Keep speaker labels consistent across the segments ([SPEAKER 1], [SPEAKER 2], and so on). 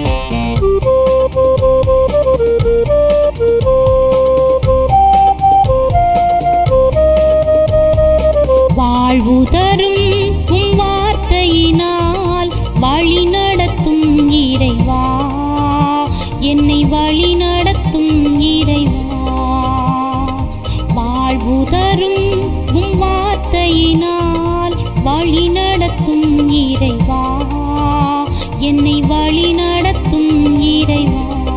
[SPEAKER 1] வாழ்வு தரும் உம் வார்த்தையினால் வழி நடத்தும் இறைவா என்னை வழி நடத்தும் இறைவா வாழ்வு தரும் உம் வார்த்தையினால் வழி நடத்தும் இறைவா என்னை வழி நடத்தும் இறைவா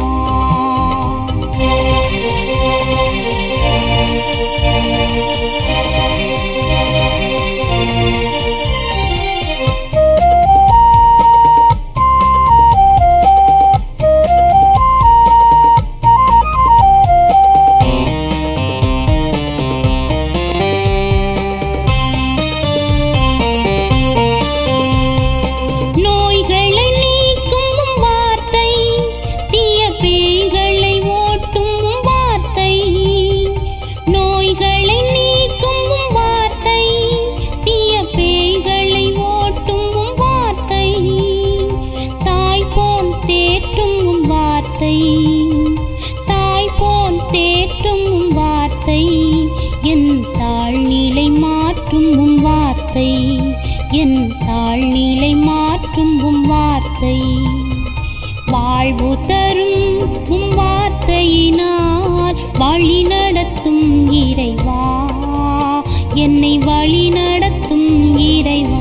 [SPEAKER 1] நோய்களை நீக்கும் உம் வார்த்தை தீய பேய்களை ஓட்டும் உம் வார்த்தை நோய்களை நீக்கும் உம் வார்த்தை தீய பேய்களை ஓட்டும் உம் வார்த்தை தாய் போல் தேற்றும் உம் வார்த்தை தாய் போல் தேற்றும் உம் வார்த்தை என் தாழ்நிலை மாற்றும் உம் வார்த்தை என் தாழ்நிலை மாற்றும் உம் வார்த்தை வாழ்வு தரும் உம் வார்த்தையினால் வழி நடத்தும் இறைவா என்னை வழி நடத்தும் இறைவா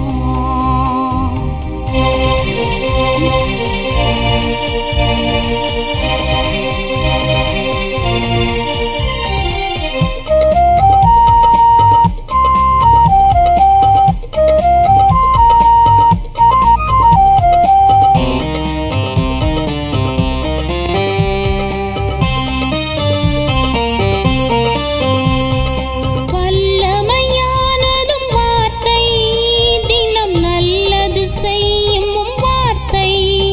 [SPEAKER 1] வல்லமையானதும் வார்த்தை தினம் நல்லது செய்யும் உம் வார்த்தை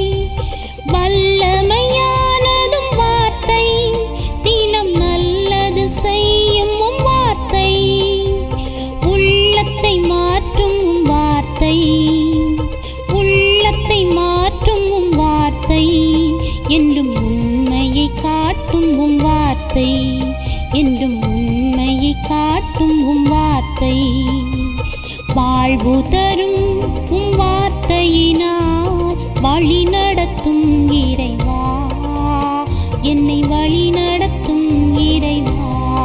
[SPEAKER 1] வல்லமையானதும் வார்த்தை தினம் நல்லது செய்யும் உம் வார்த்தை உள்ளத்தை மாற்றும் உம் வார்த்தை உள்ளத்தை மாற்றும் உம் வார்த்தை என்றும் உண்மையை காட்டும் உம் வார்த்தை என்றும் உண்மையை காட்டும் உம் வார்த்தை வாழ்வு தரும் உம் வார்த்தையினால் வழி நடத்தும் இறைவா என்னை வழி நடத்தும் இறைவா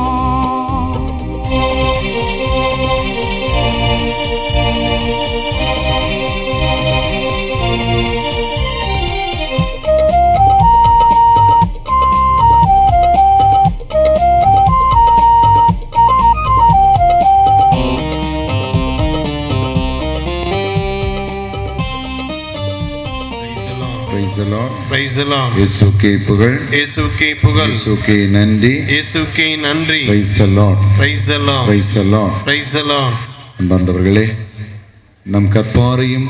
[SPEAKER 2] Praise the Lord.
[SPEAKER 3] Praise the Lord.
[SPEAKER 2] இயேசுக்கே புகழ்
[SPEAKER 3] இயேசுக்கே புகழ்
[SPEAKER 2] இயேசுக்கே நன்றி
[SPEAKER 3] இயேசுக்கே நன்றி
[SPEAKER 2] Praise the Lord.
[SPEAKER 3] Praise the Lord.
[SPEAKER 2] Praise the Lord.
[SPEAKER 3] Praise the Lord.
[SPEAKER 2] அன்பார்ந்தவர்களே நம் கற்பாரையும்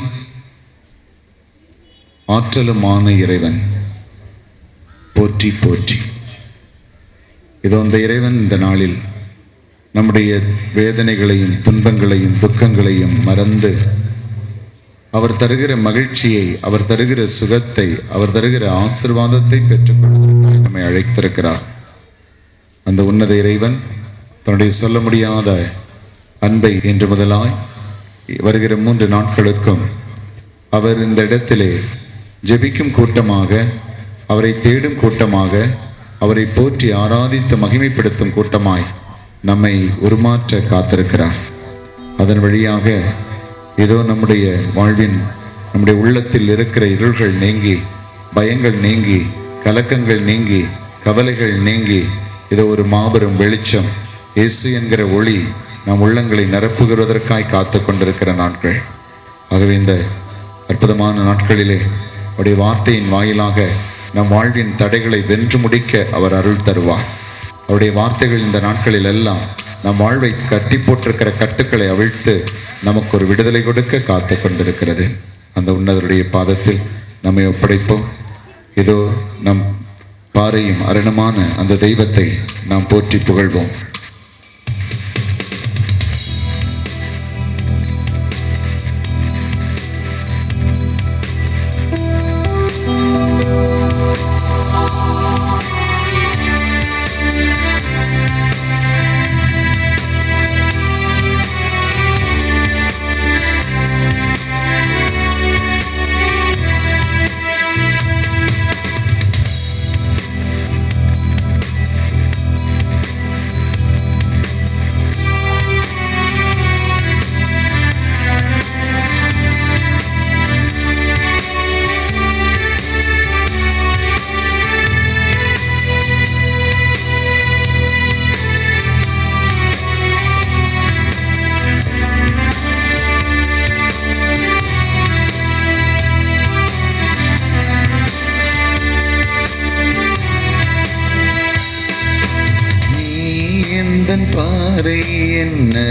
[SPEAKER 2] ஆற்றலுமான இறைவன் போற்றி போற்றி இதோ அந்த இறைவன் இந்த நாளில் நம்முடைய வேதனைகளையும் துன்பங்களையும் துக்கங்களையும் மறந்து அவர் தருகிற மகிழ்ச்சியை அவர் தருகிற சுகத்தை அவர் தருகிற ஆசிர்வாதத்தை பெற்றுக்கொள்வதற்காக நம்மை அழைத்திருக்கிறார் அந்த உன்னத இறைவன் தன்னுடைய சொல்ல முடியாத அன்பை இன்று முதலாய் வருகிற மூன்று நாட்களுக்கும் அவர் இந்த இடத்திலே ஜெபிக்கும் கூட்டமாக அவரை தேடும் கூட்டமாக அவரை போற்றி ஆராதித்து மகிமைப்படுத்தும் கூட்டமாய் நம்மை உருமாற்ற காத்திருக்கிறார் அதன் வழியாக ஏதோ நம்முடைய வாழ்வின் நம்முடைய உள்ளத்தில் இருக்கிற இருள்கள் நீங்கி பயங்கள் நீங்கி கலக்கங்கள் நீங்கி கவலைகள் நீங்கி இதோ ஒரு மாபெரும் வெளிச்சம் இயேசு என்கிற ஒளி நம் உள்ளங்களை நிரப்புகிறதற்காய் காத்து கொண்டிருக்கிற நாட்கள் ஆகவே இந்த அற்புதமான நாட்களிலே அவருடைய வார்த்தையின் வாயிலாக நம் வாழ்வின் தடைகளை வென்று முடிக்க அவர் அருள் தருவார் அவருடைய வார்த்தைகள் இந்த நாட்களில் எல்லாம் நம் வாழ்வை கட்டி போட்டிருக்கிற கட்டுக்களை அவிழ்த்து நமக்கு ஒரு விடுதலை கொடுக்க காத்து கொண்டிருக்கிறது அந்த உன்னதருடைய பாதத்தில் நம்மை ஒப்படைப்போம் இதோ நம் பாறையும் அரணமான அந்த தெய்வத்தை நாம் போற்றி புகழ்வோம்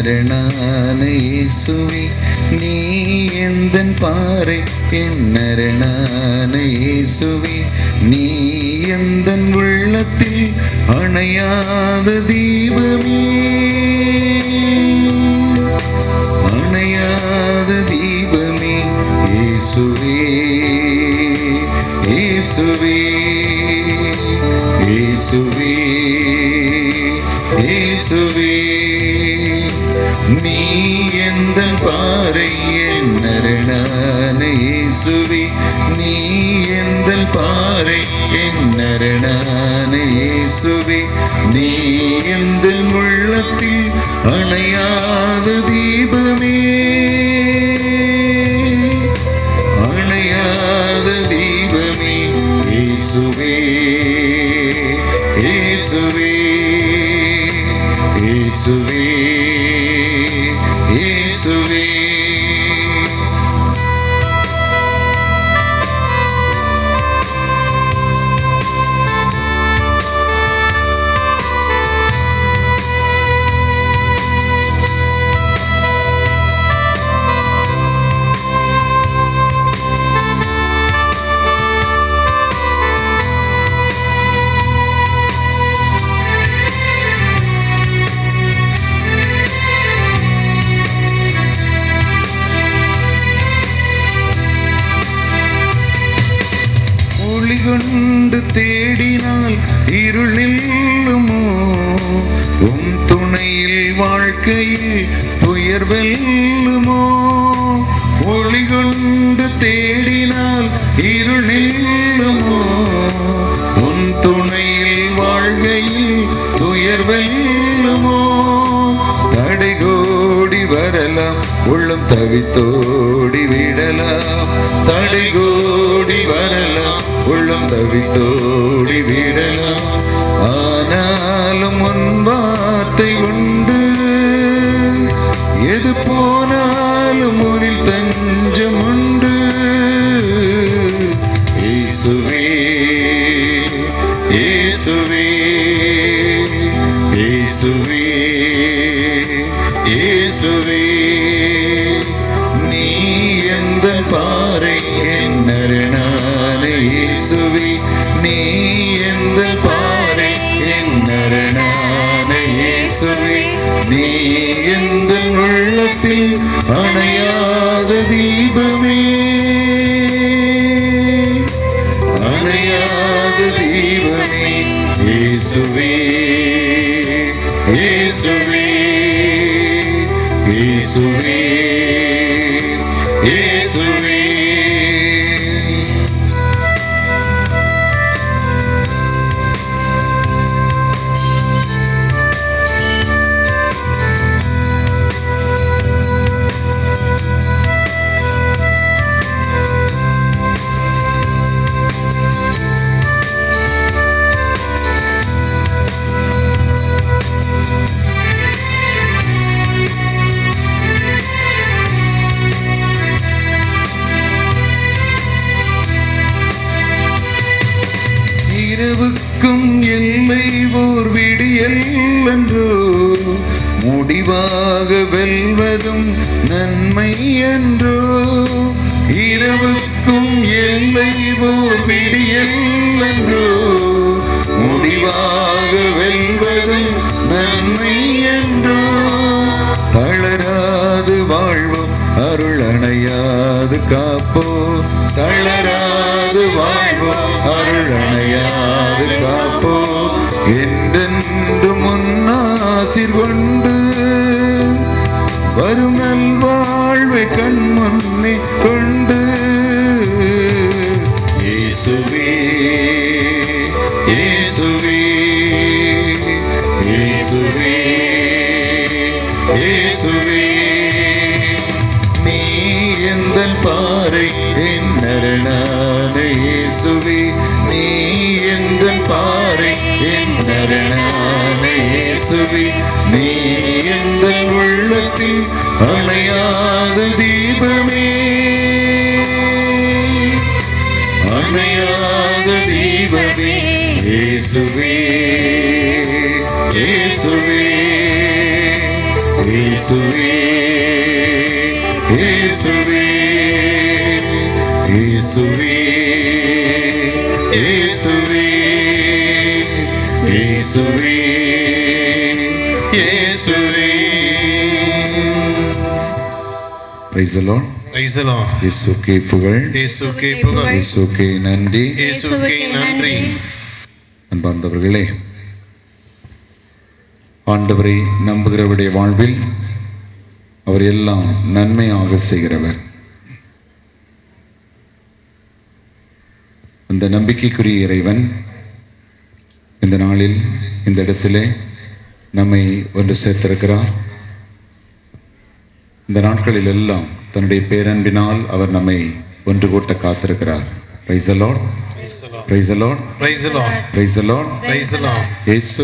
[SPEAKER 2] என்னரணான இயேசுவே நீ எந்தன் பாறை என்னரணான இயேசுவே நீ எந்தன் உள்ளத்தில் அணையாத தீபமே அணையாத தீபமே இயேசுவே இயேசுவே இயேசுவே இயேசுவே நீ எந்த பாறை என்னரணான இயேசுவே நீ எந்த பாறை என்னரணான இயேசுவே நீ எந்த உள்ளத்தில் அணையாத தீபமே அணையாத தீபமே இயேசுவே இயேசுவே இயேசுவே இயேசுவே ஒளி கொண்டு தேடினால் இருள் நில்லுமோ உம் துணையில் வாழ்க்கையில் துயர் வெல்லுமோ ஒளி கொண்டு தேடினால் இருள் நில்லுமோ உன் துணையில் வாழ்கையில் துயர் வெல்லுமோ தடை கோடி வரலாம் உள்ளம் தவித்தோடி விடலாம் தடை கோடி வரலாம் உள்ளம் தவித்தோடி விடலாம் ஆனாலும் உன் வார்த்தை உண்டு எது போனாலும் உனில் தஞ்சம் உண்டு இயேசுவே இயேசுவே இயேசுவே இயேசுவே நீ எந்த பாறை என்னரணான இயேசுவே நீ எந்த பாறை என்னரணான இயேசுவே நீ எந்த உள்ளத்தில் அணையாத தீபமே அணையாத தீபமே இயேசுவே இயேசுவே இயேசுவே இயேசுவே இரவுக்கும் எல்லை ஓர் விடியல் என்றோ முடிவாக வெல்வதும் நன்மை என்றோ இரவுக்கும் எல்லை ஓர் விடியல் என்றோ முடிவாக வெல்வதும் நன்மை என்றோ தளராது வாழ்வோம் அருள் அணையாது காப்போ தளராது வாழ்வோம் அருள் அணையாது காப்போ என்றென்று முன்னாசிர் கொண்டு வரும் நல்வாழ்வை கண் முன்னே கொண்டு இயேசுவே இயேசுவே இயேசுவே இயேசுவே நீ எந்த பாறை என்னரணான இயேசுவே நீ எந்த பாறை என்னரணான இயேசுவே நீ எந்த உள்ளத்தில் அணையாத தீபமே அணையாத தீபமே இயேசுவே இயேசுவே இயேசுவே இயேசுவே இயேசுவே இயேசுவே இயேசுவே இயேசுவே Praise the Lord.
[SPEAKER 3] Praise the Lord.
[SPEAKER 2] இயேசுக்கே புகழ்
[SPEAKER 3] இயேசுக்கே புகழ்
[SPEAKER 2] இயேசுக்கே நன்றி
[SPEAKER 3] இயேசுக்கே நன்றி
[SPEAKER 2] அன்பார்ந்தவர்களே ஆண்டவரை நம்புகிறவருடைய வாழ்வில் அவர் எல்லாம் நன்மையாக செய்கிறவர் அந்த நம்பிக்கைக்குரிய இறைவன் இந்த நாளில் இந்த இடத்திலே நம்மை ஒன்று சேர்த்திருக்கிறார் இந்த நாட்களில் எல்லாம் தன்னுடைய பேரன்பினால் அவர் நம்மை ஒன்று கூட்ட காத்திருக்கிறார் praise the Lord praise the Lord
[SPEAKER 3] Praise the Lord.
[SPEAKER 2] Praise the Lord
[SPEAKER 3] Praise the Lord.
[SPEAKER 2] இயேசு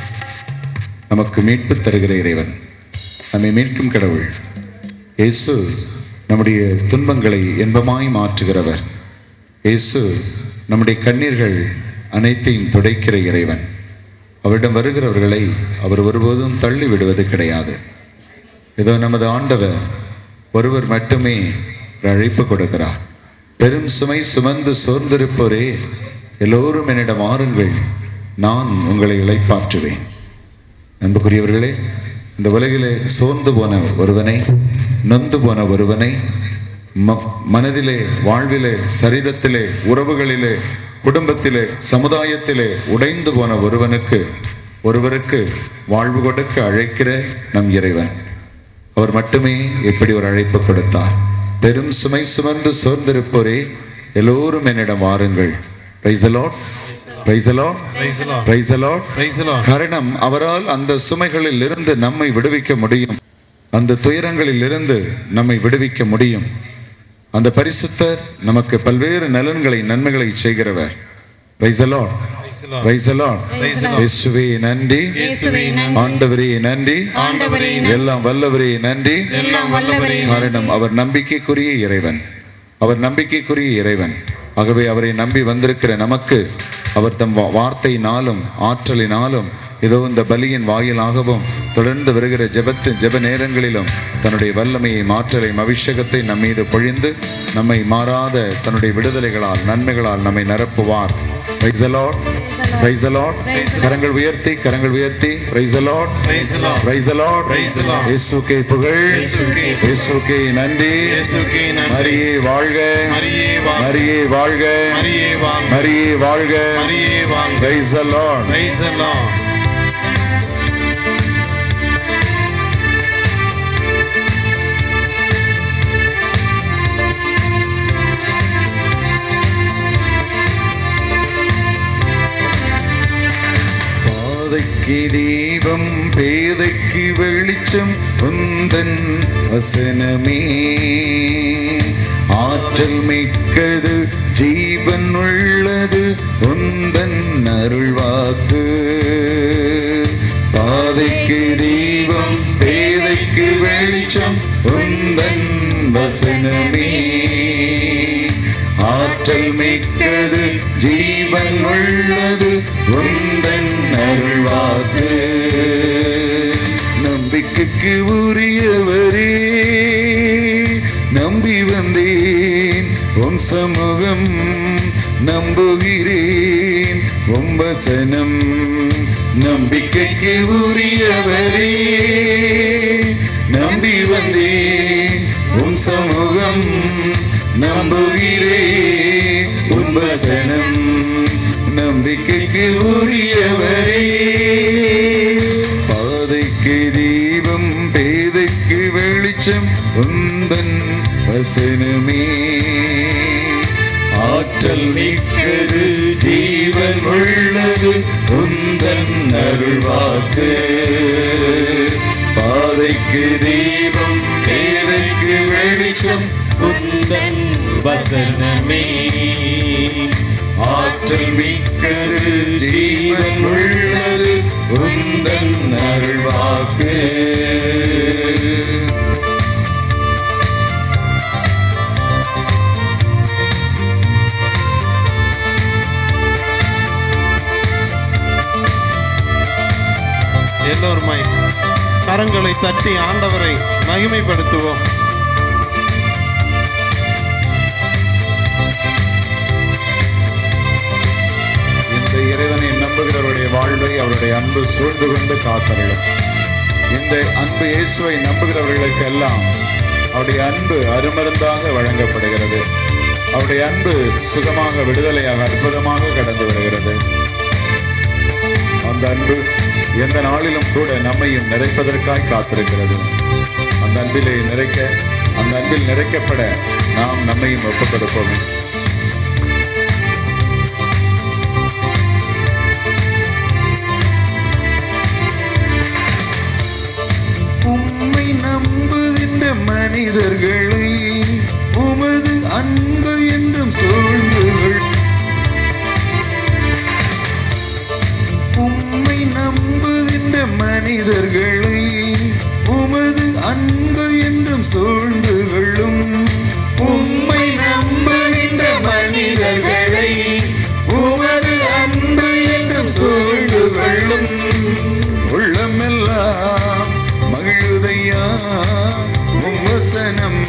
[SPEAKER 2] நமக்கு மீட்பு தருகிற இறைவன் நம்மை மீட்கும் கடவுள் இயேசு நம்முடைய துன்பங்களை இன்பமாய் மாற்றுகிறவர் இயேசு நம்முடைய கண்ணீர்கள் அனைத்தையும் துடைக்கிற இறைவன் அவரிடம் வருகிறவர்களை அவர் ஒருபோதும் தள்ளி விடுவது கிடையாது இதோ நமது ஆண்டவர் ஒருவர் மட்டுமே ஒரு அழைப்பு கொடுக்கிறார் பெரும் சுமை சுமந்து சோர்ந்திருப்போரே எல்லோரும் என்னிடம் வாருங்கள் நான் உங்களை இளைப்பாற்றுவேன் அன்புக்குரியவர்களே இந்த உலகிலே சோர்ந்து போன ஒருவனை நொந்து போன ஒருவனை ம- மனதிலே வாழ்விலே சரீரத்திலே உறவுகளிலே குடும்பத்திலே சமுதாயத்திலே உடைந்து போன ஒருவனுக்கு ஒருவருக்கு வாழ்வு கொடுக்க அழைக்கிற நம் இறைவன் அவர் மட்டுமே எப்படி ஒரு அழைப்பு கொடுத்தார் பெரும் சுமை சுமந்து சோர்ந்திருப்போரே எல்லோரும் என்னிடம் வாருங்கள் Praise the Lord. Praise the Lord.
[SPEAKER 3] Praise the Lord.
[SPEAKER 2] Praise the Lord.
[SPEAKER 3] Praise the Lord.
[SPEAKER 2] காரணம் அவரால் அந்த சுமைகளில் இருந்து நம்மை விடுவிக்க முடியும் அந்த துயரங்களில் இருந்து நம்மை விடுவிக்க முடியும் அந்த பரிசுத்தர் நமக்கு பல்வேறு நலன்களை நன்மைகளை செய்கிறவர் Praise the Lord.
[SPEAKER 3] Praise the Lord.
[SPEAKER 2] Praise the Lord.
[SPEAKER 3] Praise the Lord.
[SPEAKER 2] இயேசுவே நன்றி
[SPEAKER 3] இயேசுவே நன்றி.
[SPEAKER 2] ஆண்டவரே நன்றி
[SPEAKER 3] ஆண்டவரே
[SPEAKER 2] எல்லாம் வல்லவரே நன்றி
[SPEAKER 3] எல்லாம் வல்லவரே
[SPEAKER 2] காரணம் அவர் நம்பிக்கைக்குரிய இறைவன் அவர் நம்பிக்கைக்குரிய இறைவன் ஆகவே அவரை நம்பி வந்திருக்கிற நமக்கு அவர் தம் வா- வார்த்தையினாலும் ஆற்றலினாலும் இதோ இந்த பலியின் வாயிலாகவும் தொடர்ந்து வருகிற ஜெபத்தின் ஜெப நேரங்களிலும் தன்னுடைய வல்லமையை மாற்றலையும் அபிஷேகத்தை நம் மீது பொழிந்து நம்மை மாறாத தன்னுடைய விடுதலைகளால் நன்மைகளால் நம்மை நிரப்புவார் Praise the Lord. Praise the Lord. கரங்கள் உயர்த்தி கரங்கள் உயர்த்தி Praise the Lord.
[SPEAKER 3] Praise the Lord.
[SPEAKER 2] Praise the Lord.
[SPEAKER 3] Praise the Lord.
[SPEAKER 2] இயேசுக்கே புகழ்
[SPEAKER 3] இயேசுக்கே புகழ்.
[SPEAKER 2] இயேசுக்கே நன்றி
[SPEAKER 3] இயேசுக்கே நன்றி.
[SPEAKER 2] மரியே வாழ்க
[SPEAKER 3] மரியே வாழ்க.
[SPEAKER 2] மரியே வாழ்க
[SPEAKER 3] மரியே வாழ்க.
[SPEAKER 2] மரியே வாழ்க
[SPEAKER 3] மரியே வாழ்க.
[SPEAKER 2] Praise the Lord.
[SPEAKER 3] Praise the Lord.
[SPEAKER 2] பாதைக்கு தீபம் பேதைக்கு வெளிச்சம் உந்தன் வசனமே ஆற்றல் மிக்கது ஜீவன் உள்ளது உந்தன் அருள்வாக்கு பாதைக்கு தீபம் பேதைக்கு வெளிச்சம் உந்தன் வசனமே ஆற்றல் மிக்கது ஜீவன் உள்ளது உந்தன் அருள்வாக்கு நம்பிக்கைக்கு உரியவரே நம்பி வந்தேன் உன் சமூகம் நம்புகிறேன் உம் வசனம் நம்பிக்கைக்கு உரியவரே நம்பி வந்தேன் உன் சமூகம் நம்புகிறேன் உன் வசனம் நம்பிக்கைக்கு உரியவரே பாதைக்கு தீபம் பேதைக்கு வெளிச்சம் உந்தன் வசனமே ஆற்றல் மிக்கது ஜீவன் உள்ளது உந்தன் அருள்வாக்கு பாதைக்கு தீபம் பேதைக்கு வெளிச்சம்
[SPEAKER 4] உந்தன் வசனமே
[SPEAKER 2] ஆற்றல் மிக்கது ஜீவன் உள்ளது உந்தன் அருள்வாக்கு
[SPEAKER 3] எல்லோருமாய் கரங்களை தட்டி ஆண்டவரை மகிமைப்படுத்துவோம்
[SPEAKER 2] இந்த இறைவனை நம்புகிறவருடைய வாழ்வை அவருடைய அன்பு சூழ்ந்து கொண்டு காத்தருளும் இந்த அன்பு இயேசுவை நம்புகிறவர்களுக்கு எல்லாம் அவருடைய அன்பு அருமருந்தாக வழங்கப்படுகிறது அவருடைய அன்பு சுகமாக விடுதலையாக அற்புதமாக கடந்து வருகிறது அந்த அன்பு எந்த நாளிலும் கூட நம்மையும் நிறைப்பதற்காய் காத்திருக்கிறது அந்த அன்பிலே நிறைக்க அந்த அன்பில் நிறைக்கப்பட நாம் நம்மையும் ஒப்புக் கொடுப்போம் உம்மை நம்புகின்ற மனிதர்களை உமது அன்பு என்றும் சூழ்ந்துகள் உம்மை நம்புகின்ற மனிதர்களை உமது அன்பு என்றும் சூழ்ந்து கொள்ளும் உம்மை நம்புகின்ற மனிதர்களை உமது அன்பு என்றும் சூழ்ந்து கொள்ளும் உள்ளமெல்லாம் மகிழுதையா உம் வசனம்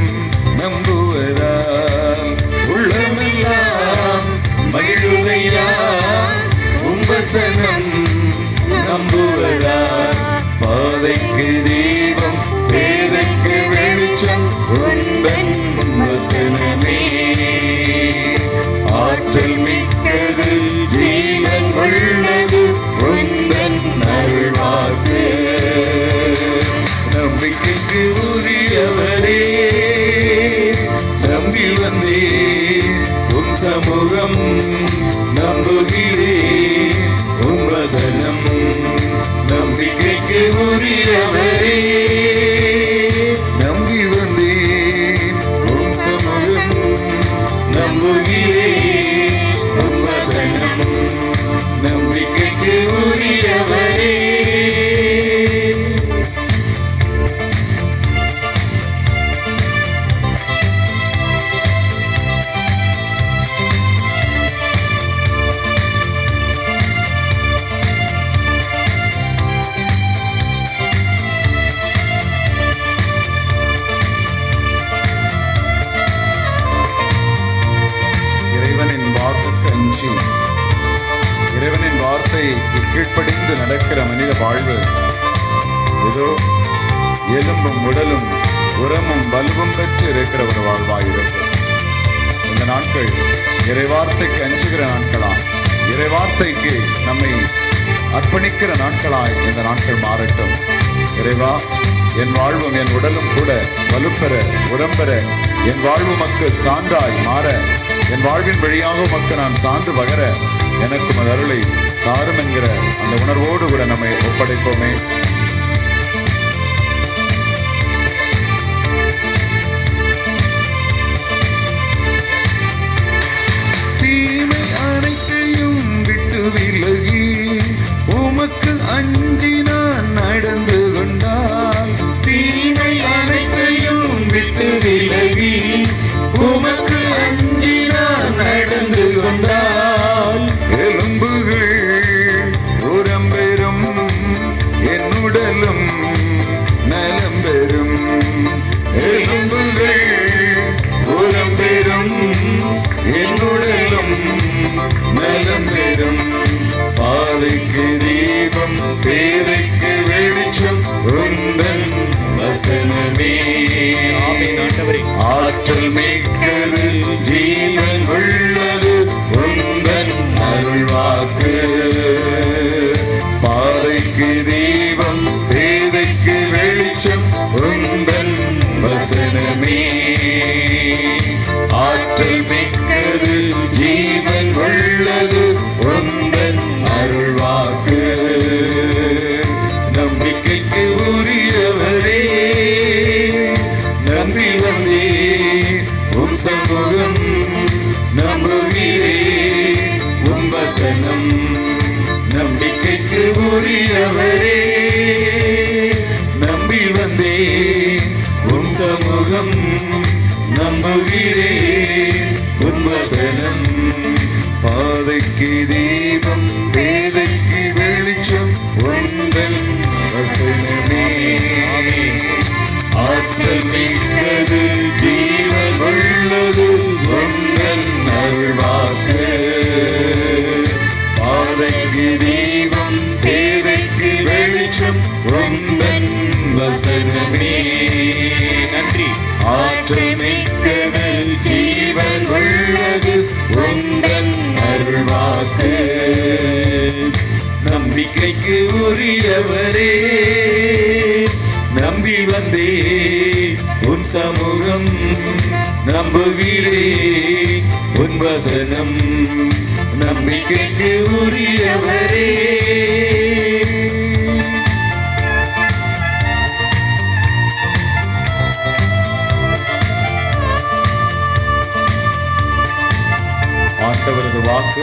[SPEAKER 2] நம்புவதால் உள்ளமெல்லாம் மகிழுதையா உம் வசனம் நம்புவதா பாதைக்கு தீபம் பேதைக்கு வெளிச்சம் உந்தன் வசனமே ஆற்றல் மிக்கது ஜீவன் உள்ளது உந்தன் அருள்வாக்கு நம்பிக்கைக்கு உரியவரே நம்பி வந்தே உன் சமூகம் நம்புகிறே உன் வசனம் நம்பிக்கைக்கு உரியவரே நம்பி வந்தே உன் சமூகம் நம்புகிறே உன் வசனம் நம்பிக்கைக்கு உரியவரே இறைவனின் வாக்குக்கு அஞ்சி இறைவனின் வார்த்தைக்கு கீழ்ப்படிந்து நடக்கிற மனித வாழ்வு ஏதோ எலும்பும் உடலும் உரமும் வலுவும் பெற்று இருக்கிற ஒரு வாழ்வாயிருக்கும் இந்த நாட்கள் இறைவார்த்தைக்கு அஞ்சுகிற நாட்களாய் இறைவார்த்தைக்கு நம்மை அர்ப்பணிக்கிற நாட்களாய் இந்த நாட்கள் மாறட்டும் இறைவா என் வாழ்வும் என் உடலும் கூட வலுப்பெற உடம்பெற என் வாழ்வு மக்கு சான்றாய் மாற என் வாழ்வின் வழியாக உமக்கு நான் சான்று பகர எனக்கு உமது அருளை தாரும் என்கிற அந்த உணர்வோடு கூட நம்மை ஒப்படைப்போமே தீமை அனைத்தையும் விட்டு விலகி உமக்கு அஞ்சி நான் நடந்து கொண்டால் தீமை அனைத்தையும் விட்டு விலகி உமக்கு அஞ்சி நான் நடந்து கொண்டால் எலும்புகள் உரம் பெறும் என் உடலும் நலம் பெறும் எலும்புகள் உரம் பெறும் என்னுடலும் நலம் பெறும் பாதைக்கு தீபம் பேதைக்கு வெளிச்சம் உந்தன் வசனமே ஆற்றல் மிக்கது ஜீவன் உள்ளது உந்தன் அருள்வாக்கு பாதைக்கு தீபம் பேதைக்கு வெளிச்சம் உந்தன் வசனமே ஆற்றல் மிக்கது ஜீவன் உள்ளது உந்தன் அருள்வாக்கு நம்பிக்கைக்கு உரியவரே நம்பி வந்தே உம் சமூகம் நம்புகிறே உம் வசனம் நம்பிக்கைக்கு உரியவரே நம்பி வந்தே உம் சமூகம் நம்புகிறே உன் வசனம் பாதைக்கு தீபம் பேதைக்கு வெளிச்சம் உந்தன் வசனமே
[SPEAKER 4] ஆற்றல் மிக்கது ஜீவன் உள்ளது உங்கள் அருள்வாக்கு பாதைக்கு தீபம் தேவைக்கு வெளிச்சம் உங்கள் வசனமே நன்றி ஆற்றல் மிக்கது ஜீவன் உள்ளது உங்கள் அருள்வாக்கு நம்பிக்கைக்கு உரியவரே நம்பி வந்தே உன் சமூகம் நம்புகிறே உன் வசனம் நம்பிக்கைக்கு உரியவரே
[SPEAKER 2] ஆண்டவரது வாக்கு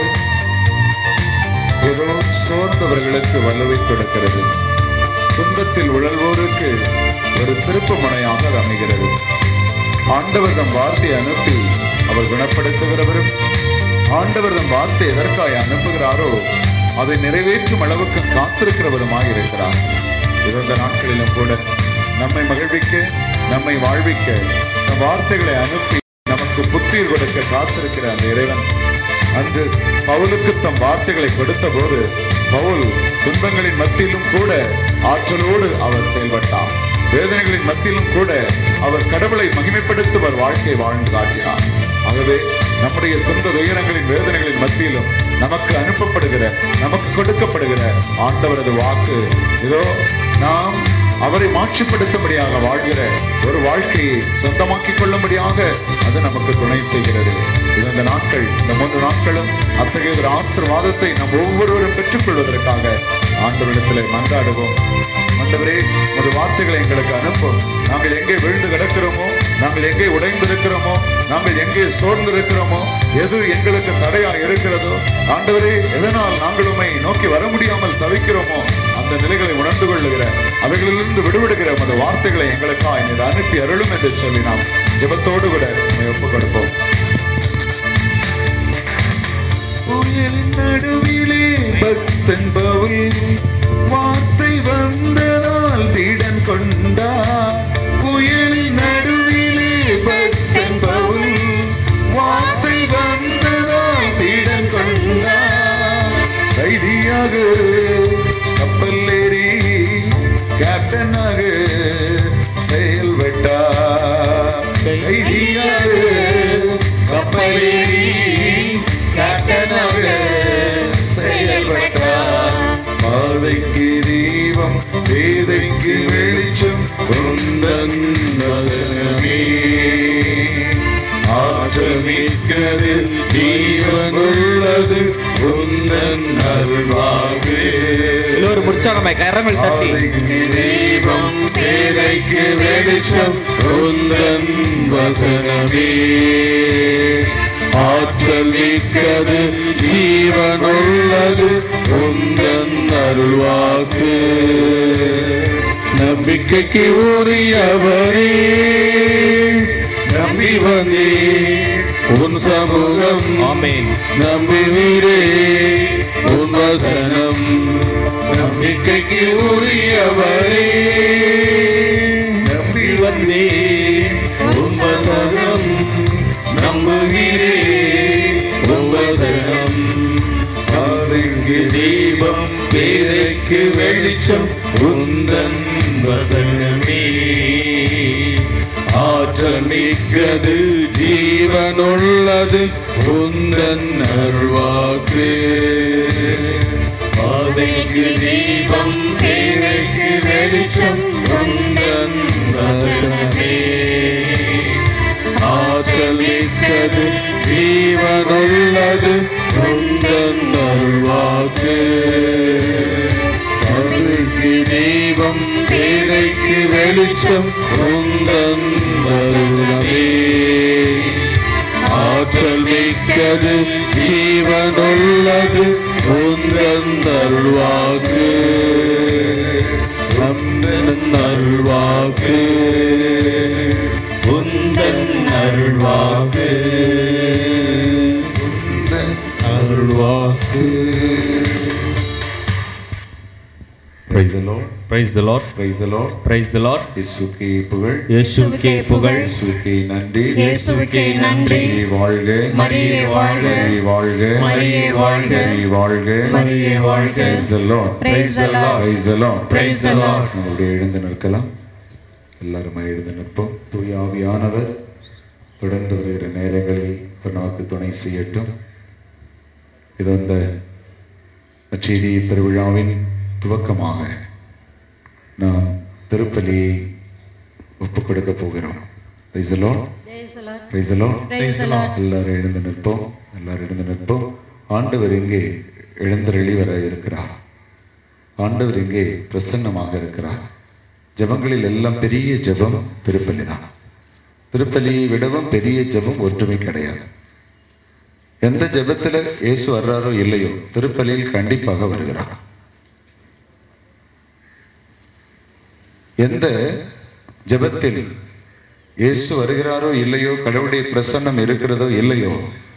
[SPEAKER 2] ஏதோ சோர்ந்தவர்களுக்கு வலுவை கொடுக்கிறது துன்பத்தில் உழல்வோருக்கு ஒரு திருப்பு முனையாக அது அமைகிறது ஆண்டவர் தம் வார்த்தை அனுப்பி அவர் குணப்படுத்துகிறவரும் ஆண்டவர் தம் வார்த்தை எதற்காய் அனுப்புகிறாரோ அதை நிறைவேற்றும் அளவுக்கு காத்திருக்கிறவருமாய் இருக்கிறார் இறந்த நாட்களிலும் கூட நம்மை மகிழ்விக்க நம்மை வாழ்விக்க நம் வார்த்தைகளை அனுப்பி நமக்கு புத்துயிர் கொடுக்க காத்திருக்கிற அந்த இறைவன் அன்று பவுலுக்கு தம் வார்த்தைகளை கொடுத்த போது பவுல் துன்பங்களின் மத்தியிலும் கூட ஆற்றலோடு அவர் செயல்பட்டார் வேதனைகளின் மத்தியிலும் கூட அவர் கடவுளை மகிமைப்படுத்துவர் வாழ்க்கை வாழ்ந்து காட்டினார் ஆகவே நம்முடைய துன்ப துயரங்களின் வேதனைகளின் மத்தியிலும் நமக்கு அனுப்பப்படுகிற நமக்கு கொடுக்கப்படுகிற ஆண்டவரது வாக்கு இதோ நாம் அவரை மாட்சிப்படுத்தும்படியாக வாழ்கிற ஒரு வாழ்க்கையை சொந்தமாக்கிக் கொள்ளும்படியாக அது நமக்கு துணை செய்கிறது இது இந்த நாட்கள் இந்த மூன்று நாட்களும் அத்தகைய ஒரு ஆசீர்வாதத்தை நாம் ஒவ்வொருவரும் பெற்றுக்கொள்வதற்காக ஆண்டவரிடத்திலே மன்றாடுவோம் ஆண்டவரே ஒரு வார்த்தைகளை எங்களுக்கு அனுப்பும் நாங்கள் எங்கே விழுந்து கிடக்கிறோமோ நாங்கள் எங்கே உடைந்திருக்கிறோமோ நாங்கள் எங்கே சோர்ந்து இருக்கிறோமோ எது எங்களுக்கு தடையா இருக்கிறதோ ஆண்டவரே எதனால் நாங்கள் உம்மை நோக்கி வர முடியாமல் தவிக்கிறோமோ அந்த நிலைகளை உணர்ந்து கொள்ளுகிற அவைகளிலிருந்து விடுவிடுகிற அந்த வார்த்தைகளை எங்களுக்காக நீர் அனுப்பி அருளும் என்று சொல்லி நாம் ஜெபத்தோடு கூட உம்மை ஒப்புக் கொடுப்போம் புயலின் நடுவிலே பக்தன் பவுல் வார்த்தை வந்ததால் திடன் கொண்டார் புயலின் நடுவிலே பக்தன் பவுல் வார்த்தை வந்ததால் திடன் கொண்டார் கைதியாக கப்பல் ஏறி கேப்டனாக செயல்பட்டார் கைதியாக கப்பல் ஏறி கேப்டனாக செயல்பட்டார் பாதைக்கு தீபம் வேதைக்கு வெளிச்சம்
[SPEAKER 4] உந்தன் வசனமே ஆற்றல் மிக்கது ஜீவன் உள்ளது உந்தன் அருள்வாக்கு
[SPEAKER 5] எல்லோரும் உற்சாகமாய் கரமில் தட்டி
[SPEAKER 4] பாதைக்கு தீபம் பேதைக்கு வெளிச்சம் உந்தன் வசனமே ஆற்றல் மிக்கது ஜீவனுள்ளது உந்தன் அருள்வாக்கு நம்பிக்கைக்கு உரியவரே நம்பி வந்தே உன் சமூகம்
[SPEAKER 5] ஆமென்
[SPEAKER 4] நம்புவீரே உன் வசனம் நம்பிக்கைக்கு உரியவரே நம்பி வந்தே உன் வசனம் நம்புகிறே உன் வசனம் பாதைக்கு தீபம் பேதைக்கு வெளிச்சம் உந்தன் வசனமே ஆற்றல் மிக்கது ஜீவனுள்ளது உந்தன் அருள்வாக்கு பாதைக்கு தீபம் பேதைக்கு வெளிச்சம் உந்தன் வசனமே ஆற்றல் மிக்கது ஜீவனுள்ளது உந்தன் அருள்வாக்கு அருளுக்கு தீபம் பேதைக்கு வெளிச்சம் உந்தன் அருளமே ஆற்றல் மிக்கது ஜீவனுள்ளது உந்தன் அருள்வாக்கு உந்தன் அருள்வாக்கு உந்தன் அருள்வாக்கு உந்தன் அருள்வாக்கு
[SPEAKER 2] Praise the Lord.
[SPEAKER 5] Praise the Lord.
[SPEAKER 2] Praise the Lord.
[SPEAKER 5] Praise the Lord.
[SPEAKER 2] இயேசுக்கே புகழ்
[SPEAKER 5] இயேசுவுக்கே புகழ்
[SPEAKER 2] இயேசுக்கே நன்றி
[SPEAKER 6] இயேசுவுக்கே நன்றி.
[SPEAKER 2] மரியே வாழ்க
[SPEAKER 6] மரியே வாழ்க.
[SPEAKER 2] மரியே வாழ்க
[SPEAKER 6] மரியே வாழ்க.
[SPEAKER 2] மரியே வாழ்க
[SPEAKER 6] மரியே வாழ்க.
[SPEAKER 2] Praise the Lord.
[SPEAKER 6] Praise the Lord.
[SPEAKER 2] Praise the Lord.
[SPEAKER 6] Praise the Lord.
[SPEAKER 2] நம்முடைய எழுந்து நிற்கலாம் எல்லாருமே எழுந்து நிற்போம் தூய ஆவியானவர் தொடர்ந்து வருகிற நேரங்களில் இப்ப நமக்கு துணை செய்யட்டும் இது அந்த நற்செய்தி பெருவிழாவின் துவக்கமாக நாம் திருப்பலியை ஒப்புக் கொடுக்க போகிறோம் Praise the Lord. Praise the Lord.
[SPEAKER 6] Praise the Lord.
[SPEAKER 2] எல்லாரும் எழுந்து நிற்போம் எல்லாரும் எழுந்து நிற்போம் ஆண்டவர் இங்கே எழுந்தருளி வர இருக்கிறார் ஆண்டவர் இங்கே பிரசன்னமாக இருக்கிறார் ஜெபங்களில் எல்லாம் பெரிய ஜெபம் திருப்பலி தான் திருப்பலியை விடவும் பெரிய ஜெபம் ஒற்றுமை கிடையாது எந்த ஜெபத்துல இயேசு வர்றாரோ இல்லையோ திருப்பலியில் கண்டிப்பாக வருகிறார் எந்த ஜெபத்தில் இயேசு வருகிறாரோ இல்லையோ கடவுளுடைய பிரசன்னம் இருக்கிறதோ இல்லையோ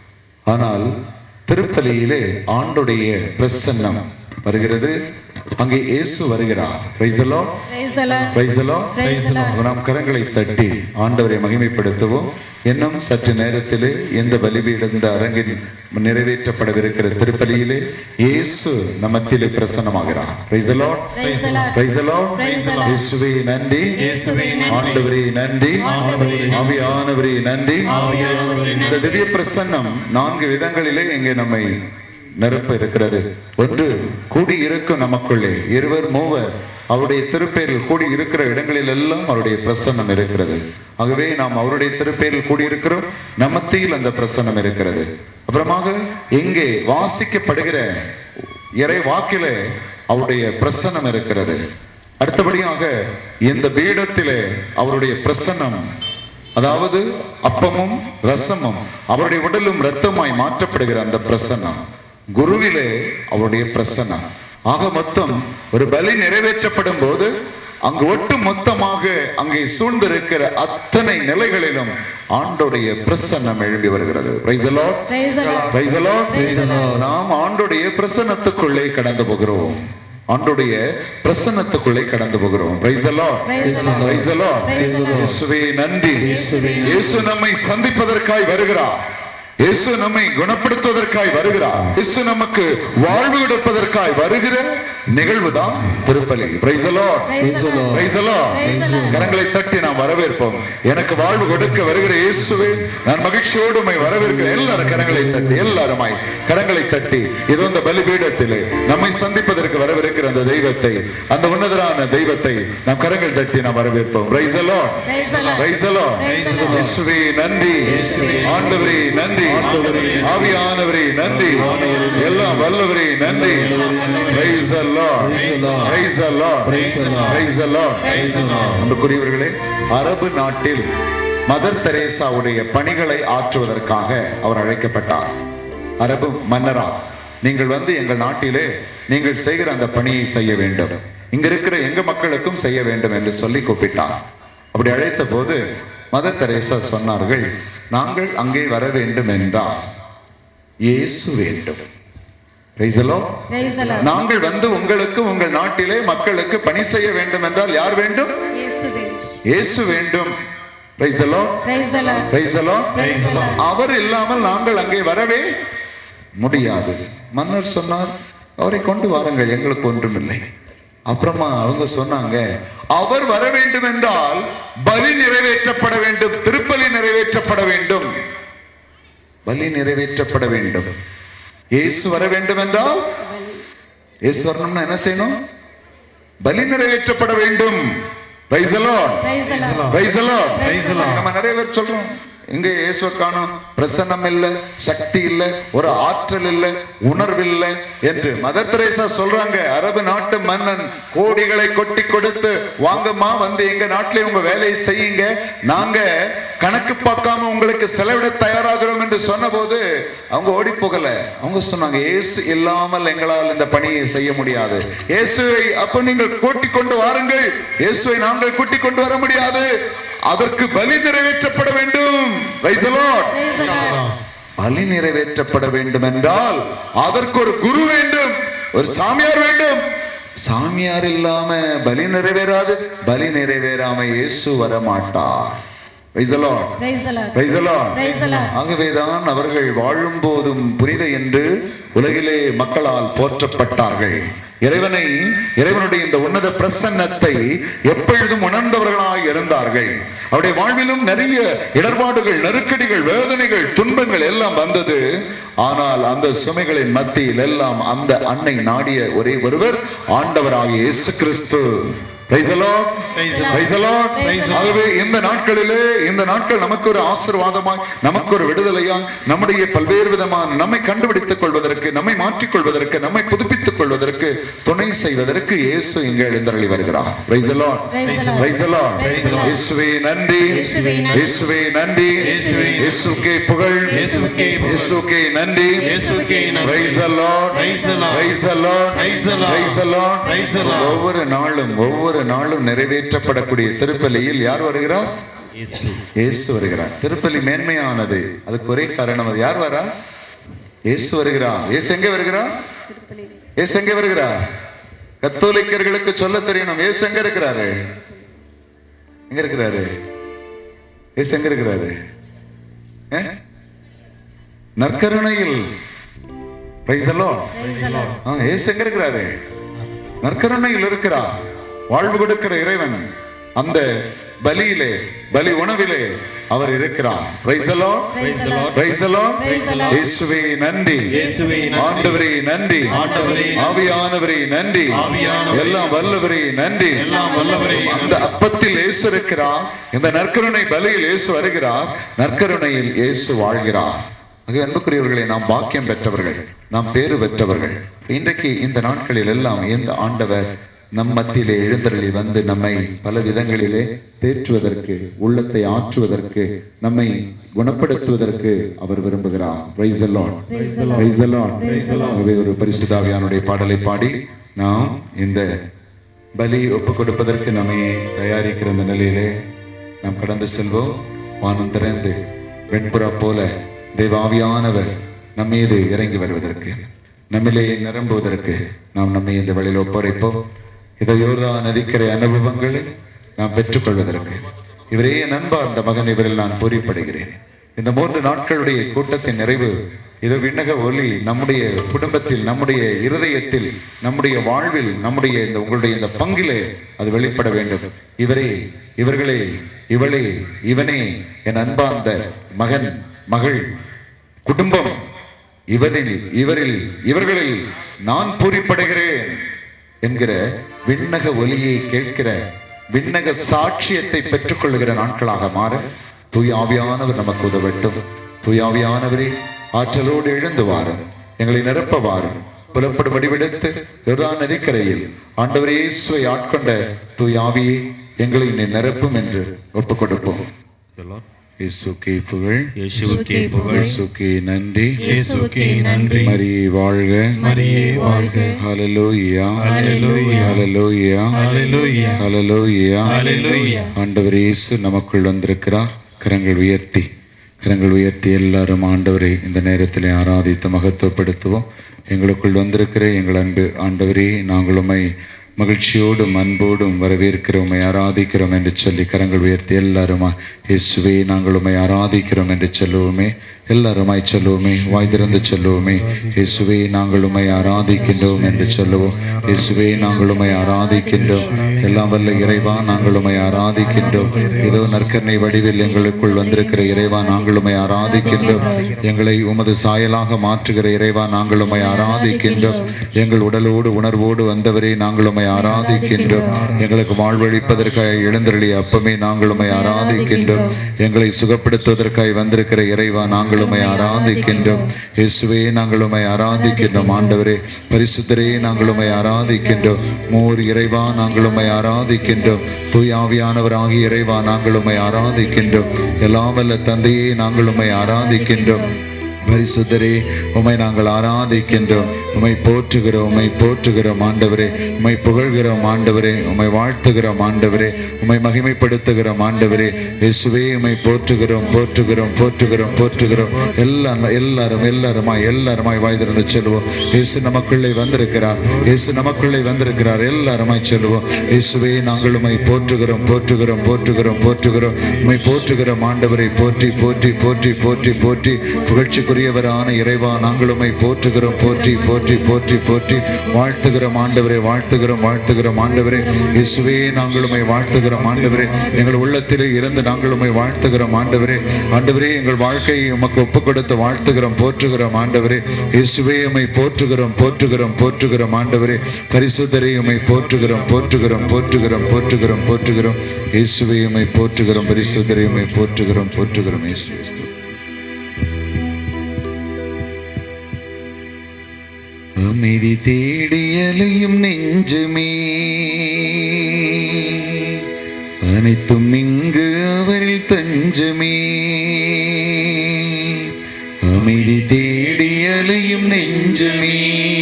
[SPEAKER 2] ஆனால் திருப்பலியிலே ஆண்டுடைய பிரசன்னம் வருகிறது அங்கே இயேசு வருகிறார் Praise the Lord.
[SPEAKER 6] Praise the Lord.
[SPEAKER 2] Praise the Lord.
[SPEAKER 6] Praise the Lord.
[SPEAKER 2] நாம் கரங்களை தட்டி ஆண்டவரை மகிமைப்படுத்துவோம் இன்னும் சற்று நேரத்திலே எந்த பலிபீடம் இந்த அரங்கில் நிறைவேற்றப்படவிருக்கிற திருப்பலியிலே இயேசு நமத்திலே பிரசன்னமாகிறார் Praise the Lord.
[SPEAKER 6] Praise the Lord.
[SPEAKER 2] Praise the Lord.
[SPEAKER 6] Praise the Lord.
[SPEAKER 2] இயேசுவே நன்றி
[SPEAKER 6] இயேசுவே நன்றி.
[SPEAKER 2] ஆண்டவரே நன்றி
[SPEAKER 6] ஆண்டவரே நன்றி.
[SPEAKER 2] ஆவியானவரே நன்றி
[SPEAKER 6] ஆவியானவரே நன்றி.
[SPEAKER 2] இந்த திவ்ய பிரசன்னம் நான்கு விதங்களிலே இங்கே நம்மை நிரப்ப இருக்கிறது ஒன்று கூடி இருக்கும் நமக்குள்ளே இருவர் மூவர் அவருடைய திருப்பேரில் கூடி இருக்கிற இடங்களில் எல்லாம் அவருடைய பிரசன்னம் இருக்கிறது ஆகவே நாம் அவருடைய திருப்பேரில் கூடி இருக்கிறோம் நமத்தியில் அந்த பிரசன்னம் இருக்கிறது அப்புறமாக இங்கே வாசிக்கப்படுகிற இறை வாக்கிலே அவருடைய பிரசன்னம் இருக்கிறது அடுத்தபடியாக இந்த பீடத்திலே அவருடைய பிரசன்னம் அதாவது அப்பமும் ரசமும் அவருடைய உடலும் இரத்தமாய் மாற்றப்படுகிற அந்த பிரசன்னம் குருவிலே அவருடைய பிரசன்னம் ஆக மொத்தம் ஒரு பலி நிறைவேற்றப்படும் போது அங்கு ஒட்டு மொத்தமாக அங்கே சூழ்ந்திருக்கிற அத்தனை நிலைகளிலும் ஆண்டோடைய பிரசன்னம் எழும்பி வருகிறது Praise the Lord.
[SPEAKER 6] Praise the Lord.
[SPEAKER 2] Praise the Lord.
[SPEAKER 6] Praise the Lord.
[SPEAKER 2] நாம் ஆண்டோடைய பிரசன்னத்துக்குள்ளே கடந்து போகிறோம் ஆண்டோடைய பிரசன்னத்துக்குள்ளே கடந்து போகிறோம் Praise the Lord.
[SPEAKER 6] Praise the Lord.
[SPEAKER 2] Praise the Lord.
[SPEAKER 6] Praise the Lord.
[SPEAKER 2] இயேசுவே நன்றி இயேசு நம்மை சந்திப்பதற்காய் வருகிறார் இயேசு நம்மை குணப்படுத்துவதற்காய் வருகிறார் இயேசு நமக்கு வாழ்வு கொடுப்பதற்காய் வருகிற நிகழ்வுதான் திருப்பலி Praise the Lord.
[SPEAKER 6] Praise the Lord.
[SPEAKER 2] Praise the Lord.
[SPEAKER 6] Praise the Lord.
[SPEAKER 2] கரங்களை தட்டி நாம் வரவேற்போம் எனக்கு வாழ்வு கொடுக்க வருகிற இயேசுவே நான் மகிழ்ச்சியோடு உம்மை வரவேற்கிறேன் எல்லாரும் கரங்களை தட்டி எல்லாருமாய் கரங்களை தட்டி இது அந்த பலிபீடத்திலே நம்மை சந்திப்பதற்கு வரவிருக்கிற அந்த தெய்வத்தை அந்த உன்னதரான தெய்வத்தை நாம் கரங்கள் தட்டி நாம் வரவேற்போம் Praise the Lord.
[SPEAKER 6] Praise the Lord.
[SPEAKER 2] Praise the Lord.
[SPEAKER 6] Praise the Lord.
[SPEAKER 2] இயேசுவே நன்றி ஆண்டவரே நன்றி ஆவியானவரே நன்றி எல்லாம் வல்லவரே நன்றி Praise the Lord. Praise the Lord. Praise the Lord. அன்புக்குரியவர்களே அரபு நாட்டில் மதர் தெரேசாவுடைய பணிகளை ஆற்றுவதற்காக அவர் அழைக்கப்பட்டார் அரபு மன்னரா நீங்கள் வந்து எங்கள் நாட்டிலே நீங்கள் செய்கிற அந்த பணியை செய்ய வேண்டும் இங்க இருக்கிற எங்க மக்களுக்கும் செய்ய வேண்டும் என்று சொல்லி கூப்பிட்டார் அப்படி அழைத்த போது மதர் தெரேசா சொன்னார்கள் நாங்கள் அங்கே வர வேண்டும் என்றால் இயேசு வேண்டும் Praise the Lord.
[SPEAKER 6] Praise the Lord.
[SPEAKER 2] நாங்கள் வந்து உங்களுக்கு உங்கள் நாட்டிலே மக்களுக்கு பணி செய்ய வேண்டும் என்றால் யார் வேண்டும்
[SPEAKER 6] இயேசுவே.
[SPEAKER 2] இயேசு வேண்டும் Praise the Lord.
[SPEAKER 6] Praise the Lord.
[SPEAKER 2] Praise the Lord.
[SPEAKER 6] Praise the Lord.
[SPEAKER 2] அவர் இல்லாமல் நாங்கள் அங்கே வரவே முடியாது மன்னர் சொன்னார் அவரை கொண்டு வாருங்கள் எங்களுக்கு ஒன்றுமில்லை அப்புறமா அவங்க சொன்னாங்க அவர் வர வேண்டும் என்றால் பலி நிறைவேற்றப்பட வேண்டும் திருப்பலி நிறைவேற்றப்பட வேண்டும் பலி நிறைவேற்றப்பட வேண்டும் இயேசு வர வேண்டும் என்றால் இயேசு வரணும்னா என்ன செய்யணும் பலி நிறைவேற்றப்பட வேண்டும் Praise the Lord.
[SPEAKER 6] Praise the Lord.
[SPEAKER 2] Praise the Lord.
[SPEAKER 6] Praise the Lord.
[SPEAKER 2] நம்ம நிறைய பேர் சொல்றோம் இங்க இயேசுவை காணோம் பிரசன்னம் இல்ல சக்தி இல்ல ஒரு ஆற்றல் இல்ல உணர்வு இல்ல என்று மதர் தெரேசா சொல்றாங்க அரபு நாட்டு மன்னன் கோடிகளை கொட்டி கொடுத்து வாங்கம்மா வந்து எங்க நாட்டிலே உங்க வேலையை செய்யுங்க நாங்க கணக்கு பார்க்காம உங்களுக்கு செலவிட தயாராகிறோம் என்று சொன்னபோது அவங்க ஓடி போகல அவங்க சொன்னாங்க இயேசு இல்லாமல் எங்களால் இந்த பணியை செய்ய முடியாது இயேசுவை அப்ப நீங்கள் கூட்டிக் கொண்டு வாருங்கள் இயேசுவை நாங்கள் கூட்டிக் கொண்டு வர முடியாது அதற்கு பலி நிறைவேற்றப்பட வேண்டும் Praise the Lord.
[SPEAKER 6] Praise the Lord.
[SPEAKER 2] பலி நிறைவேற்றப்பட வேண்டும் என்றால் அதற்கு ஒரு குரு வேண்டும் ஒரு சாமியார் வேண்டும் சாமியார் இல்லாம பலி நிறைவேறாது பலி நிறைவேறாம இயேசு வர மாட்டார் Praise the Lord.
[SPEAKER 6] Praise the Lord.
[SPEAKER 2] Praise the Lord.
[SPEAKER 6] Praise the Lord.
[SPEAKER 2] ஆகவேதான் அவர்கள் வாழும் போதும் புனித என்று உலகிலே மக்களால் போற்றப்பட்டார்கள் இறைவனை இறைவனுடைய இந்த உன்னத பிரசன்னத்தை எப்பொழுதும் உணர்ந்தவர்களாய் இருந்தார்கள் அவருடைய வாழ்விலும் நிறைய இடர்பாடுகள் நெருக்கடிகள் வேதனைகள் துன்பங்கள் எல்லாம் வந்தது ஆனால் அந்த சுமைகளின் மத்தியில் எல்லாம் அந்த அன்னை நாடிய ஒரே ஒருவர் ஆண்டவராகிய இயேசு கிறிஸ்து Praise the Lord.
[SPEAKER 3] Praise the Lord.
[SPEAKER 2] Praise the Lord.
[SPEAKER 6] Praise the Lord.
[SPEAKER 2] ஆகவே இந்த நாட்களிலே இந்த நாட்கள் நமக்கு ஒரு ஆசீர்வாதமாய் நமக்கு ஒரு விடுதலையாய் நம்முடைய பல்வேறு விதமான நம்மை கண்டுபிடித்துக் கொள்வதற்கு நம்மை மாற்றிக் கொள்வதற்கு நம்மை புதுப்பித்துக் கொள்வதற்கு துணை செய்வதற்கு இயேசு இங்கே எழுந்தருளி வருகிறார் Praise the Lord.
[SPEAKER 6] Praise the Lord.
[SPEAKER 2] Praise the Lord.
[SPEAKER 6] Praise the Lord.
[SPEAKER 2] இயேசுவே நன்றி
[SPEAKER 6] இயேசுவே நன்றி.
[SPEAKER 2] இயேசுவே நன்றி
[SPEAKER 3] இயேசுவே நன்றி.
[SPEAKER 2] இயேசுக்கே புகழ்
[SPEAKER 3] இயேசுவுக்கே புகழ்.
[SPEAKER 2] இயேசுக்கே நன்றி
[SPEAKER 3] இயேசுவுக்கே நன்றி.
[SPEAKER 2] Praise the Lord.
[SPEAKER 3] Praise the Lord.
[SPEAKER 2] Praise the Lord.
[SPEAKER 3] Praise the Lord.
[SPEAKER 2] Praise the Lord.
[SPEAKER 3] Praise the Lord.
[SPEAKER 2] ஒவ்வொரு நாளும் ஒவ்வொரு நாளும் நிறைவேற்றப்படக்கூடிய திருப்பலியில் யார் வருகிறார் இயேசு வருகிறார் திருப்பலி மேன்மையானது அதுக்கு ஒரே காரணம் அது யார் வரா இயேசு வருகிறார் இயேசு எங்கே வருகிறார் இயேசு எங்கே வருகிறார் கத்தோலிக்கர்களுக்கு சொல்ல தெரியணும் இயேசு எங்க இருக்கிறாரு எங்க இருக்கிறாரு இயேசு எங்க இருக்கிறாரு ஏ? நற்கருணையில் Praise the Lord. ஆ, இயேசு எங்க இருக்கிறாரு நற்கருணையில் இருக்கிறார் வாழ்வு கொடுக்கிற இறைவன் அந்த பலியிலே பலி உணவிலே அவர் இருக்கிறார் Praise the Lord.
[SPEAKER 6] Praise the Lord.
[SPEAKER 2] Praise the Lord.
[SPEAKER 6] Praise the Lord.
[SPEAKER 2] இயேசுவே நன்றி
[SPEAKER 3] இயேசுவே நன்றி.
[SPEAKER 2] ஆண்டவரே நன்றி
[SPEAKER 3] ஆண்டவரே நன்றி.
[SPEAKER 2] ஆவியானவரே நன்றி
[SPEAKER 3] ஆவியானவரே
[SPEAKER 2] எல்லாம் வல்லவரே நன்றி
[SPEAKER 3] எல்லாம் வல்லவரே
[SPEAKER 2] அந்த அப்பத்தில் இயேசு இருக்கிறார் இந்த நற்கருணை பலியில் இயேசு வருகிறார் நற்கருணையில் இயேசு வாழ்கிறார் ஆகவே அன்புக்குரியவர்களை நாம் பாக்கியம் பெற்றவர்கள் நாம் பேறு பெற்றவர்கள் இன்றைக்கு இந்த நாட்களில் எல்லாம் எந்த ஆண்டவர் நம் மத்தியிலே எழுந்தருளி வந்து நம்மை பல விதங்களிலே தேற்றுவதற்கு உள்ளத்தை ஆற்றுவதற்கு நம்மை குணப்படுத்துவதற்கு அவர் விரும்புகிறார் Praise the Lord. Praise the Lord. ஆகவே ஒரு பரிசுத்தாவியானுடைய பாடலை பாடி நாம் இந்த பலி ஒப்பு கொடுப்பதற்கு நம்மை தயாரிக்கிற இந்த நிலையிலே நாம் கடந்து செல்வோம் வானம் திறந்து வெண்புறா போல தெய்வாவியானவர் நம் மீது இறங்கி வருவதற்கு நம்மிலே நிரம்புவதற்கு நாம் நம்மை இந்த வழியில் ஒப்படைப்போம் இதை யோர்தா நதிக்கரை அனுபவங்களை நாம் பெற்றுக்கொள்வதற்கு இவரே என் அன்பார்ந்த மகன் இவரில் நான் பொறிப்படுகிறேன் இந்த மூன்று நாட்களுடைய கூட்டத்தின் நிறைவு இது விண்ணக ஒலி நம்முடைய குடும்பத்தில் நம்முடைய இருதயத்தில் நம்முடைய வாழ்வில் நம்முடைய இந்த உங்களுடைய இந்த பங்கிலே அது வெளிப்பட வேண்டும் இவரே இவர்களே இவளே இவனே என் அன்பார்ந்த மகன் மகள் குடும்பம் இவரில் இவரில் இவர்களில் நான் பூரிப்படைகிறேன் என்கிற விண்ணக ஒலியை கேட்கிற விண்ணக சாட்சியத்தை பெற்றுக்கொள்ளுகிற நாட்களாக மாற தூய் ஆவியானவர் நமக்கு உதவட்டும் தூய் ஆவியானவரே ஆற்றலோடு எழுந்து வாரும் எங்களை நிரப்ப வாரும் புலப்படும் வடிவெடுத்து யோர்தான் நதிக்கரையில் ஆண்டவரே இயேசுவை ஆட்கொண்ட தூய் ஆவியே எங்களை நீ நிரப்பும் என்று ஒப்புக் கொடுப்போம் இயேசுக்கே புகழ்
[SPEAKER 5] இயேசுவுக்கே புகழ்
[SPEAKER 2] இயேசுக்கே நன்றி
[SPEAKER 6] இயேசுவுக்கே நன்றி
[SPEAKER 2] மரியே வாழ்க
[SPEAKER 5] மரியே வாழ்க
[SPEAKER 2] ஹalleluya
[SPEAKER 5] ஹalleluya.
[SPEAKER 2] ஹalleluya
[SPEAKER 5] ஹalleluya.
[SPEAKER 2] ஹalleluya
[SPEAKER 5] ஹalleluya.
[SPEAKER 2] ஆண்டவர் இயேசு நமக்குள் வந்திருக்கிறார் கரங்கள் உயர்த்தி கரங்கள் உயர்த்தி எல்லாரும் ஆண்டவரை இந்த நேரத்தில் ஆராதித்து மகத்துவப்படுத்துவோம் எங்களுக்குள் வந்திருக்கிற எங்கள் அன்பு ஆண்டவரே நாங்கள் உம்மை மகிழ்ச்சியோடும் அன்போடும் வரவேற்கிறோம் உம்மை ஆராதிக்கிறோம் என்று சொல்லி கரங்கள் உயர்த்தி எல்லாருமா இயேசுவே நாங்கள் உம்மை ஆராதிக்கிறோம் என்று சொல்லுவோமே எல்லாருமாய் சொல்லுவோமே வாய் திறந்து சொல்லுவோமே இயேசுவே நாங்கள் உம்மை ஆராதிக்கின்றோம் என்று சொல்லுவோம் இயேசுவே நாங்கள் உம்மை ஆராதிக்கின்றோம் எல்லாம் வல்ல இறைவா நாங்கள் உம்மை ஆராதிக்கின்றோம் இதோ நற்கரணை வடிவில் எங்களுக்குள் வந்திருக்கிற இறைவா நாங்கள் உம்மை ஆராதிக்கின்றோம் எங்களை உமது சாயலாக மாற்றுகிற இறைவா நாங்கள் உம்மை ஆராதிக்கின்றோம் எங்கள் உடலோடு உணர்வோடு வந்தவரே நாங்கள் உம்மை ஆராதிக்கின்றோம் எங்களுக்கு வாழ்வழிப்பதற்காக எழுந்தருளிய அப்பமே நாங்கள் உம்மை ஆராதிக்கின்றோம் எங்களை சுகப்படுத்துவதற்காய் வந்திருக்கிற இறைவா நாங்கள் உம்மை ஆராதிக்கின்றோம் இயேசுவே நாங்கள் உம்மை ஆராதிக்கின்றோம் ஆண்டவரே பரிசுத்தரே நாங்கள் உம்மை ஆராதிக்கின்றோம் மூர் இறைவா நாங்கள் உம்மை ஆராதிக்கின்றோம் தூய் ஆவியானவராகிய இறைவா நாங்கள் உம்மை ஆராதிக்கின்றோம் எல்லாம் வல்ல தந்தையே நாங்கள் உம்மை ஆராதிக்கின்றோம் பரிசுத்தரே உம்மை நாங்கள் ஆராதிக்கின்றோம் உம்மை போற்றுகிறோம் உம்மை போற்றுகிறோம் ஆண்டவரே உம்மை புகழ்கிறோம் ஆண்டவரே உம்மை வாழ்த்துகிறோம் ஆண்டவரே உம்மை மகிமைப்படுத்துகிறோம் ஆண்டவரே இயேசுவே உம்மை போற்றுகிறோம் போற்றுகிறோம் போற்றுகிறோம் போற்றுகிறோம் எல்லாம் எல்லாரும் எல்லாருமாய் எல்லாருமாய் வாய் திறந்து சொல்லுவோம் இயேசு நமக்குள்ளே வந்திருக்கிறார் இயேசு நமக்குள்ளே வந்திருக்கிறார் எல்லாருமாய் சொல்லுவோம் இயேசுவே நாங்கள் உம்மை போற்றுகிறோம் போற்றுகிறோம் போற்றுகிறோம் போற்றுகிறோம் உம்மை போற்றுகிறோம் ஆண்டவரை போற்றி போற்றி போற்றி போற்றி போற்றி புகழ்ச்சிக்குரியவரான இறைவா நாங்கள் உம்மை போற்றுகிறோம் போற்றி போற்றி போற்றி போற்றி வாழ்த்துகிறோம் ஆண்டவரை வாழ்த்துகிறோம் வாழ்த்துகிறோம் ஆண்டவரே இயேசுவே நாங்கள் உம்மை வாழ்த்துகிறோம் ஆண்டவரே எங்கள் உள்ளத்திலே இருந்து நாங்கள் உம்மை வாழ்த்துகிறோம் ஆண்டவரே ஆண்டவரே எங்கள் வாழ்க்கையை உமக்கு ஒப்புக் கொடுத்து வாழ்த்துகிறோம் போற்றுகிறோம் ஆண்டவரே இயேசுவே உம்மை போற்றுகிறோம் போற்றுகிறோம் போற்றுகிறோம் ஆண்டவரே பரிசுத்தரே உம்மை போற்றுகிறோம் போற்றுகிறோம் போற்றுகிறோம் போற்றுகிறோம் போற்றுகிறோம் இயேசுவே உம்மை போற்றுகிறோம் பரிசுத்தரே உம்மை போற்றுகிறோம் போற்றுகிறோம் இயேசு கிறிஸ்து அமைதி தேடி அலையும் நெஞ்சமே அனைத்தும் இங்கு அவரில் தஞ்சமே அமைதி தேடி அலையும் நெஞ்சமே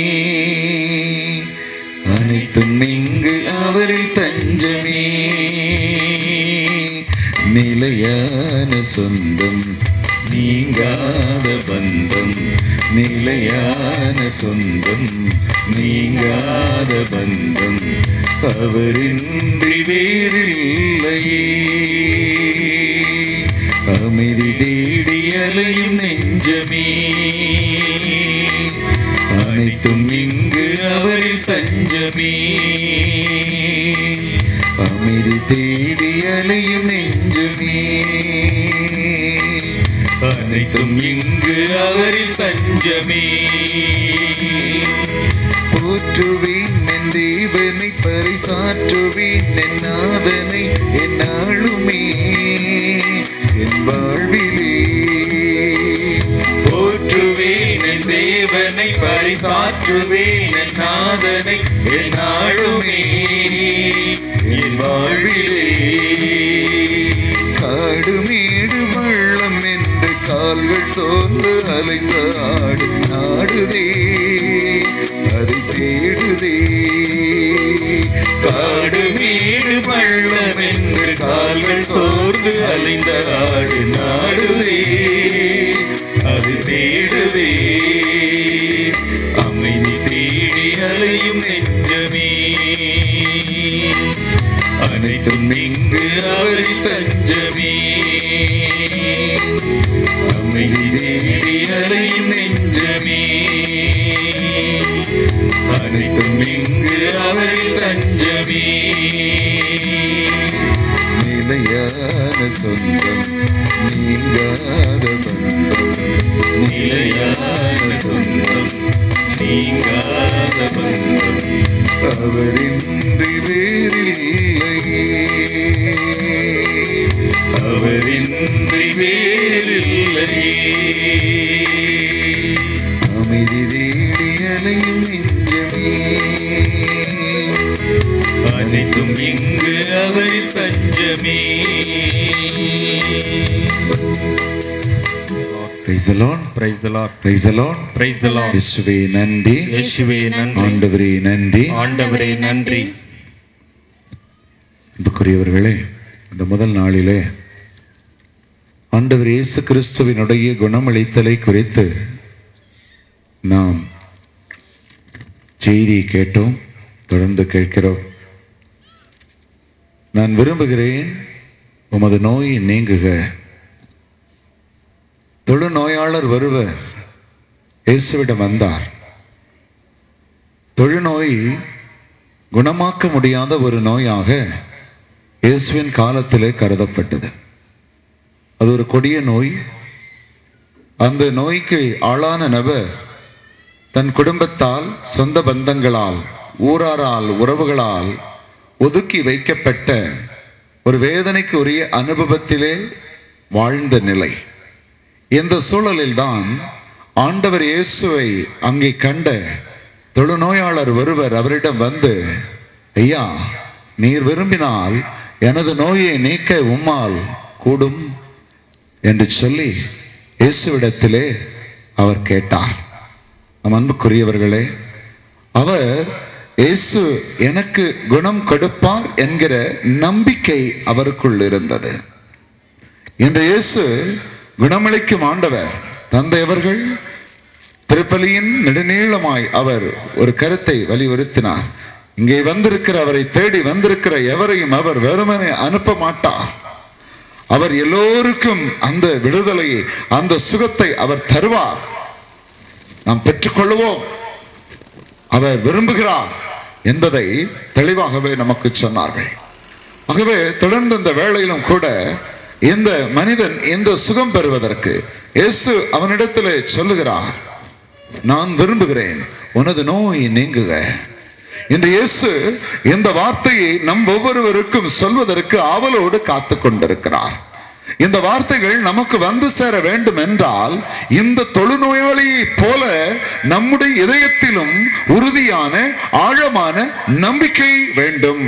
[SPEAKER 2] அனைத்தும் இங்கு அவரில் தஞ்சமே நிலையான சொந்தம் நீங்காத பந்தம் நிலையான சொந்தம் நீங்காத பந்தம் அவரின்றி வேறில்லையே அமைதி தேடி அலையும் நெஞ்சமே அனைத்தும் இங்கு அவரில் தஞ்சமே அமைதி தேடி அலையும் நெஞ்சமே அனைத்தும் இங்கு அவரில் தஞ்சமே போற்றுவேன் என் தேவனை பரிசாற்றுவேன் என் நாதனை என்னாலுமே என் வாழ்விலே போற்றுவேன் என் தேவனை பரிசாற்றுவேன் என் நாதனை என்னாலுமே என் வாழ்விலே காடு மேடு வள்ளம் என்று கால்கள் சோர்ந்து அலைந்த ஆடு நாடுதே அதை தேடுதே காடு மேடு வள்ளம் என்று கால்கள் சோர்ந்து அலைந்த ஆடு நாடுதே அது தேடுதே அமைதி தேடி அலையும் நெஞ்சமே அனைத்தும் இங்கு அவரை தஞ்சமே அமைதி தேடி அலையும் நெஞ்சமே அனைத்தும் இங்கு அவரை தஞ்சமே நிலையான சொந்தம் நீங்காத பந்தம் நிலையான சொந்தம் நீங்காத பந்தம் அவரின்றி வேறில்லையே அவரின்றி வேறில்லையே அமைதி தேடி அலையும் நெஞ்சமே அனைத்தும் இங்கு அவரி தஞ்சமே Praise the Lord.
[SPEAKER 5] Praise the Lord
[SPEAKER 2] Praise the Lord.
[SPEAKER 5] Praise the Lord
[SPEAKER 2] இயேசுவே நன்றி
[SPEAKER 5] இயேசுவே நன்றி
[SPEAKER 2] ஆண்டவரே நன்றி
[SPEAKER 5] ஆண்டவரே நன்றி
[SPEAKER 2] அன்புக்குரியவர்களே இந்த முதல் நாளிலே ஆண்டவர் இயேசு கிறிஸ்துவினுடைய குணமளித்தலை குறித்து நாம் செய்தி கேட்டோம் தொடர்ந்து கேட்கிறோம் நான் விரும்புகிறேன் உமது நோய் நீங்குக தொழுநோயாளர் ஒருவர் இயேசுவிடம் வந்தார் தொழுநோய் குணமாக்க முடியாத ஒரு நோயாக இயேசுவின் காலத்திலே கருதப்பட்டது அது ஒரு கொடிய நோய் அந்த நோய்க்கு ஆளான நபர் தன் குடும்பத்தால் சொந்த பந்தங்களால் ஊராரால் உறவுகளால் ஒதுக்கி வைக்கப்பட்ட ஒரு வேதனைக்கு உரிய அனுபவத்திலே வாழ்ந்த நிலை இந்த சூழலில்தான் ஆண்டவர் இயேசுவை அங்கே கண்ட தொழுநோயாளர் ஒருவர் அவரிடம் வந்து ஐயா நீர் விரும்பினால் எனது நோயை நீக்க உம்மால் கூடும் என்று சொல்லி இயேசுவிடத்திலே அவர் கேட்டார் நம் அன்புக்குரியவர்களே அவர் இயேசு எனக்கு குணம் கொடுப்பார் என்கிற நம்பிக்கை அவருக்குள் இருந்தது இன்று இயேசு குணமளிக்கும் ஆண்டவர் தந்தை அவர்கள் திருப்பலியின் நெடுநீளமாய் அவர் ஒரு கருத்தை வலியுறுத்தினார் இங்கே வந்திருக்கிற அவரை தேடி வந்திருக்கிற எவரையும் அவர் வெறுமனே அனுப்ப மாட்டார் அவர் எல்லோருக்கும் அந்த விடுதலையை அந்த சுகத்தை அவர் தருவார் நாம் பெற்றுக்கொள்வோம் அவர் விரும்புகிறார் என்பதை தெளிவாகவே நமக்கு சொன்னார்கள் ஆகவே தொடர்ந்து இந்த வேளையிலும் கூட இந்த மனிதன் இந்த சுகம் பெறுவதற்கு இயேசு அவனிடத்திலே சொல்லுகிறார் நான் விரும்புகிறேன் உனது நோய் நீங்குக இன்று இயேசு இந்த வார்த்தையை நம் ஒவ்வொருவருக்கும் சொல்வதற்கு ஆவலோடு காத்து கொண்டிருக்கிறார் இந்த வார்த்தைகள் நமக்கு வந்து சேர வேண்டும் என்றால் இந்த தொழுநோயாளியை போல நம்முடைய இதயத்திலும் உறுதியான ஆழமான நம்பிக்கை வேண்டும்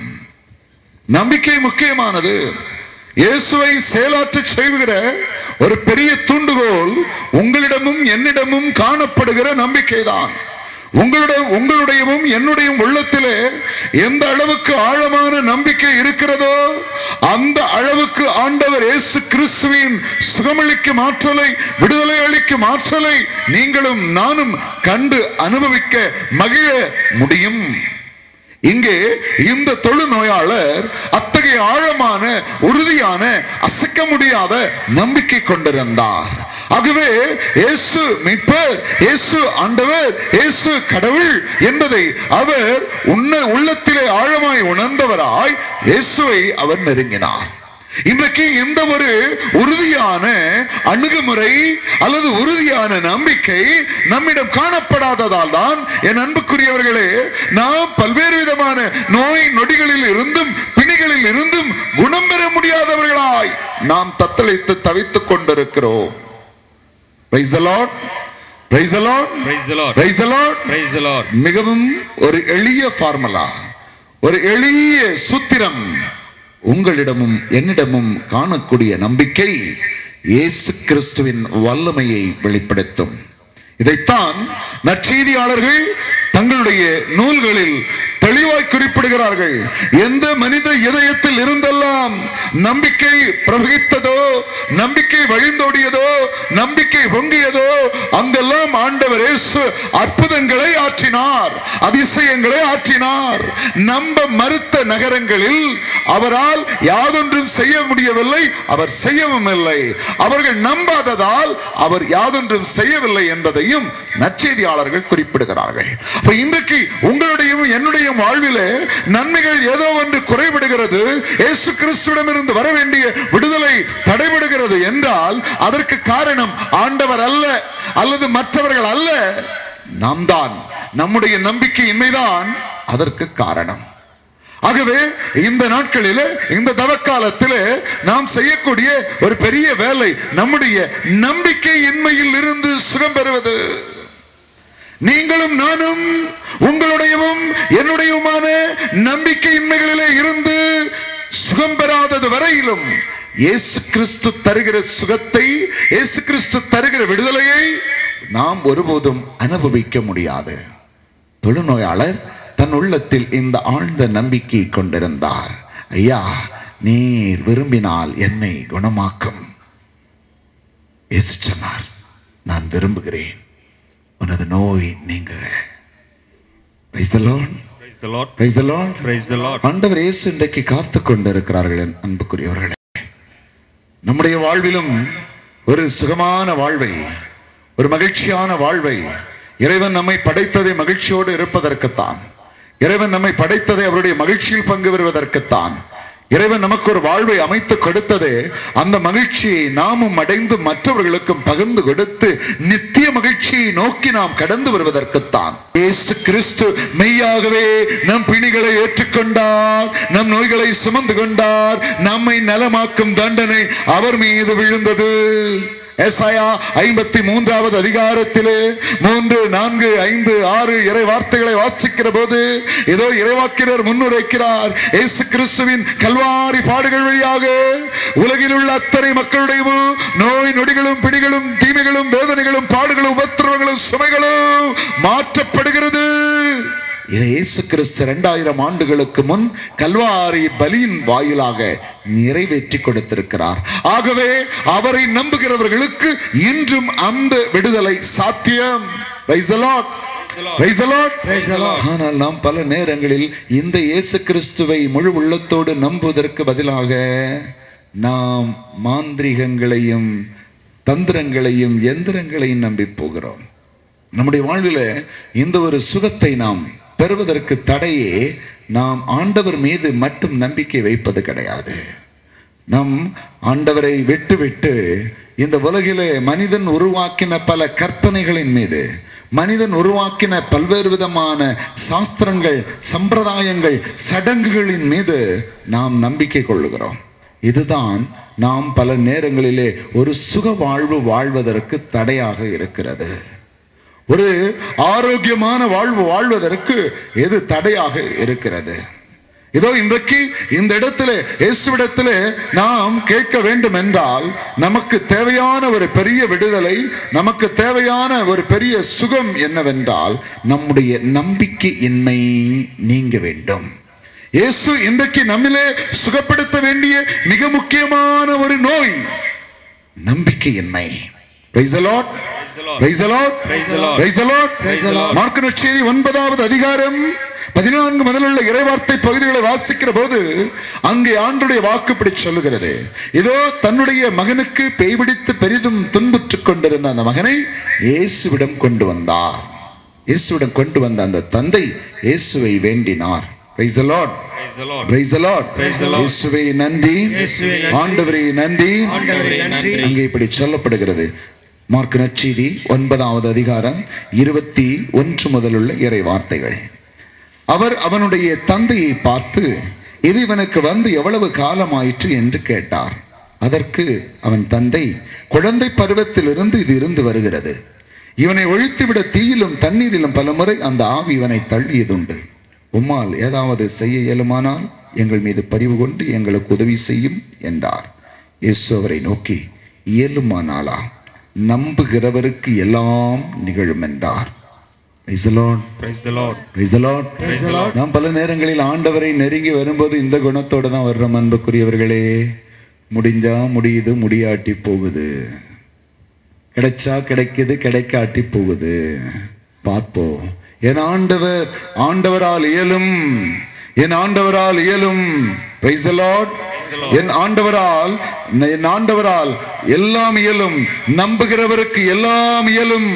[SPEAKER 2] நம்பிக்கை முக்கியமானது இயேசுவை செயலாற்ற செய்கிற ஒரு பெரிய தூண்டுகோல் உங்களிடமும் என்னிடமும் காணப்படுகிற நம்பிக்கைதான் உங்களுடைய உங்களுடையவும் என்னுடைய உள்ளத்திலே எந்த அளவுக்கு ஆழமான நம்பிக்கை இருக்கிறதோ அந்த அளவுக்கு ஆண்டவர் இயேசு கிறிஸ்துவின் சுகமளிக்கும் ஆற்றலை விடுதலை அளிக்கும் ஆற்றலை நீங்களும் நானும் கண்டு அனுபவிக்க மகிழ முடியும் இங்கே இந்த தொழுநோயாளர் அத்தகைய ஆழமான உறுதியான அசைக்க முடியாத நம்பிக்கை கொண்டிருந்தார் ஆகவே இயேசு மீட்பர் இயேசு ஆண்டவர் இயேசு கடவுள் என்பதை அவர் உன்ன உள்ளத்திலே ஆழமாய் உணர்ந்தவராய் இயேசுவை அவர் நெருங்கினார் இன்றைக்கு இந்த ஒரு உறுதியான அணுகுமுறை அல்லது உறுதியான நம்பிக்கை நம்மிடம் காணப்படாததால் தான் என் அன்புக்குரியவர்களே நாம் பல்வேறு விதமான நோய் நொடிகளில் இருந்தும் பிணிகளில் இருந்தும் குணம் பெற முடியாதவர்களாய் நாம் தத்தளித்து தவித்துக் கொண்டிருக்கிறோம் Praise the Lord. Praise the Lord.
[SPEAKER 5] Praise the Lord.
[SPEAKER 2] Praise the Lord.
[SPEAKER 5] Praise the Lord.
[SPEAKER 2] மிகவும் ஒரு எளிய ஃபார்முலா ஒரு எளிய சூத்திரம் உங்களிடமும் என்னிடமும் காணக்கூடிய நம்பிக்கை இயேசு கிறிஸ்துவின் வல்லமையை வெளிப்படுத்தும் இதைத்தான் நற்செய்தியாளர்கள் தங்களுடைய நூல்களில் தெளிவாய் குறிப்பிடுகிறார்கள் எந்த மனித இதயத்தில் இருந்தெல்லாம் நம்பிக்கை பிரவகித்ததோ நம்பிக்கை வழிந்தோடியதோ நம்பிக்கை பொங்கியதோ அங்கெல்லாம் ஆண்டவர் இயேசு அற்புதங்களை ஆற்றினார் அதிசயங்களை ஆற்றினார் நம்ப மறுத்த நகரங்களில் அவரால் யாதொன்றும் செய்ய முடியவில்லை அவர் செய்யவும் இல்லை அவர்கள் நம்பாததால் அவர் யாதொன்றும் செய்யவில்லை என்பதையும் நற்செய்தியாளர்கள் குறிப்பிடுகிறார்கள் அப்ப இன்றைக்கு உங்களுடைய என்னுடைய வாழ்விலே நன்மைகள் ஏதோ ஒன்று குறைபடுகிறது இயேசு கிறிஸ்துவிடமிருந்து வர வேண்டிய விடுதலை தடைபடுகிறது என்றால் அதற்கு காரணம் ஆண்டவர் அல்ல அல்லது மற்றவர்கள் அல்ல நாம் தான் நம்முடைய நம்பிக்கையின்மைதான் அதற்கு காரணம் ஆகவே இந்த நாட்களிலே இந்த தவக்காலத்திலே நாம் செய்யக்கூடிய ஒரு பெரிய வேலை நம்முடைய நம்பிக்கை இன்மையில் இருந்து சுகம் பெறுவது நீங்களும் நானும் உங்களுடையவும் என்னுடையவுமான நம்பிக்கையின்மைகளிலே இருந்து சுகம் பெறாதது வரையிலும் இயேசு கிறிஸ்து தருகிற சுகத்தை இயேசு கிறிஸ்து தருகிற விடுதலையை நாம் ஒருபோதும் அனுபவிக்க முடியாது தொழுநோயாளர் தன் உள்ளத்தில் இந்த ஆழ்ந்த நம்பிக்கை கொண்டிருந்தார் ஐயா நீர் விரும்பினால் என்னை குணமாக்கும் இயேசு சொன்னார் நான் விரும்புகிறேன் உனது நோய் நீங்க Praise the Lord.
[SPEAKER 5] Praise the Lord.
[SPEAKER 2] Praise the Lord.
[SPEAKER 5] Praise the Lord.
[SPEAKER 2] ஆண்டவர் இயேசு இன்றைக்கு காத்து கொண்டிருக்கிறார்கள் என் அன்புக்குரியவர்களே நம்முடைய வாழ்விலும் ஒரு சுகமான வாழ்வை ஒரு மகிழ்ச்சியான வாழ்வை இறைவன் நம்மை படைத்ததை மகிழ்ச்சியோடு இருப்பதற்குத்தான் இறைவன் நம்மை படைத்ததை அவருடைய மகிழ்ச்சியில் பங்கு பெறுவதற்குத்தான் இறைவன் நமக்கு ஒரு வாழ்வை அமைத்து கொடுத்ததே அந்த மகிழ்ச்சியை நாமும் அடைந்து மற்றவர்களுக்கும் பகிர்ந்து கொடுத்து நித்திய மகிழ்ச்சியை நோக்கி நாம் கடந்து வருவதற்குத்தான் இயேசு கிறிஸ்து மெய்யாகவே நம் பிணிகளை ஏற்றுக்கொண்டார் நம் நோய்களை சுமந்து கொண்டார் நம்மை நலமாக்கும் தண்டனை அவர் மீது விழுந்தது ஏசாயா ஐம்பத்தி மூன்றாவது அதிகாரத்திலே மூன்று நான்கு ஐந்து ஆறு இறை வார்த்தைகளை வாசிக்கிற போது ஏதோ இறைவாக்கினர் முன்னுரைக்கிறார் இயேசு கிறிஸ்துவின் கல்வாரி பாடுகள் வழியாக உலகில் உள்ள அத்தனை மக்களுடைய நோய் நொடிகளும் பிடிகளும் தீமைகளும் வேதனைகளும் பாடுகளும் உபத்திரவங்களும் சுமைகளும் மாற்றப்படுகிறது இதை இயேசு கிறிஸ்து இரண்டாயிரம் ஆண்டுகளுக்கு முன் கல்வாரி பலியின் வாயிலாக நிறைவேற்றி கொடுத்திருக்கிறார் ஆகவே அவரை நம்புகிறவர்களுக்கு இன்றும் அந்த விடுதலை சாத்தியம் Praise the Lord. Praise the Lord. ஆனால் நாம் பல நேரங்களில் இந்த இயேசு கிறிஸ்துவை முழு உள்ளத்தோடு நம்புவதற்கு பதிலாக நாம் மாந்திரிகங்களையும் தந்திரங்களையும் எந்திரங்களையும் நம்பி போகிறோம் நம்முடைய வாழ்வில் இந்த ஒரு சுகத்தை நாம் பெறுவதற்கு தடையே நாம் ஆண்டவர் மீது மட்டும் நம்பிக்கை வைப்பது கிடையாது நம் ஆண்டவரை விட்டு விட்டு இந்த உலகிலே மனிதன் உருவாக்கின பல கற்பனைகளின் மீது மனிதன் உருவாக்கின பல்வேறு விதமான சாஸ்திரங்கள் சம்பிரதாயங்கள் சடங்குகளின் மீது நாம் நம்பிக்கை கொள்ளுகிறோம் இதுதான் நாம் பல நேரங்களிலே ஒரு சுக வாழ்வு வாழ்வதற்கு தடையாக இருக்கிறது ஒரு ஆரோக்கியமான வாழ்வு வாழ்வதற்கு எது தடையாக இருக்கிறது இதோ இன்றைக்கு இந்த இடத்திலே இயேசுவிடத்திலே நாம் கேட்க வேண்டும் என்றால் நமக்கு தேவையான ஒரு பெரிய விடுதலை நமக்கு தேவையான ஒரு பெரிய சுகம் என்னவென்றால் நம்முடைய நம்பிக்கையின்மை நீங்க வேண்டும் இயேசு இன்றைக்கு நம்மிலே சுகப்படுத்த வேண்டிய மிக முக்கியமான ஒரு நோய் நம்பிக்கையின்மை Praise the Lord. Praise the Lord. Praise the Lord. Mark நற்செய்தி ஒன்பதாவது அதிகாரம் பதினான்கு முதலுள்ள இறைவார்த்தை பகுதிகளை வாசிக்கிற போது அங்கே ஆண்டுடைய வாக்குப்படி சொல்லுகிறது இதோ தன்னுடைய மகனுக்கு பேய் பிடித்து பெரிதும் துன்புற்றுக் கொண்டிருந்த அந்த மகனை இயேசுவிடம் கொண்டு வந்தார் இயேசுவிடம் கொண்டு வந்த அந்த தந்தை இயேசுவை வேண்டினார் Praise the Lord. Praise the Lord. இயேசுவே நன்றி ஆண்டவரே நன்றி அங்கே இப்படி சொல்லப்படுகிறது மார்க் நற்செய்தி ஒன்பதாவது அதிகாரம் இருபத்தி ஒன்று முதலுள்ள இறை வார்த்தைகள் அவர் அவனுடைய தந்தையை பார்த்து இது இவனுக்கு வந்து எவ்வளவு காலமாயிற்று என்று கேட்டார் அதற்கு அவன் தந்தை குழந்தை பருவத்திலிருந்து இது இருந்து வருகிறது இவனை ஒழித்துவிட தீயிலும் தண்ணீரிலும் பலமுறை அந்த ஆவி இவனை தள்ளியதுண்டு உம்மால் ஏதாவது செய்ய இயலுமானால் எங்கள் மீது பரிவு கொண்டு எங்களுக்கு உதவி செய்யும் என்றார் இயேசு அவரை நோக்கி இயலுமானாலா நம்புகிறவருக்கு எல்லாம் நிகழும் என்றார் Praise the Lord.
[SPEAKER 5] Praise the Lord.
[SPEAKER 2] Praise the Lord. நாம் பல நேரங்களில் ஆண்டவரை நெருங்கி வரும்போது இந்த குணத்தோட தான் வர்றோம் அன்புக்குரியவர்களே முடிஞ்சா முடியுது முடியாட்டி போகுது கிடைச்சா கிடைக்குது கிடைக்காட்டி போகுது பார்ப்போம் என் ஆண்டவர் ஆண்டவரால் இயலும் என் ஆண்டவரால் இயலும் Praise the Lord. என் ஆண்டவரால் என் ஆண்டவரால் எல்லாம் இயலும் நம்புகிறவருக்கு எல்லாம் இயலும்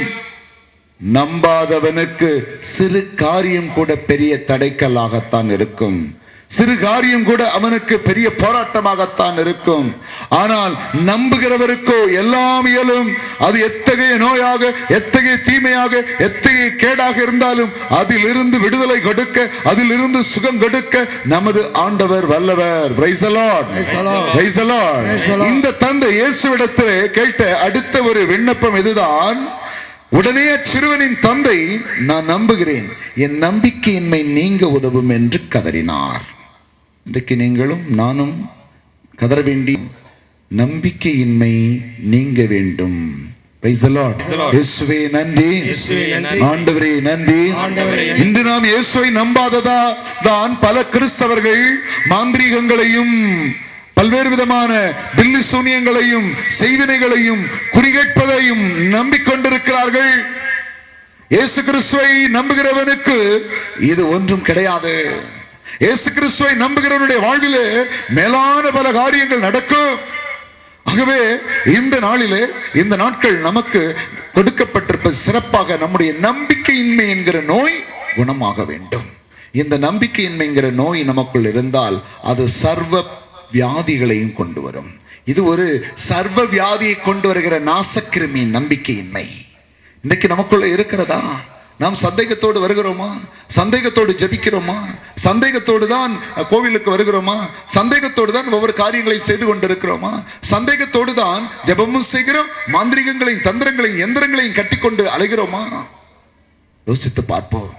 [SPEAKER 2] நம்பாதவனுக்கு சிறு காரியம் கூட பெரிய தடைக்கல்லாகத்தான் இருக்கும் சிறு காரியம் கூட அவனுக்கு பெரிய போராட்டமாகத்தான் இருக்கும் ஆனால் நம்புகிறவருக்கோ எல்லாம் இயலும் அது எத்தகைய நோயாக எத்தகைய தீமையாக எத்தகைய கேடாக இருந்தாலும் அதிலிருந்து விடுதலை கொடுக்க அதிலிருந்து சுகம் கொடுக்க நமது ஆண்டவர் வல்லவர் Praise the Lord. Praise the Lord. இந்த தந்தை இயேசுவிடத்திலே கேட்ட அடுத்த ஒரு விண்ணப்பம் இதுதான் உடனே சிறுவனின் தந்தை நான் நம்புகிறேன் என் நம்பிக்கையின்மை நீங்க உதவும் என்று கதறினார் இன்றைக்கு நீங்களும் நானும் கதற வேண்டி நம்பிக்கையின்மை நீங்க வேண்டும் Praise the Lord. இயேசுவே நன்றி ஆண்டவரே நன்றி இன்று நாம் இயேசுவை நம்பாததா தான் பல கிறிஸ்தவர்கள் மாந்திரீகங்களையும் பல்வேறு விதமான பில்லி சூனியங்களையும் செய்வினைகளையும் குறிகேட்பதையும் நம்பிக்கொண்டிருக்கிறார்கள் இயேசு கிறிஸ்துவை நம்புகிறவனுக்கு இது ஒன்றும் கிடையாது இயேசு கிறிஸ்துவை நம்புகிறவனுடைய வாழ்விலே மேலான பல காரியங்கள் நடக்கும் ஆகவே இந்த நாளிலே இந்த நாட்கள் நமக்கு கொடுக்கப்பட்டிருப்ப சிறப்பாக நம்முடைய நம்பிக்கையின்மை என்கிற நோய் குணமாக வேண்டும் இந்த நம்பிக்கையின்மைங்கிற நோய் நமக்குள் இருந்தால் அது சர்வ வியாதிகளையும் கொண்டு வரும் இது ஒரு சர்வ வியாதியை கொண்டு வருகிற நாசக்கிருமி நம்பிக்கையின்மை இன்னைக்கு நமக்குள்ள இருக்கிறதா நாம் சந்தேகத்தோடு வருகிறோமா சந்தேகத்தோடு ஜெபிக்கிறோமா சந்தேகத்தோடு தான் கோவிலுக்கு வருகிறோமா சந்தேகத்தோடு தான் ஒவ்வொரு காரியங்களையும் செய்து கொண்டிருக்கிறோமா சந்தேகத்தோடு தான் ஜெபமும் செய்கிறோம் மாந்திரிகங்களையும் தந்திரங்களையும் எந்திரங்களையும் கட்டிக்கொண்டு அலைகிறோமா யோசித்து பார்ப்போம்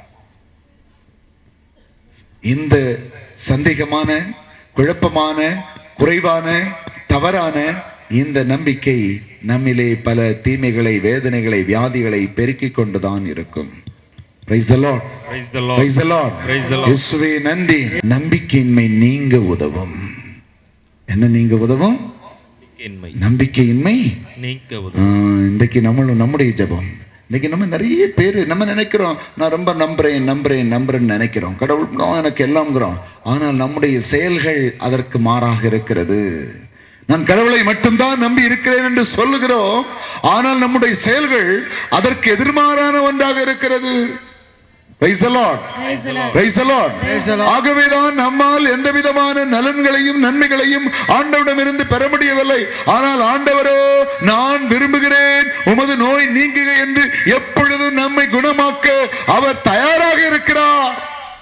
[SPEAKER 2] இந்த சந்தேகமான குழப்பமான குறைவான தவறான இந்த நம்பிக்கை நம்மிலே பல தீமைகளை வேதனைகளை வியாதிகளை பெருக்கிக் கொண்டுதான் இருக்கும் Praise the Lord.
[SPEAKER 5] Praise the Lord.
[SPEAKER 2] Praise the Lord.
[SPEAKER 5] Praise the Lord.
[SPEAKER 2] இயேசுவே நன்றி நம்பிக்கையின்மை நீங்க உதவும் என்ன நீங்க உதவும்
[SPEAKER 5] இன்மை
[SPEAKER 2] நம்பிக்கையின்மை
[SPEAKER 5] நீக்க
[SPEAKER 2] ஆ,
[SPEAKER 5] உதவும்.
[SPEAKER 2] இன்றைக்கு நம்மளும் நம்முடைய ஜெபம் இன்னைக்கு நம்ம நிறைய பேர் நம்ம நினைக்கிறோம் நான் ரொம்ப நம்புறேன் நம்புறேன் நம்புறேன்னு நினைக்கிறோம் கடவுள் நான் எனக்கு எல்லாம்ங்கிறோம் ஆனால் நம்முடைய செயல்கள் அதற்கு மாறாக இருக்கிறது நான் கடவுளை மட்டும்தான் நம்பி இருக்கிறேன் என்று சொல்லுகிறோம் ஆனால் நம்முடைய செயல்கள் அதற்கு எதிர்மாறான ஒன்றாக இருக்கிறது Praise the Lord. Praise the Lord. ஆகவேதான் நம்மால் எந்த விதமான நலன்களையும் நன்மைகளையும் ஆண்டவரிடமிருந்து பெற முடியவில்லை ஆனால் ஆண்டவரோ நான் விரும்புகிறேன் உமது நோய் நீங்குக என்று எப்பொழுதும் நம்மை குணமாக்க அவர் தயாராக இருக்கிறார்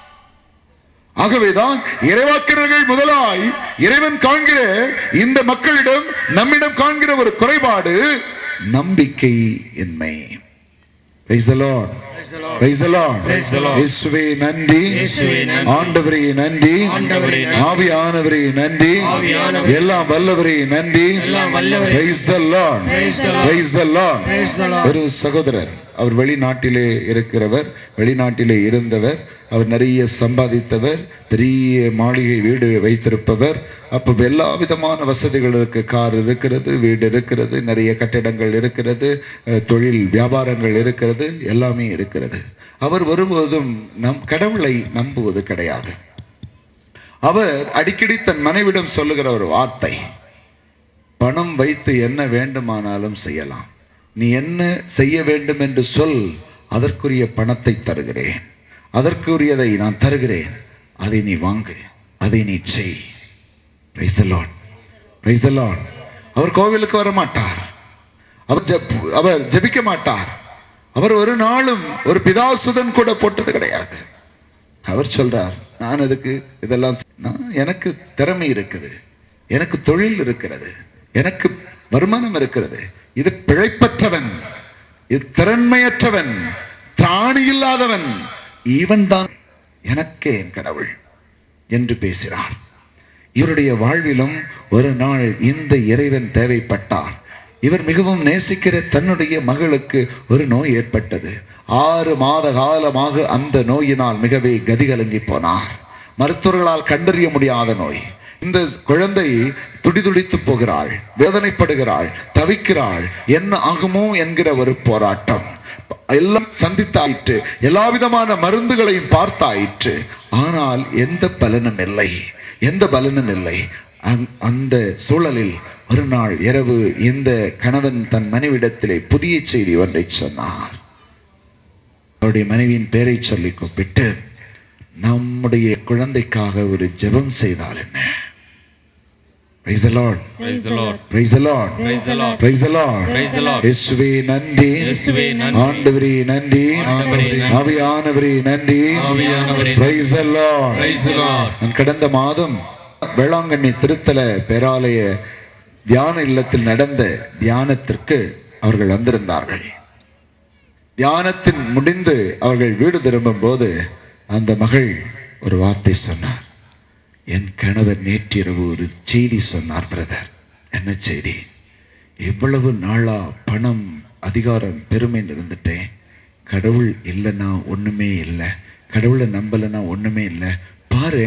[SPEAKER 2] ஆகவேதான் இறைவாக்கினர்கள் முதலாய் இறைவன் காண்கிற இந்த மக்களிடம் நம்மிடம் காண்கிற ஒரு குறைபாடு நம்பிக்கை இன்மை Praise the Lord. Praise the Lord. இயேசுவே நன்றி ஆண்டவரே நன்றி ஆவியானவரே நன்றி எல்லாம் வல்லவரே நன்றி Praise the Lord. Praise the Lord. ஒரு சகோதரர் அவர் வெளிநாட்டிலே இருக்கிறவர் வெளிநாட்டிலே இருந்தவர் அவர் நிறைய சம்பாதித்தவர் பெரிய மாளிகை வீடு வைத்திருப்பவர் அப்போ எல்லா விதமான வசதிகள் இருக்கு கார் இருக்கிறது வீடு இருக்கிறது நிறைய கட்டிடங்கள் இருக்கிறது அஹ், தொழில் வியாபாரங்கள் இருக்கிறது எல்லாமே இருக்கிறது அவர் ஒருபோதும் நம் கடவுளை நம்புவது கிடையாது அவர் அடிக்கடி தன் மனைவிடம் சொல்லுகிற ஒரு வார்த்தை பணம் வைத்து என்ன வேண்டுமானாலும் செய்யலாம் நீ என்ன செய்ய வேண்டும் என்று சொல் அதற்குரிய பணத்தை தருகிறேன் அதற்குரியதை நான் தருகிறேன் அதை நீ வாங்கு அதை நீ செய் Praise the Lord. Praise the Lord. அவர் கோவிலுக்கு வர மாட்டார் அவர் ஜெப்- அவர் ஜெபிக்க மாட்டார் அவர் ஒரு நாளும் ஒரு பிதாசுதன் கூட போட்டது கிடையாது அவர் சொல்றார் நான் அதுக்கு இதெல்லாம் செ- நான் எனக்கு திறமை இருக்குது எனக்கு தொழில் இருக்கிறது எனக்கு வருமானம் இருக்கிறது இது பிழைப்பற்றவன் இது திறன்மையற்றவன் திராணி இல்லாதவன் இவன் தான் எனக்கே என் கடவுள் என்று பேசினார் இவருடைய வாழ்விலும் ஒரு நாள் இந்த இறைவன் தேவைப்பட்டார் இவர் மிகவும் நேசிக்கிற தன்னுடைய மகளுக்கு ஒரு நோய் ஏற்பட்டது ஆறு மாத காலமாக அந்த நோயினால் மிகவே கதிகலங்கி போனார் மருத்துவர்களால் கண்டறிய முடியாத நோய் இந்த குழந்தை துடிதுடித்து போகிறாள் வேதனைப்படுகிறாள் தவிக்கிறாள் என்ன ஆகுமோ என்கிற ஒரு போராட்டம் எல்லாம் சந்தித்தாயிற்று எல்லா விதமான மருந்துகளையும் பார்த்தாயிற்று ஆனால் எந்த பலனும் இல்லை எந்த பலனும் இல்லை அந்- அந்த சூழலில் ஒரு நாள் இரவு இந்த கணவன் தன் மனைவிடத்திலே புதிய செய்தி ஒன்றை சொன்னார் அவருடைய மனைவியின் பெயரை சொல்லி கூப்பிட்டு நம்முடைய குழந்தைக்காக ஒரு ஜெபம் செய்தால் என்ன Praise the Lord.
[SPEAKER 5] Praise the Lord.
[SPEAKER 2] Praise the Lord.
[SPEAKER 5] Praise the Lord.
[SPEAKER 2] Praise the Lord.
[SPEAKER 5] Praise the Lord.
[SPEAKER 2] இயேசுவே நன்றி
[SPEAKER 5] இயேசுவே நன்றி.
[SPEAKER 2] ஆண்டவரே நன்றி
[SPEAKER 5] ஆண்டவரே நன்றி.
[SPEAKER 2] ஆவியானவரே நன்றி
[SPEAKER 5] ஆவியானவரே நன்றி.
[SPEAKER 2] Praise the Lord.
[SPEAKER 5] Praise the Lord.
[SPEAKER 2] நான் கடந்த மாதம் வேளாங்கண்ணி திருத்தல பேராலய தியான இல்லத்தில் நடந்த தியானத்திற்கு அவர்கள் வந்திருந்தார்கள் தியானத்தின் முடிந்து அவர்கள் வீடு திரும்பும் போது அந்த மகள் ஒரு வார்த்தை சொன்னார் என் கணவர் நேற்றிரவு ஒரு செய்தி சொன்னார் பிரதர் என்ன செய்தி எவ்வளவு நாளா பணம் அதிகாரம் பெருமைன்னு இருந்துட்டேன் கடவுள் இல்லைன்னா ஒண்ணுமே இல்லை கடவுளை நம்பலைன்னா ஒண்ணுமே இல்லை பாரு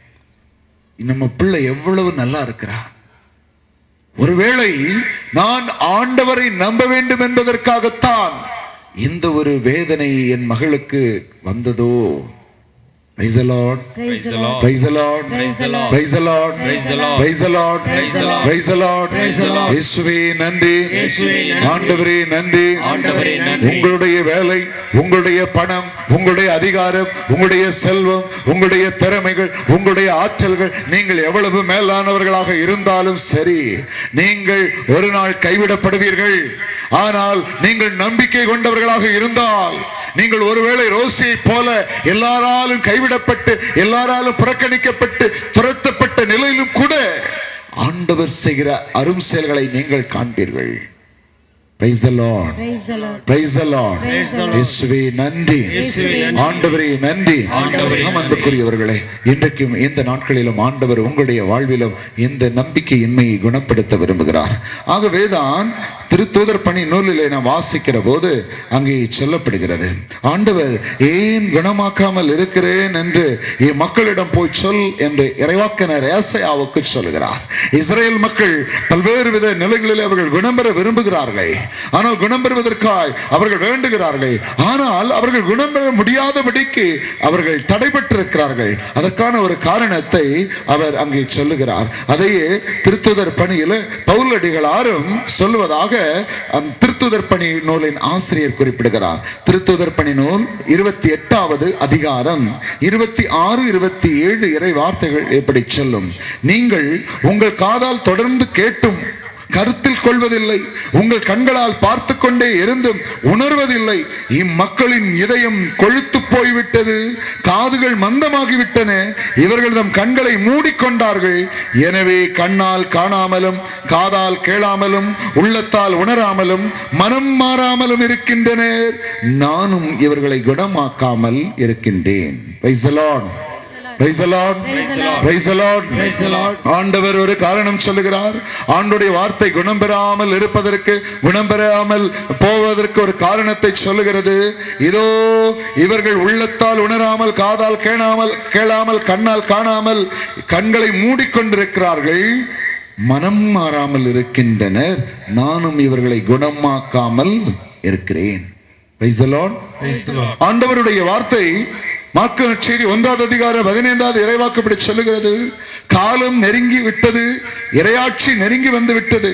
[SPEAKER 2] நம்ம பிள்ளை எவ்வளவு நல்லா இருக்கிறா ஒருவேளை நான் ஆண்டவரை நம்ப வேண்டும் என்பதற்காகத்தான் இந்த ஒரு வேதனை என் மகளுக்கு வந்ததோ Praise the Lord.
[SPEAKER 5] Praise the Lord.
[SPEAKER 2] Praise the Lord.
[SPEAKER 5] Praise the Lord.
[SPEAKER 2] Praise the Lord.
[SPEAKER 5] Praise the Lord.
[SPEAKER 2] Praise the Lord.
[SPEAKER 5] Praise the Lord.
[SPEAKER 2] Praise the Lord.
[SPEAKER 5] Praise the Lord.
[SPEAKER 2] இயேசுவே நன்றி
[SPEAKER 5] இயேசுவே நன்றி.
[SPEAKER 2] ஆண்டவரே நன்றி
[SPEAKER 5] ஆண்டவரே நன்றி.
[SPEAKER 2] உங்களுடைய வேலை உங்களுடைய பணம் உங்களுடைய அதிகாரம் உங்களுடைய செல்வம் உங்களுடைய திறமைகள் உங்களுடைய ஆற்றல்கள் நீங்கள் எவ்வளவு மேலானவர்களாக இருந்தாலும் சரி நீங்கள் ஒரு நாள் கைவிடப்படுவீர்கள் ஆனால் நீங்கள் நம்பிக்கை கொண்டவர்களாக இருந்தால் நீங்கள் ஒருவேளை ரோசியை போல எல்லாராலும் கைவிடப்பட்டு எல்லாராலும் புறக்கணிக்கப்பட்டு துரத்தப்பட்ட நிலையிலும் கூட ஆண்டவர் செய்கிற அரும் செயல்களை நீங்கள் காண்பீர்கள் Praise the Lord.
[SPEAKER 7] Praise the Lord.
[SPEAKER 2] Praise the Lord. இயேசுவே நன்றி ஆண்டவரே நன்றி ஆம் அன்புக்குரியவர்களே இன்றைக்கும் இந்த நாட்களிலும் ஆண்டவர் உங்களுடைய வாழ்விலும் இந்த நம்பிக்கையின்மையை குணப்படுத்த விரும்புகிறார் ஆகவேதான் திருத்தூதர் பணி நூலிலே நான் வாசிக்கிற போது அங்கே சொல்லப்படுகிறது ஆண்டவர் ஏன் குணமாக்காமல் இருக்கிறேன் என்று என் மக்களிடம் போய் சொல் என்று இறைவாக்கினர் ஏசையாவுக்கு சொல்லுகிறார் இஸ்ரேல் மக்கள் பல்வேறு வித நிலைகளில் அவர்கள் குணம் பெற விரும்புகிறார்கள் ஆனால் குணம் பெறுவதற்காய் அவர்கள் வேண்டுகிறார்கள் ஆனால் அவர்கள் குணம் பெற முடியாதபடிக்கு அவர்கள் தடைபட்டிருக்கிறார்கள் அதற்கான ஒரு காரணத்தை அவர் அங்கே சொல்லுகிறார் அதையே திருத்துதர் பணியில் பவுலடிகளாரும் சொல்லுவதாக அந்த திருத்துதர் பணி நூலின் ஆசிரியர் குறிப்பிடுகிறார் திருத்துதர் பணி நூல் இருபத்தி எட்டாவது அதிகாரம் இருபத்தி ஆறு இருபத்தி ஏழு இறை வார்த்தைகள் எப்படி சொல்லும் நீங்கள் உங்கள் காதால் தொடர்ந்து கேட்டும் கருத்தில் கொள்வதில்லை உங்கள் கண்களால் பார்த்து கொண்டே இருந்தும் உணர்வதில்லை இம்மக்களின் இதயம் கொழுத்து போய்விட்டது காதுகள் மந்தமாகிவிட்டன இவர்கள் தம் கண்களை மூடிக்கொண்டார்கள் எனவே கண்ணால் காணாமலும் காதால் கேளாமலும் உள்ளத்தால் உணராமலும் மனம் மாறாமலும் இருக்கின்றனர் நானும் இவர்களை குணமாக்காமல் இருக்கின்றேன் Praise the Lord. Praise the Lord. Praise the Lord. ஆண்டவர் ஒரு காரணம் சொல்லுகிறார் ஆண்டுடைய வார்த்தை குணம் பெறாமல் இருப்பதற்கு குணம் பெறாமல் போவதற்கு ஒரு காரணத்தை சொல்லுகிறது இதோ இவர்கள் உள்ளத்தால் உணராமல் காதால் கேளாமல் கேளாமல் கண்ணால் காணாமல் கண்களை மூடிக்கொண்டிருக்கிறார்கள் மனம் மாறாமல் இருக்கின்றனர் நானும் இவர்களை குணமாக்காமல் இருக்கிறேன் Praise the Lord. ஆண்டவருடைய வார்த்தை மார்க்கு செய்தி ஒன்றாவது அதிகாரம் பதினைந்தாவது இறைவாக்குப்படி சொல்லுகிறது காலம் நெருங்கி விட்டது இரையாட்சி நெருங்கி வந்து விட்டது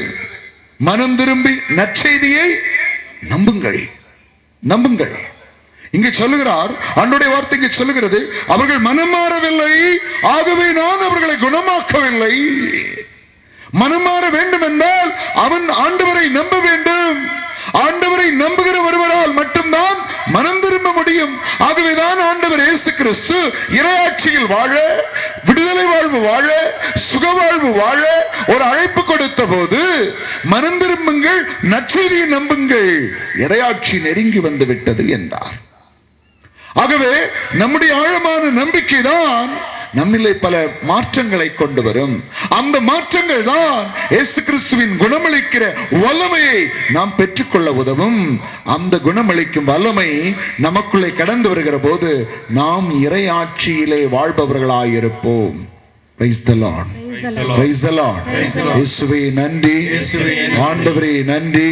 [SPEAKER 2] மனம் திரும்பி நற்செய்தியை நம்புங்கள் நம்புங்கள் இங்கே சொல்லுகிறார் அன்றைய வார்த்தை இங்கே சொல்லுகிறது அவர்கள் மனம் மாறவில்லை ஆகவே நான் அவர்களை குணமாக்கவில்லை மனம் மாற வேண்டும் என்றால் அவன் ஆண்டவரை நம்ப வேண்டும் ஆண்டவரை நம்புகிற ஒருவரால் மட்டும்தான் மனம் திரும்ப முடியும் ஆகவேதான் ஆண்டவர் இயேசு கிறிஸ்து இரையாட்சியில் வாழ விடுதலை வாழ்வு வாழ சுக வாழ்வு வாழ ஒரு அழைப்பு கொடுத்த போது மனம் திரும்புங்கள் நற்செய்தியை நம்புங்கள் இரையாட்சி நெருங்கி வந்து விட்டது என்றார் ஆகவே நம்முடைய ஆழமான நம்பிக்கை தான் நம்மிலே பல மாற்றங்களை கொண்டு வரும் அந்த மாற்றங்கள் தான் இயேசு கிறிஸ்துவின் குணமளிக்கிற வல்லமையை நாம் பெற்றுக்கொள்ள உதவும் அந்த குணமளிக்கும் வல்லமை நமக்குள்ளே கடந்து வருகிற போது நாம் இறையாட்சியிலே வாழ்பவர்களாயிருப்போம் Praise the Lord. Praise the Lord. இயேசுவே நன்றி ஆண்டவரே நன்றி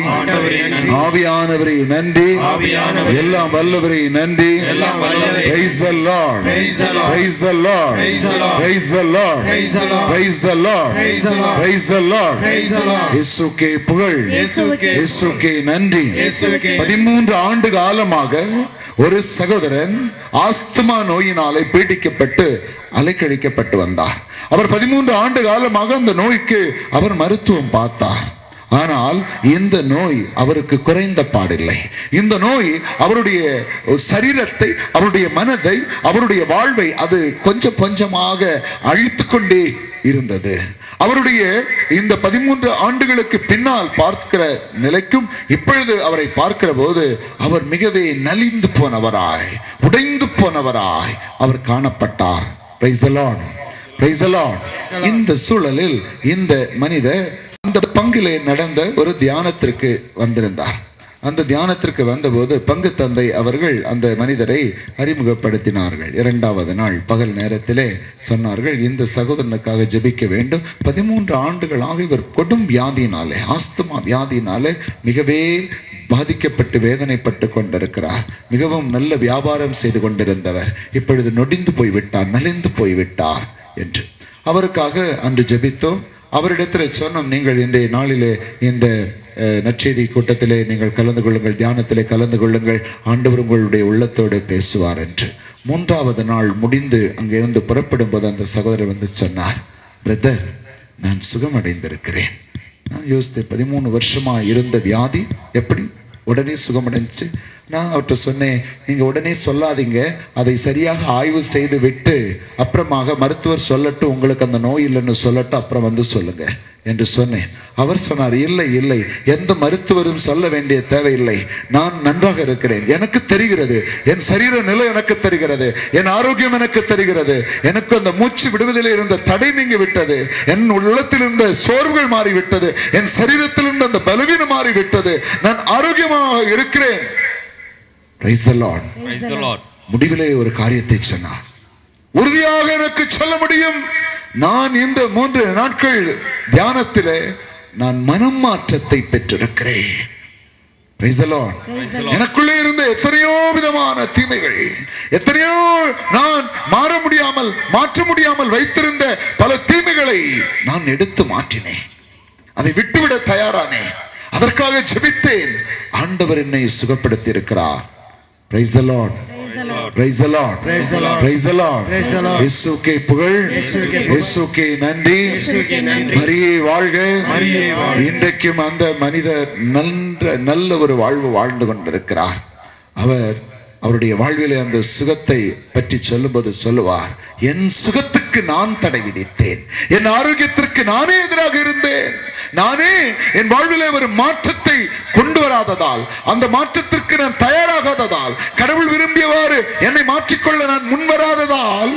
[SPEAKER 2] ஆவியானவரே நன்றி எல்லாம் வல்லவரே நன்றி Praise the Lord. Praise the Lord. Praise the Lord. Praise the Lord. Praise the Lord. இயேசுக்கே புகழ் இயேசுக்கே நன்றி பதிமூன்று ஆண்டு காலமாக ஒரு சகோதரன் ஆஸ்துமா நோயினாலே பீடிக்கப்பட்டு அலைக்கழிக்கப்பட்டு வந்தார் அவர் பதிமூன்று ஆண்டு காலமாக அந்த நோய்க்கு அவர் மருத்துவம் பார்த்தார் ஆனால் இந்த நோய் அவருக்கு குறைந்த பாடில்லை இந்த நோய் அவருடைய சரீரத்தை அவருடைய மனதை அவருடைய வாழ்வை அது கொஞ்சம் கொஞ்சமாக அழித்து கொண்டே இருந்தது அவருடைய இந்த பதிமூன்று ஆண்டுகளுக்கு பின்னால் பார்க்கிற நிலைக்கும் இப்பொழுது அவரை பார்க்கிற போது அவர் மிகவே நலிந்து போனவராய் உடைந்து போனவராய் அவர் காணப்பட்டார் Praise the Lord. Praise the Lord. இந்த சூழலில் இந்த மனிதர் அந்த பங்கிலே நடந்த ஒரு தியானத்திற்கு வந்திருந்தார் அந்த தியானத்திற்கு வந்தபோது பங்கு தந்தை அவர்கள் அந்த மனிதரை அறிமுகப்படுத்தினார்கள் இரண்டாவது நாள் பகல் நேரத்திலே சொன்னார்கள் இந்த சகோதரனுக்காக ஜெபிக்க வேண்டும் பதிமூன்று ஆண்டுகளாக இவர் கொடும் வியாதியினாலே ஆஸ்துமா வியாதியினாலே மிகவே பாதிக்கப்பட்டு வேதனைப்பட்டு கொண்டிருக்கிறார் மிகவும் நல்ல வியாபாரம் செய்து கொண்டிருந்தவர் இப்பொழுது நொடிந்து போய்விட்டார் நலிந்து போய்விட்டார் என்று அவருக்காக அன்று ஜெபித்தோம் அவரிடத்தில் சொன்னோம் நீங்கள் இன்றைய நாளிலே இந்த அஹ், நற்செய்தி கூட்டத்திலே நீங்கள் கலந்து கொள்ளுங்கள் தியானத்திலே கலந்து கொள்ளுங்கள் ஆண்டவர் உங்களுடைய உள்ளத்தோடு பேசுவார் என்று மூன்றாவது நாள் முடிந்து அங்கிருந்து புறப்படும் போது அந்த சகோதரர் வந்து சொன்னார் பிரதர் நான் சுகமடைந்திருக்கிறேன் நான் யோசித்தேன் பதிமூணு வருஷமா இருந்த வியாதி எப்படி உடனே சுகமடைஞ்சு நான் அவர்கிட்ட சொன்னேன் நீங்க உடனே சொல்லாதீங்க அதை சரியாக ஆய்வு செய்து விட்டு அப்புறமாக மருத்துவர் சொல்லட்டும் உங்களுக்கு அந்த நோய் இல்லைன்னு சொல்லட்டும் அப்புறம் வந்து சொல்லுங்க என்று சொன்னேன் அவர் சொன்னார் இல்லை இல்லை எந்த மருத்துவரும் சொல்ல வேண்டிய தேவையில்லை நான் நன்றாக இருக்கிறேன் எனக்கு தெரிகிறது என் சரீர நிலை எனக்கு தெரிகிறது என் ஆரோக்கியம் எனக்கு தெரிகிறது எனக்கு அந்த மூச்சு விடுவதில் இருந்த தடை நீங்கி விட்டது என் உள்ளத்தில் இருந்த சோர்வுகள் மாறிவிட்டது என் சரீரத்தில் இருந்த அந்த பலவீனம் மாறிவிட்டது நான் ஆரோக்கியமாக இருக்கிறேன் Praise the Lord.
[SPEAKER 5] Praise the Lord.
[SPEAKER 2] முடிவிலே ஒரு காரியத்தை சொன்னார் உறுதியாக எனக்கு சொல்ல முடியும் நான் இந்த மூன்று நாட்கள் தியானத்திலே நான் மனம் மாற்றத்தை பெற்றிருக்கிறேன் Praise the Lord. எனக்குள்ளே இருந்த எத்தனையோ விதமான தீமைகள் எத்தனையோ நான் மாற முடியாமல் மாற்ற முடியாமல் வைத்திருந்த பல தீமைகளை நான் எடுத்து மாற்றினேன் அதை விட்டுவிட தயாரானேன் அதற்காக ஜெபித்தேன் ஆண்டவர் என்னை சுகப்படுத்தி இருக்கிறார் Praise the Lord. Praise the Lord. Praise the Lord. Praise the Lord.
[SPEAKER 6] Praise the Lord.
[SPEAKER 2] இயேசுக்கே புகழ் இயேசுக்கே நன்றி மரியே வாழ்க
[SPEAKER 6] மரியே வாழ்க.
[SPEAKER 2] இன்றைக்கும் அந்த மனிதர் நன்ற நல்ல ஒரு வாழ்வு வாழ்ந்து கொண்டிருக்கிறார் அவர் அவருடைய வாழ்விலே அந்த சுகத்தை பற்றி சொல்லும்போது சொல்லுவார் என் சுகத்துக்கு நான் தடை விதித்தேன் என் ஆரோக்கியத்திற்கு நானே எதிராக இருந்தேன் நானே என் வாழ்விலே ஒரு மாற்றத்தை கொண்டு வராததால் அந்த மாற்றத்திற்கு நான் தயாராகாததால் கடவுள் விரும்பியவாறு என்னை மாற்றிக்கொள்ள நான் முன் வராததால்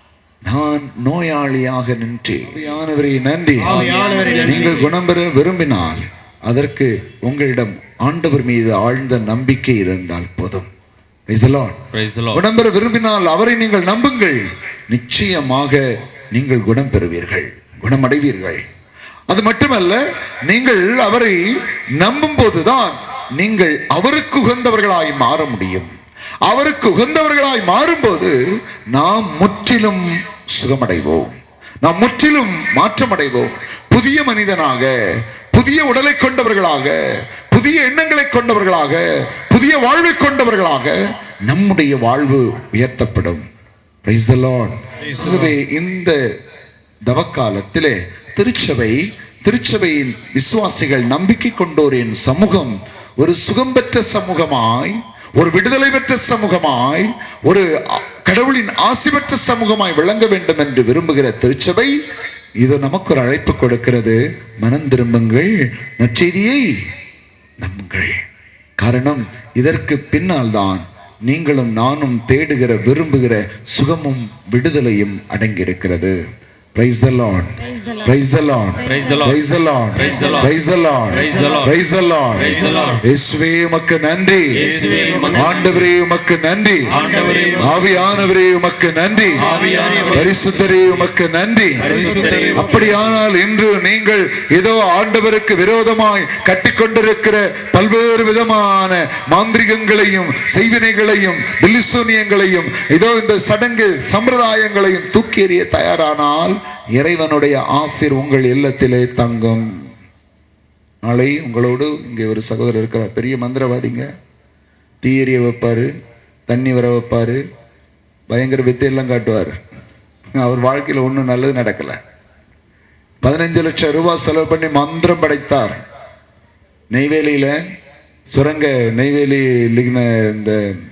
[SPEAKER 2] நான் நோயாளியாக நின்றேன் ஆவியானவரே நன்றி
[SPEAKER 6] ஆவியானவரே நன்றி.
[SPEAKER 2] நீங்கள் குணம் பெற விரும்பினால் அதற்கு உங்களிடம் ஆண்டவர் மீது ஆழ்ந்த நம்பிக்கை இருந்தால் போதும் Praise the Lord.
[SPEAKER 5] Praise the Lord.
[SPEAKER 2] குணம் பெற விரும்பினால் அவரை நீங்கள் நம்புங்கள் நிச்சயமாக நீங்கள் குணம் பெறுவீர்கள் குணமடைவீர்கள் அது மட்டுமல்ல நீங்கள் அவரை நம்பும் போதுதான் நீங்கள் அவருக்கு உகந்தவர்களாய் மாற முடியும் அவருக்கு உகந்தவர்களாய் மாறும்போது நாம் முற்றிலும் சுகமடைவோம் நாம் முற்றிலும் மாற்றமடைவோம் புதிய மனிதனாக புதிய உடலை கொண்டவர்களாக புதிய எண்ணங்களை கொண்டவர்களாக புதிய வாழ்வை கொண்டவர்களாக நம்முடைய வாழ்வு உயர்த்தப்படும் Praise the Lord. ஆகவே இந்த தவக்காலத்திலே திருச்சபை திருச்சபையின் விசுவாசிகள் நம்பிக்கை கொண்டோரின் சமூகம் ஒரு சுகம் பெற்ற சமூகமாய் ஒரு விடுதலை பெற்ற சமூகமாய் ஒரு அ- கடவுளின் ஆசி பெற்ற சமூகமாய் விளங்க வேண்டும் என்று விரும்புகிற திருச்சபை இது நமக்கு ஒரு அழைப்பு கொடுக்கிறது மனம் திரும்புங்கள் நற்செய்தியை நம்புங்கள் காரணம் இதற்கு பின்னால் தான் நீங்களும் நானும் தேடுகிற விரும்புகிற சுகமும் விடுதலையும் அடங்கியிருக்கிறது Praise the Lord. Praise the Lord.
[SPEAKER 5] Praise the Lord.
[SPEAKER 2] Praise the Lord.
[SPEAKER 5] Praise the Lord.
[SPEAKER 2] Praise the Lord.
[SPEAKER 5] Praise the Lord.
[SPEAKER 2] Praise the Lord.
[SPEAKER 5] Praise the Lord.
[SPEAKER 2] இயேசுவே உமக்கு நன்றி
[SPEAKER 5] இயேசுவே உமக்கு
[SPEAKER 2] ஆண்டவரே உமக்கு நன்றி
[SPEAKER 5] ஆண்டவரே உமக்கு
[SPEAKER 2] ஆவியானவரே உமக்கு நன்றி
[SPEAKER 5] ஆவியானவரே
[SPEAKER 2] பரிசுத்தரே உமக்கு நன்றி
[SPEAKER 5] பரிசுத்தரே உமக்கு
[SPEAKER 2] அப்படியானால் இன்று நீங்கள் ஏதோ ஆண்டவருக்கு விரோதமாய் கட்டிக்கொண்டிருக்கிற பல்வேறு விதமான மாந்திரிகங்களையும் செய்வினைகளையும் பில்லிசூனியங்களையும் இதோ இந்த சடங்கு சம்பிரதாயங்களையும் தூக்கி எறிய தயாரானால் இறைவனுடைய ஆசிர் உங்கள் இல்லத்திலே தங்கும் நாளை உங்களோடு இங்கே ஒரு சகோதரர் இருக்கிறார் பெரிய மந்திரவாதிங்க தீ எறிய வைப்பாரு தண்ணி வர வைப்பாரு பயங்கர வித்தையெல்லாம் காட்டுவார் அவர் வாழ்க்கையில் ஒன்றும் நல்லது நடக்கல பதினஞ்சு லட்சம் ரூபாய் செலவு பண்ணி மந்திரம் படைத்தார் நெய்வேலியில சுரங்க நெய்வேலி லிக்ன இந்த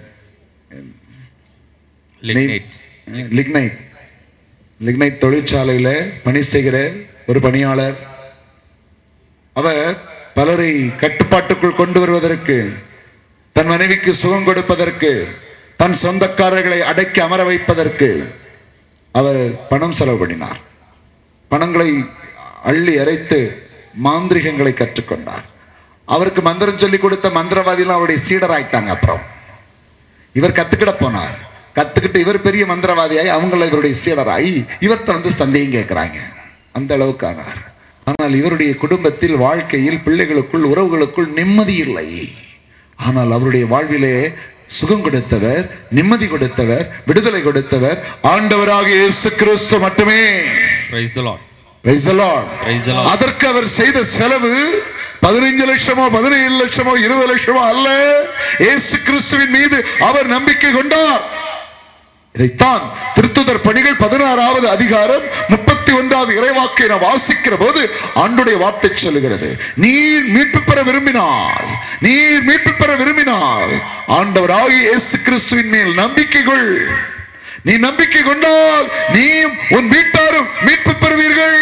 [SPEAKER 5] Lignite.
[SPEAKER 2] லிக்னைட் லிக்னைட் தொழிற்சாலையில பணி செய்கிற ஒரு பணியாளர் அவர் பலரை கட்டுப்பாட்டுக்குள் கொண்டு வருவதற்கு தன் மனைவிக்கு சுகம் கொடுப்பதற்கு தன் சொந்தக்காரர்களை அடக்கி அமர வைப்பதற்கு அவர் பணம் செலவு பண்ணினார் பணங்களை அள்ளி அரைத்து மாந்திரிகங்களை கற்றுக்கொண்டார் அவருக்கு மந்திரம் சொல்லி கொடுத்த மந்திரவாதிலாம் அவருடைய சீடர் ஆயிட்டாங்க அப்புறம் இவர் கத்துக்கிட போனார் கத்துக்கிட்டு இவர் பெரிய மந்திரவாதியாய் அவங்கள இவருடைய சீடராய் இவர்கிட்ட வந்து சந்தேகம் கேட்கிறாங்க அந்த அளவுக்கு ஆனார் ஆனால் இவருடைய குடும்பத்தில் வாழ்க்கையில் பிள்ளைகளுக்குள் உறவுகளுக்குள் நிம்மதி இல்லை ஆனால் அவருடைய வாழ்விலே சுகம் கொடுத்தவர் நிம்மதி கொடுத்தவர் விடுதலை கொடுத்தவர் ஆண்டவராக இயேசு கிறிஸ்து மட்டுமே
[SPEAKER 5] Praise the Lord.
[SPEAKER 2] Praise the Lord.
[SPEAKER 5] Praise the Lord.
[SPEAKER 2] அதற்கு அவர் செய்த செலவு பதினைஞ்சு லட்சமோ பதினேழு லட்சமோ இருபது லட்சமோ அல்ல இயேசு கிறிஸ்துவின் மீது அவர் நம்பிக்கை கொண்டார் இதைத்தான் திருத்துதர் பணிகள் பதினாறாவது அதிகாரம் முப்பத்தி இருபத்தி ஒன்றாவது இறைவாக்கை நான் வாசிக்கிற போது ஆண்டுடைய வார்த்தை சொல்லுகிறது நீர் மீட்பு பெற விரும்பினால் நீர் மீட்பு பெற விரும்பினால் ஆண்டவராகிய இயேசு கிறிஸ்துவின் மேல் நம்பிக்கை கொள் நீ நம்பிக்கை கொண்டால் நீயும் உன் வீட்டாரும் மீட்பு பெறுவீர்கள்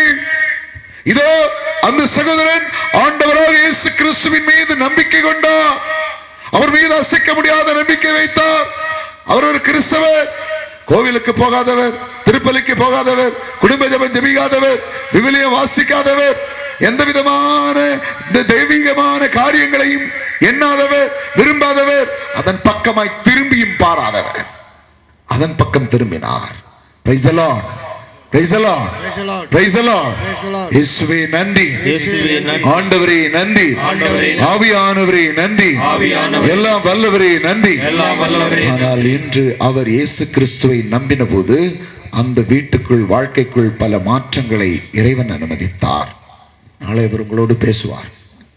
[SPEAKER 2] இதோ அந்த சகோதரன் ஆண்டவராக இயேசு கிறிஸ்துவின் மீது நம்பிக்கை கொண்டார் அவர் மீது அசைக்க முடியாத நம்பிக்கை வைத்தார் அவர் ஒரு கிறிஸ்தவர் கோவிலுக்கு போகாதவர் திருப்பலிக்கு போகாதவர் குடும்ப ஜெபம் ஜெபிக்காதவர் விவிலியம் வாசிக்காதவர் எந்த விதமான இந்த தெய்வீகமான காரியங்களையும் எண்ணாதவர் விரும்பாதவர் அதன் பக்கமாய் திரும்பியும் பாராதவர் அதன் பக்கம் திரும்பினார் Praise the Lord. Praise the Lord. Praise the Lord. இயேசுவே நன்றி
[SPEAKER 4] இயேசுவே நன்றி.
[SPEAKER 2] ஆண்டவரே நன்றி
[SPEAKER 5] ஆண்டவரே நன்றி.
[SPEAKER 2] ஆவியானவரே நன்றி
[SPEAKER 5] ஆவியானவரே.
[SPEAKER 2] எல்லாம் வல்லவரே நன்றி
[SPEAKER 5] எல்லாம் வல்லவரே
[SPEAKER 2] ஆனால் இன்று அவர் இயேசு கிறிஸ்துவை நம்பின போது அந்த வீட்டுக்குள் வாழ்க்கைக்குள் பல மாற்றங்களை இறைவன் அனுமதித்தார் நாளை அவர் உங்களோடு பேசுவார்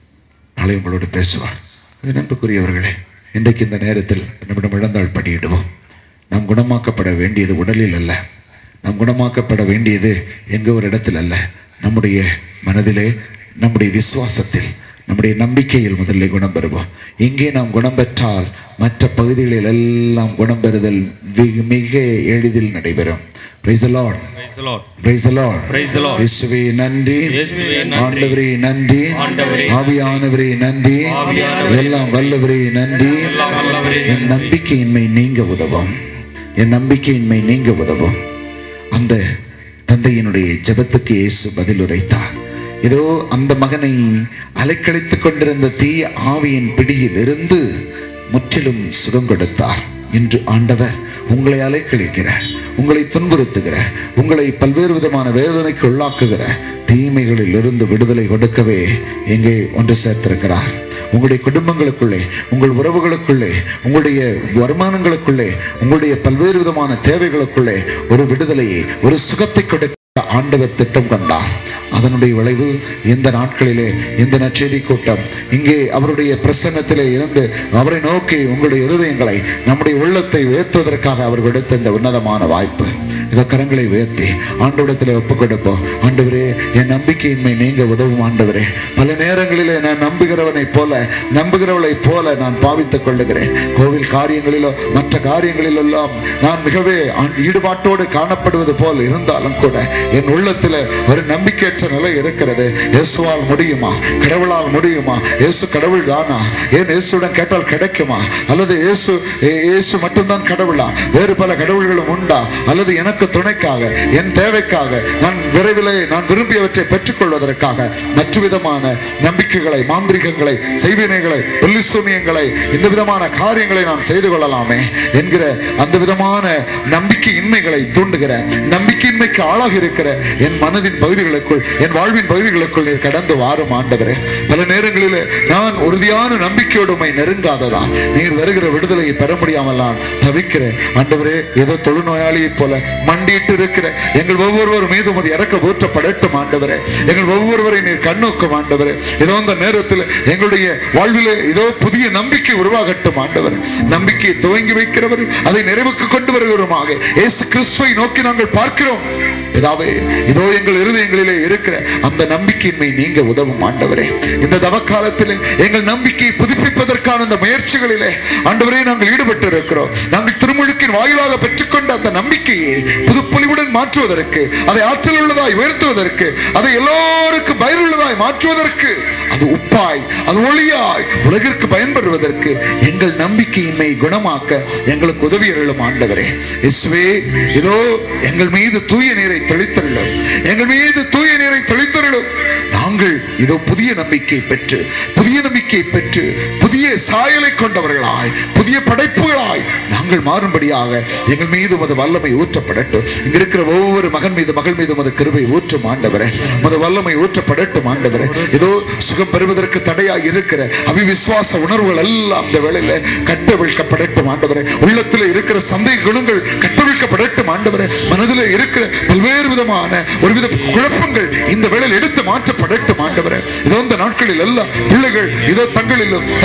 [SPEAKER 2] நாளை உங்களோடு பேசுவார் நண்புக்குரியவர்களே இன்றைக்கு இந்த நேரத்தில் நம்மிடம் இழந்தால் படியிடுவோம் நாம் குணமாக்கப்பட வேண்டியது உடலில் அல்ல நாம் குணமாக்கப்பட வேண்டியது எங்க ஒரு இடத்தில் அல்ல நம்முடைய மனதிலே நம்முடைய விசுவாசத்தில் நம்முடைய நம்பிக்கையில் முதல்ல குணம் பெறுவோம் இங்கே நாம் குணம் பெற்றால் மற்ற பகுதிகளில் எல்லாம் குணம் பெறுதல் மிக- மிக எளிதில் நடைபெறும் Praise the Lord.
[SPEAKER 5] Praise the Lord.
[SPEAKER 2] Praise the Lord.
[SPEAKER 5] Praise the Lord.
[SPEAKER 2] இயேசுவே நன்றி
[SPEAKER 5] இயேசுவே நன்றி.
[SPEAKER 2] ஆண்டவரே நன்றி
[SPEAKER 5] ஆண்டவரே
[SPEAKER 2] ஆவியானவரே நன்றி
[SPEAKER 5] ஆவியானவரே
[SPEAKER 2] எல்லாம் வல்லவரே நன்றி
[SPEAKER 5] எல்லாம் வல்லவரே
[SPEAKER 2] என் நம்பிக்கையின்மை நீங்க உதவும் என் நம்பிக்கையின்மை நீங்க உதவும் அந்த தந்தையினுடைய ஜெபத்துக்கு இயேசு பதில் உரைத்தார் இதோ அந்த மகனை அலைக்கழித்துக் கொண்டிருந்த தீய ஆவியின் பிடியில் இருந்து முற்றிலும் சுகம் கொடுத்தார் இன்று ஆண்டவர் உங்களை அலைக்கழிக்கிற உங்களை துன்புறுத்துகிற உங்களை பல்வேறு விதமான வேதனைக்கு உள்ளாக்குகிற தீமைகளில் இருந்து விடுதலை கொடுக்கவே எங்கே ஒன்று சேர்த்திருக்கிறார் உங்களுடைய குடும்பங்களுக்குள்ளே உங்கள் உறவுகளுக்குள்ளே உங்களுடைய வருமானங்களுக்குள்ளே உங்களுடைய பல்வேறு விதமான தேவைகளுக்குள்ளே ஒரு விடுதலையை ஒரு சுகத்தை கொடுக்க ஆண்டவர் திட்டம் கொண்டார் அதனுடைய விளைவு இந்த நாட்களிலே இந்த நற்செய்தி கூட்டம் இங்கே அவருடைய பிரசன்னத்திலே இருந்து அவரை நோக்கி உங்களுடைய இருதயங்களை நம்முடைய உள்ளத்தை உயர்த்துவதற்காக அவர் கொடுத்த இந்த உன்னதமான வாய்ப்பு இதோ கரங்களை உயர்த்தி ஆண்டவரிடத்தில் ஒப்பு கொடுப்போம் ஆண்டவரே என் நம்பிக்கையின்மை நீங்க உதவும் ஆண்டவரே பல நேரங்களிலே நான் நம்புகிறவனைப் போல நம்புகிறவளைப் போல நான் பாவித்துக் கொள்ளுகிறேன் கோவில் காரியங்களிலோ மற்ற காரியங்களிலெல்லாம் நான் மிகவே ஆண்- ஈடுபாட்டோடு காணப்படுவது போல் இருந்தாலும் கூட என் உள்ளத்தில் ஒரு நம்பிக்கையற்ற நிலை இருக்கிறது இயேசுவால் முடியுமா கடவுளால் முடியுமா இயேசு கடவுள் தானா ஏன் இயேசுடன் கேட்டால் கிடைக்குமா அல்லது இயேசு ஏ- இயேசு மட்டும்தான் கடவுளா வேறு பல கடவுள்களும் உண்டா அல்லது எனக்கு துணைக்காக என் தேவைக்காக நான் விரைவிலே நான் விரும்பியவற்றை பெற்றுக்கொள்வதற்காக மற்ற விதமான நம்பிக்கைகளை மாந்திரிகங்களை செய்வினைகளை புல்லிசூனியங்களை இந்த விதமான காரியங்களை நான் செய்து கொள்ளலாமே என்கிற அந்த விதமான நம்பிக்கையின்மைகளை தூண்டுகிற நம்பிக்கையின்மைக்கு ஆளாக இருக்கிற என் மனதின் பகுதிகளுக்குள் என் வாழ்வின் பகுதிகளுக்குள் நீர் கடந்து வாரும் ஆண்டவரே பல நேரங்களில் நான் உறுதியான நம்பிக்கையோடு உம்மை நெருங்காததா நீர் வருகிற விடுதலையை பெற முடியாமல் நான் தவிக்கிறேன் ஆண்டவரே ஏதோ தொழுநோயாளியைப் போல மண்டியிட்டு இருக்கிற எங்கள் ஒவ்வொருவர் மீது உமது இறக்க ஊற்றப்படட்டும் ஆண்டவரே எங்கள் ஒவ்வொருவரை நீர் கண்ணோக்கும் ஆண்டவரே ஏதோ இந்த நேரத்தில் எங்களுடைய வாழ்விலே ஏதோ புதிய நம்பிக்கை உருவாகட்டும் ஆண்டவர் நம்பிக்கையை துவங்கி வைக்கிறவர் அதை நிறைவுக்கு கொண்டு வருகிறோமாக இயேசு கிறிஸ்துவை நோக்கி நாங்கள் பார்க்கிறோம் பிதாவே இதோ எங்கள் இருதயங்களிலே இருக்கிற அந்த நம்பிக்கையின்மை நீங்க உதவும் ஆண்டவரே இந்த தவக்காலத்தில் எங்கள் நம்பிக்கையை புதுப்பிப்பதற்கான அந்த முயற்சிகளிலே ஆண்டவரே நாங்கள் ஈடுபட்டு இருக்கிறோம் நாங்கள் திருமுழுக்கின் வாயிலாக பெற்றுக்கொண்ட அந்த நம்பிக்கையை புதுப்பொலிவுடன் மாற்றுவதற்கு அதை ஆற்றல் உள்ளதாய் உயர்த்துவதற்கு அதை எல்லோருக்கும் பயனுள்ளதாய் மாற்றுவதற்கு அது உப்பாய் அது ஒளியாய் உலகிற்கு பயன்படுவதற்கு எங்கள் நம்பிக்கையின்மை குணமாக்க எங்களுக்கு உதவி அருளும் ஆண்டவரே இயேசுவே இதோ எங்கள் மீது தூய நீரை தெளித்தருளும் எங்கள் மீது தூய நீரை தெளித்தருளும் நாங்கள் இதோ புதிய நம்பிக்கை பெற்று புதிய நம்பிக்கை பெற்று புதிய சாயலை கொண்டவர்களாய் புதிய படைப்புகளாய் நாங்கள் மாறும்படியாக எங்கள் மீது உமது வல்லமை ஊற்றப்படட்டும் இங்க இருக்கிற ஒவ்வொரு மகன் மீது மகள் மீது உமது கிருபை ஊற்றும் ஆண்டவரே உமது வல்லமை ஊற்றப்படட்டும் ஆண்டவரே இதோ சுகம் பெறுவதற்கு தடையாக இருக்கிற அவிவிசுவாச உணர்வுகள் எல்லாம் இந்த வேளையில கட்டவிழ்க்கப்படட்டும் ஆண்டவரே உள்ளத்தில் இருக்கிற சந்தேக குணங்கள் கட்டவிழ்க்கப்படட்டும் ஆண்டவரே மனதில் இருக்கிற பல்வேறு விதமான ஒருவித குழப்பங்கள் இந்த வேளையில் எடுத்து மாற்றப்படட்டும் ஆண்டவரே இதோ இந்த நாட்களில் எல்லாம் பிள்ளைகள் இதோ தங்களிலும் தங்கள் குடும்ப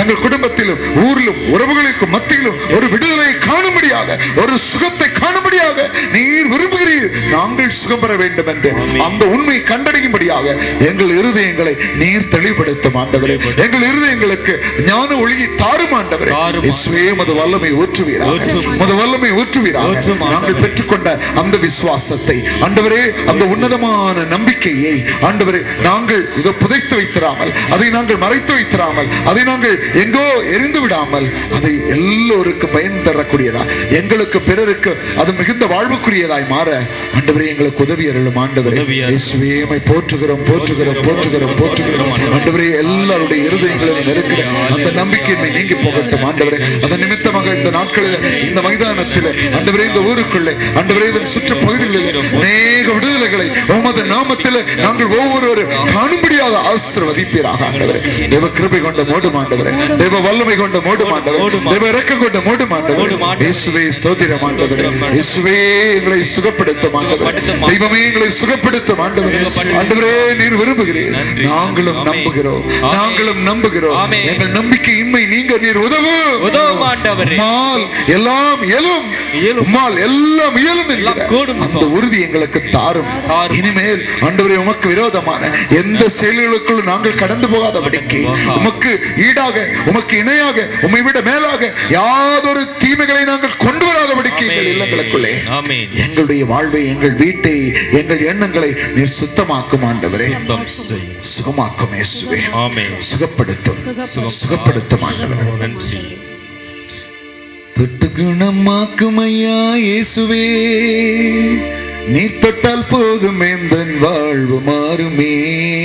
[SPEAKER 2] குடும்பத்திலும் ஊரிலும் உறவுகளுக்கும் மத்தியிலும் ஒரு விடுதலையை காணும்படியாக ஒரு சுகத்தை காணும்படியாக நீர் விரும்புகிறீர் நாங்கள் சுகம் பெற வேண்டும் என்று அந்த உண்மை கண்டடையும்படியாக எங்கள் இருதயங்களை நீர் தெளிவுபடுத்தும் ஆண்டவரே எங்கள் இருதயங்களுக்கு ஞான ஒளியை தாரும் ஆண்டவரே
[SPEAKER 5] தாரும்.
[SPEAKER 2] இயேசுவே உமது வல்லமை ஊற்றுவீராக
[SPEAKER 5] ஊற்றும்.
[SPEAKER 2] உமது வல்லமை ஊற்றுவீராக
[SPEAKER 5] ஊற்றும் ஆண்டவரே.
[SPEAKER 2] நாங்கள் பெற்றுக்கொண்ட அந்த விசுவாசத்தை ஆண்டவரே அந்த உன்னதமான நம்பிக்கையை ஆண்டவரே நாங்கள் இதை புதைத்து வைத்திராமல் அதை நாங்கள் மறைத்து வைத்திராமல் அதை நாங்கள் எங்கோ எரிந்து விடாமல் அதை எல்லோருக்கும் பயன் தரக்கூடியதா எங்களுக்கு பிறருக்கு அது மிகுந்த வாழ்வுக்குரியதாய் மாற ஆண்டவரே எங்களுக்கு உதவி அருளும் ஆண்டவரே
[SPEAKER 5] உதவி அருளும்.
[SPEAKER 2] இயேசுவே உம்மை போற்றுகிறோம் போற்றுகிறோம் போற்றுகிறோம் போற்றுகிறோம் ஆண்டவரே எல்லாருடைய இருதயங்களிலும் இருக்கிற அந்த நம்பிக்கையின்மை நீங்கி போகட்டும் ஆண்டவரே அதன் நிமித்தமாக இந்த நாட்களில் இந்த மைதானத்தில் ஆண்டவரே இந்த ஊருக்குள்ளே ஆண்டவரே இதன் சுற்று பகுதிகளில் அநேக விடுதலைகளை உமது நாமத்தில் நாங்கள் ஒவ்வொருவரும் காணும்படியாக ஆசீர்வதிப்பீராக ஆண்டவரே தேவ கிருபை கொண்ட மோடும் ஆண்டவரே தேவ வல்லமை கொண்ட மோடும் ஆண்டவரே தேவ இரக்கம் கொண்ட மோடும் ஆண்டவரே இயேசுவே ஸ்தோத்திரம் ஆண்டவரே இயேசுவே எங்களை சுகப்படுத்தும் ஆண்டவரே தெய்வமே எங்களை சுகப்படுத்தும் ஆண்டவரே ஆண்டவரே நீர் விரும்புகிறீர்
[SPEAKER 5] நன்றி.
[SPEAKER 2] நாங்களும்
[SPEAKER 5] ஆமென்.
[SPEAKER 2] நம்புகிறோம்
[SPEAKER 5] ஆமென்.
[SPEAKER 2] நாங்களும் நம்புகிறோம்
[SPEAKER 5] ஆமென்.
[SPEAKER 2] எங்கள் நம்பிக்கை இன்மை நீங்க நீர் உதவும்
[SPEAKER 5] உதவும் ஆண்டவரே
[SPEAKER 2] உம்மால் எல்லாம் இயலும்
[SPEAKER 5] இயலும்.
[SPEAKER 2] உம்மால் எல்லாம் இயலும் என்கிற
[SPEAKER 5] எல்லாம் கூடும்
[SPEAKER 2] அந்த
[SPEAKER 5] சுவாமி.
[SPEAKER 2] உறுதி எங்களுக்கு தாரும்
[SPEAKER 5] தாரும்.
[SPEAKER 2] இனிமேல் ஆண்டவரே உமக்கு விரோதமான எந்த செயல்களுக்குள் நாங்கள் கடந்து போகாதபடிக்கு
[SPEAKER 5] போகாது.
[SPEAKER 2] உமக்கு ஈடாக உமக்கு இணையாக உம்மை விட மேலாக யாதொரு தீமைகளை நாங்கள் கொண்டு வராதபடிக்கு எங்கள் இல்லங்களுக்குள்ளே
[SPEAKER 5] ஆமென்
[SPEAKER 2] எங்களுடைய வாழ்வை எங்கள் வீட்டை எங்கள் எண்ணங்களை நீர் சுத்தமாக்கும் ஆண்டவரே
[SPEAKER 5] சுத்தம் செய்.
[SPEAKER 2] சுகமாக்கும் இயேசுவே
[SPEAKER 5] ஆமென்
[SPEAKER 2] சுகப்படுத்தும்
[SPEAKER 5] சுகம்.
[SPEAKER 2] சுகப்படுத்தும் ஆண்டவரே
[SPEAKER 5] நன்றி
[SPEAKER 2] தொட்டு குணமாக்கும் ஐயா இயேசுவே நீ தொட்டால் போதும் எந்தன் வாழ்வு மாறுமே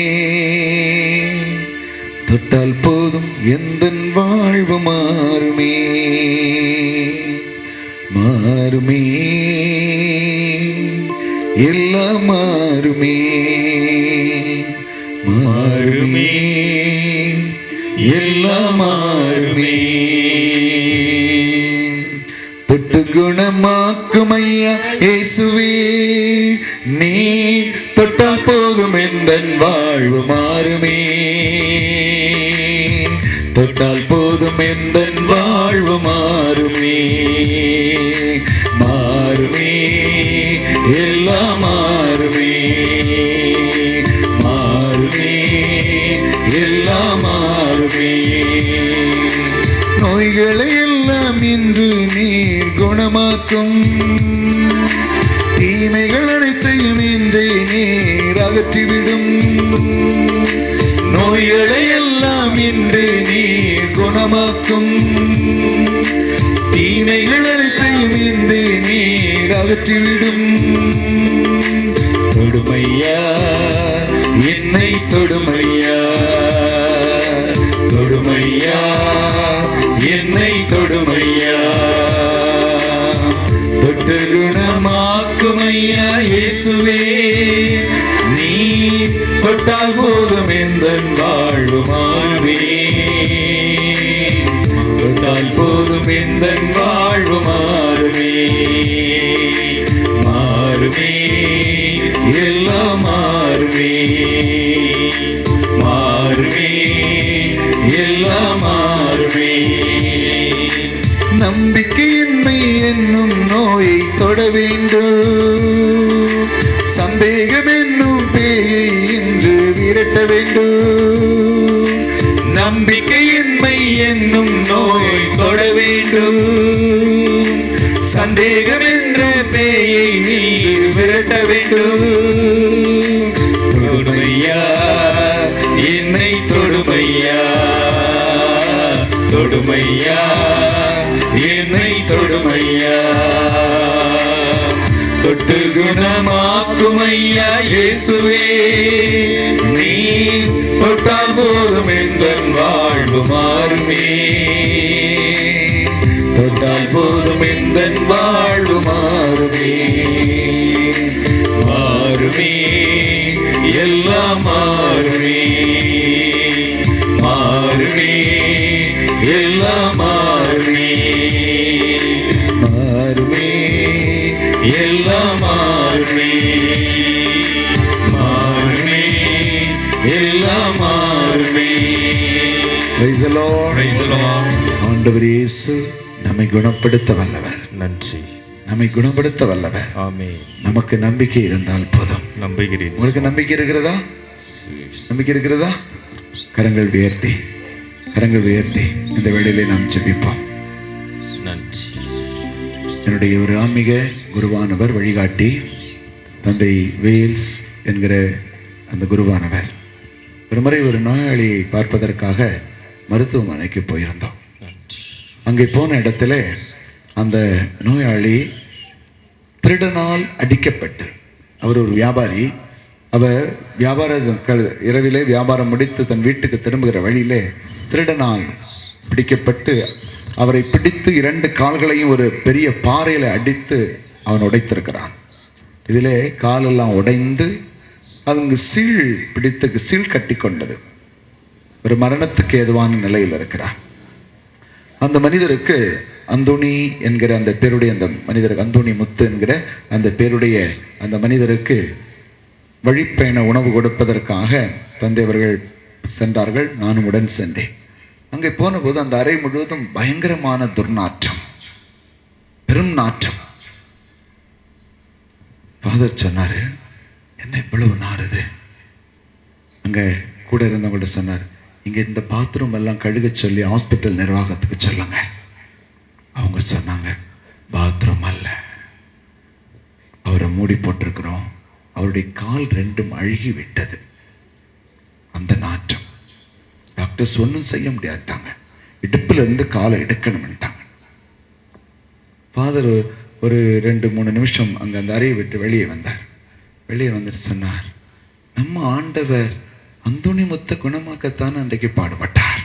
[SPEAKER 2] தொட்டால் போதும் எந்தன் வாழ்வு மாறுமே மாறுமே எல்லாம் மாறுமே மாறுமே எல்லாம் மாறுமே தொட்டு குணமாக்கும் ஐயா இயேசுவே நீ தொட்டால் போதும் எந்தன் வாழ்வு மாறுமே தொட்டால் போதும் எந்தன் வாழ்வு மாறுமே மாறுமே எல்லாம் மாறுமே மாறுமே எல்லாம் மாறுமே நோய்களை எல்லாம் இன்று நீர் குணமாக்கும் தீமைகள் அனைத்தையும் இன்றே நீர் அகற்றிவிடும் நோய்களை எல்லாம் இன்றே நீர் குணமாக்கும் தீமைகள் அனைத்தையும் இன்றே நீர் அகற்றிவிடும் தொடுமையா என்னை தொடுமையா தொடுமையா என்னை தொடுமையா தொட்டு குணமாக்கும் ஐயா இயேசுவே நீ தொட்டால் போதும் எந்த வாழ்வு மாறுமே தொட்டால் போதும் எந்த வாழ்வு மாறுமே மாறுமே எல்லாம் மாறுமே மாறுமே எல்லாம் மாறுமே நம்பிக்கையின்மை என்னும் நோயை தொட வேண்டும் சந்தேகம் என்னும் பேயை இன்று விரட்ட வேண்டும் நம்பிக்கையின்மை என்னும் நோயை தொட வேண்டும் சந்தேகம் என்ற பேயை இன்று விரட்ட வேண்டும் தொடுமையா என்னை தொடுமையா தொடுமையா என்னை தொடுமையா தொட்டு குணமாக்கும் ஐயா இயேசுவே நீ தொட்டால் போதும் எந்த வாழ்வு மாறுமே தொட்டால் போதும் எந்த வாழ்வு மாறுமே மாறுமே எல்லாம் மாறுமே மாறுமே எல்லாம் மாறுமே மாறுமே எல்லாம் மாறுமே மாறுமே எல்லாம் மாறுமே Praise the Lord.
[SPEAKER 5] Praise the Lord.
[SPEAKER 2] ஆண்டவர் இயேசு நம்மை குணப்படுத்த வல்லவர்
[SPEAKER 4] நன்றி
[SPEAKER 2] நம்மை குணப்படுத்த வல்லவர்
[SPEAKER 4] ஆமே
[SPEAKER 2] நமக்கு நம்பிக்கை இருந்தால் போதும்
[SPEAKER 4] நம்புகிறேன்
[SPEAKER 2] உங்களுக்கு நம்பிக்கை இருக்கிறதா நம்பிக்கை இருக்கிறதா கரங்கள் உயர்த்தி கரங்கள் உயர்த்தி இந்த வேளையிலே நாம் ஜெபிப்போம்
[SPEAKER 4] நன்றி
[SPEAKER 2] என்னுடைய ஒரு ஆன்மீக குருவானவர் வழிகாட்டி தந்தை வேல்ஸ் என்கிற அந்த குருவானவர் ஒரு முறை ஒரு நோயாளியை பார்ப்பதற்காக மருத்துவமனைக்கு போயிருந்தோம்
[SPEAKER 4] நன்றி
[SPEAKER 2] அங்கே போன இடத்துல அந்த நோயாளி திருடனால் அடிக்கப்பட்டு அவர் ஒரு வியாபாரி அவர் வியாபார க- இரவிலே வியாபாரம் முடித்து தன் வீட்டுக்கு திரும்புகிற வழியிலே திருடனால் பிடிக்கப்பட்டு அவரை பிடித்து இரண்டு கால்களையும் ஒரு பெரிய பாறையில அடித்து அவன் உடைத்திருக்கிறான் இதிலே காலெல்லாம் உடைந்து அதுங்க சீழ் பிடித்து சீழ் கட்டி கொண்டது ஒரு மரணத்துக்கு ஏதுவான நிலையில் இருக்கிறார் அந்த மனிதருக்கு அந்தோணி என்கிற அந்த பேருடைய அந்த மனிதருக்கு அந்தோணி முத்து என்கிற அந்த பேருடைய அந்த மனிதருக்கு வழிப்பயண உணவு கொடுப்பதற்காக தந்தை அவர்கள் சென்றார்கள் நானும் உடன் சென்றேன் அங்கே போனபோது அந்த அறை முழுவதும் பயங்கரமான துர்நாற்றம் பெரும் நாற்றம் ஃபாதர் சொன்னாரு என்ன இவ்வளவு நாறுது அங்கே கூட இருந்தவங்கள்ட்ட சொன்னார் இங்கே இந்த பாத்ரூம் எல்லாம் கழுக சொல்லி ஹாஸ்பிட்டல் நிர்வாகத்துக்கு சொல்லுங்க அவங்க சொன்னாங்க பாத்ரூம் அல்ல அவரை மூடி போட்டிருக்கிறோம் அவருடைய கால் ரெண்டும் அழுகி விட்டது அந்த நாற்றம் டாக்டர்ஸ் ஒன்றும் செய்ய முடியாட்டாங்க இடுப்புல இருந்து காலை எடுக்கணும்ட்டாங்க ஃபாதர் ஒரு ரெண்டு மூணு நிமிஷம் அங்கே அந்த அறையை விட்டு வெளியே வந்தார் வெளியே வந்துட்டு சொன்னார் நம்ம ஆண்டவர் அந்தோணி முத்த குணமாக்கத்தான் அன்றைக்கு பாடுபட்டார்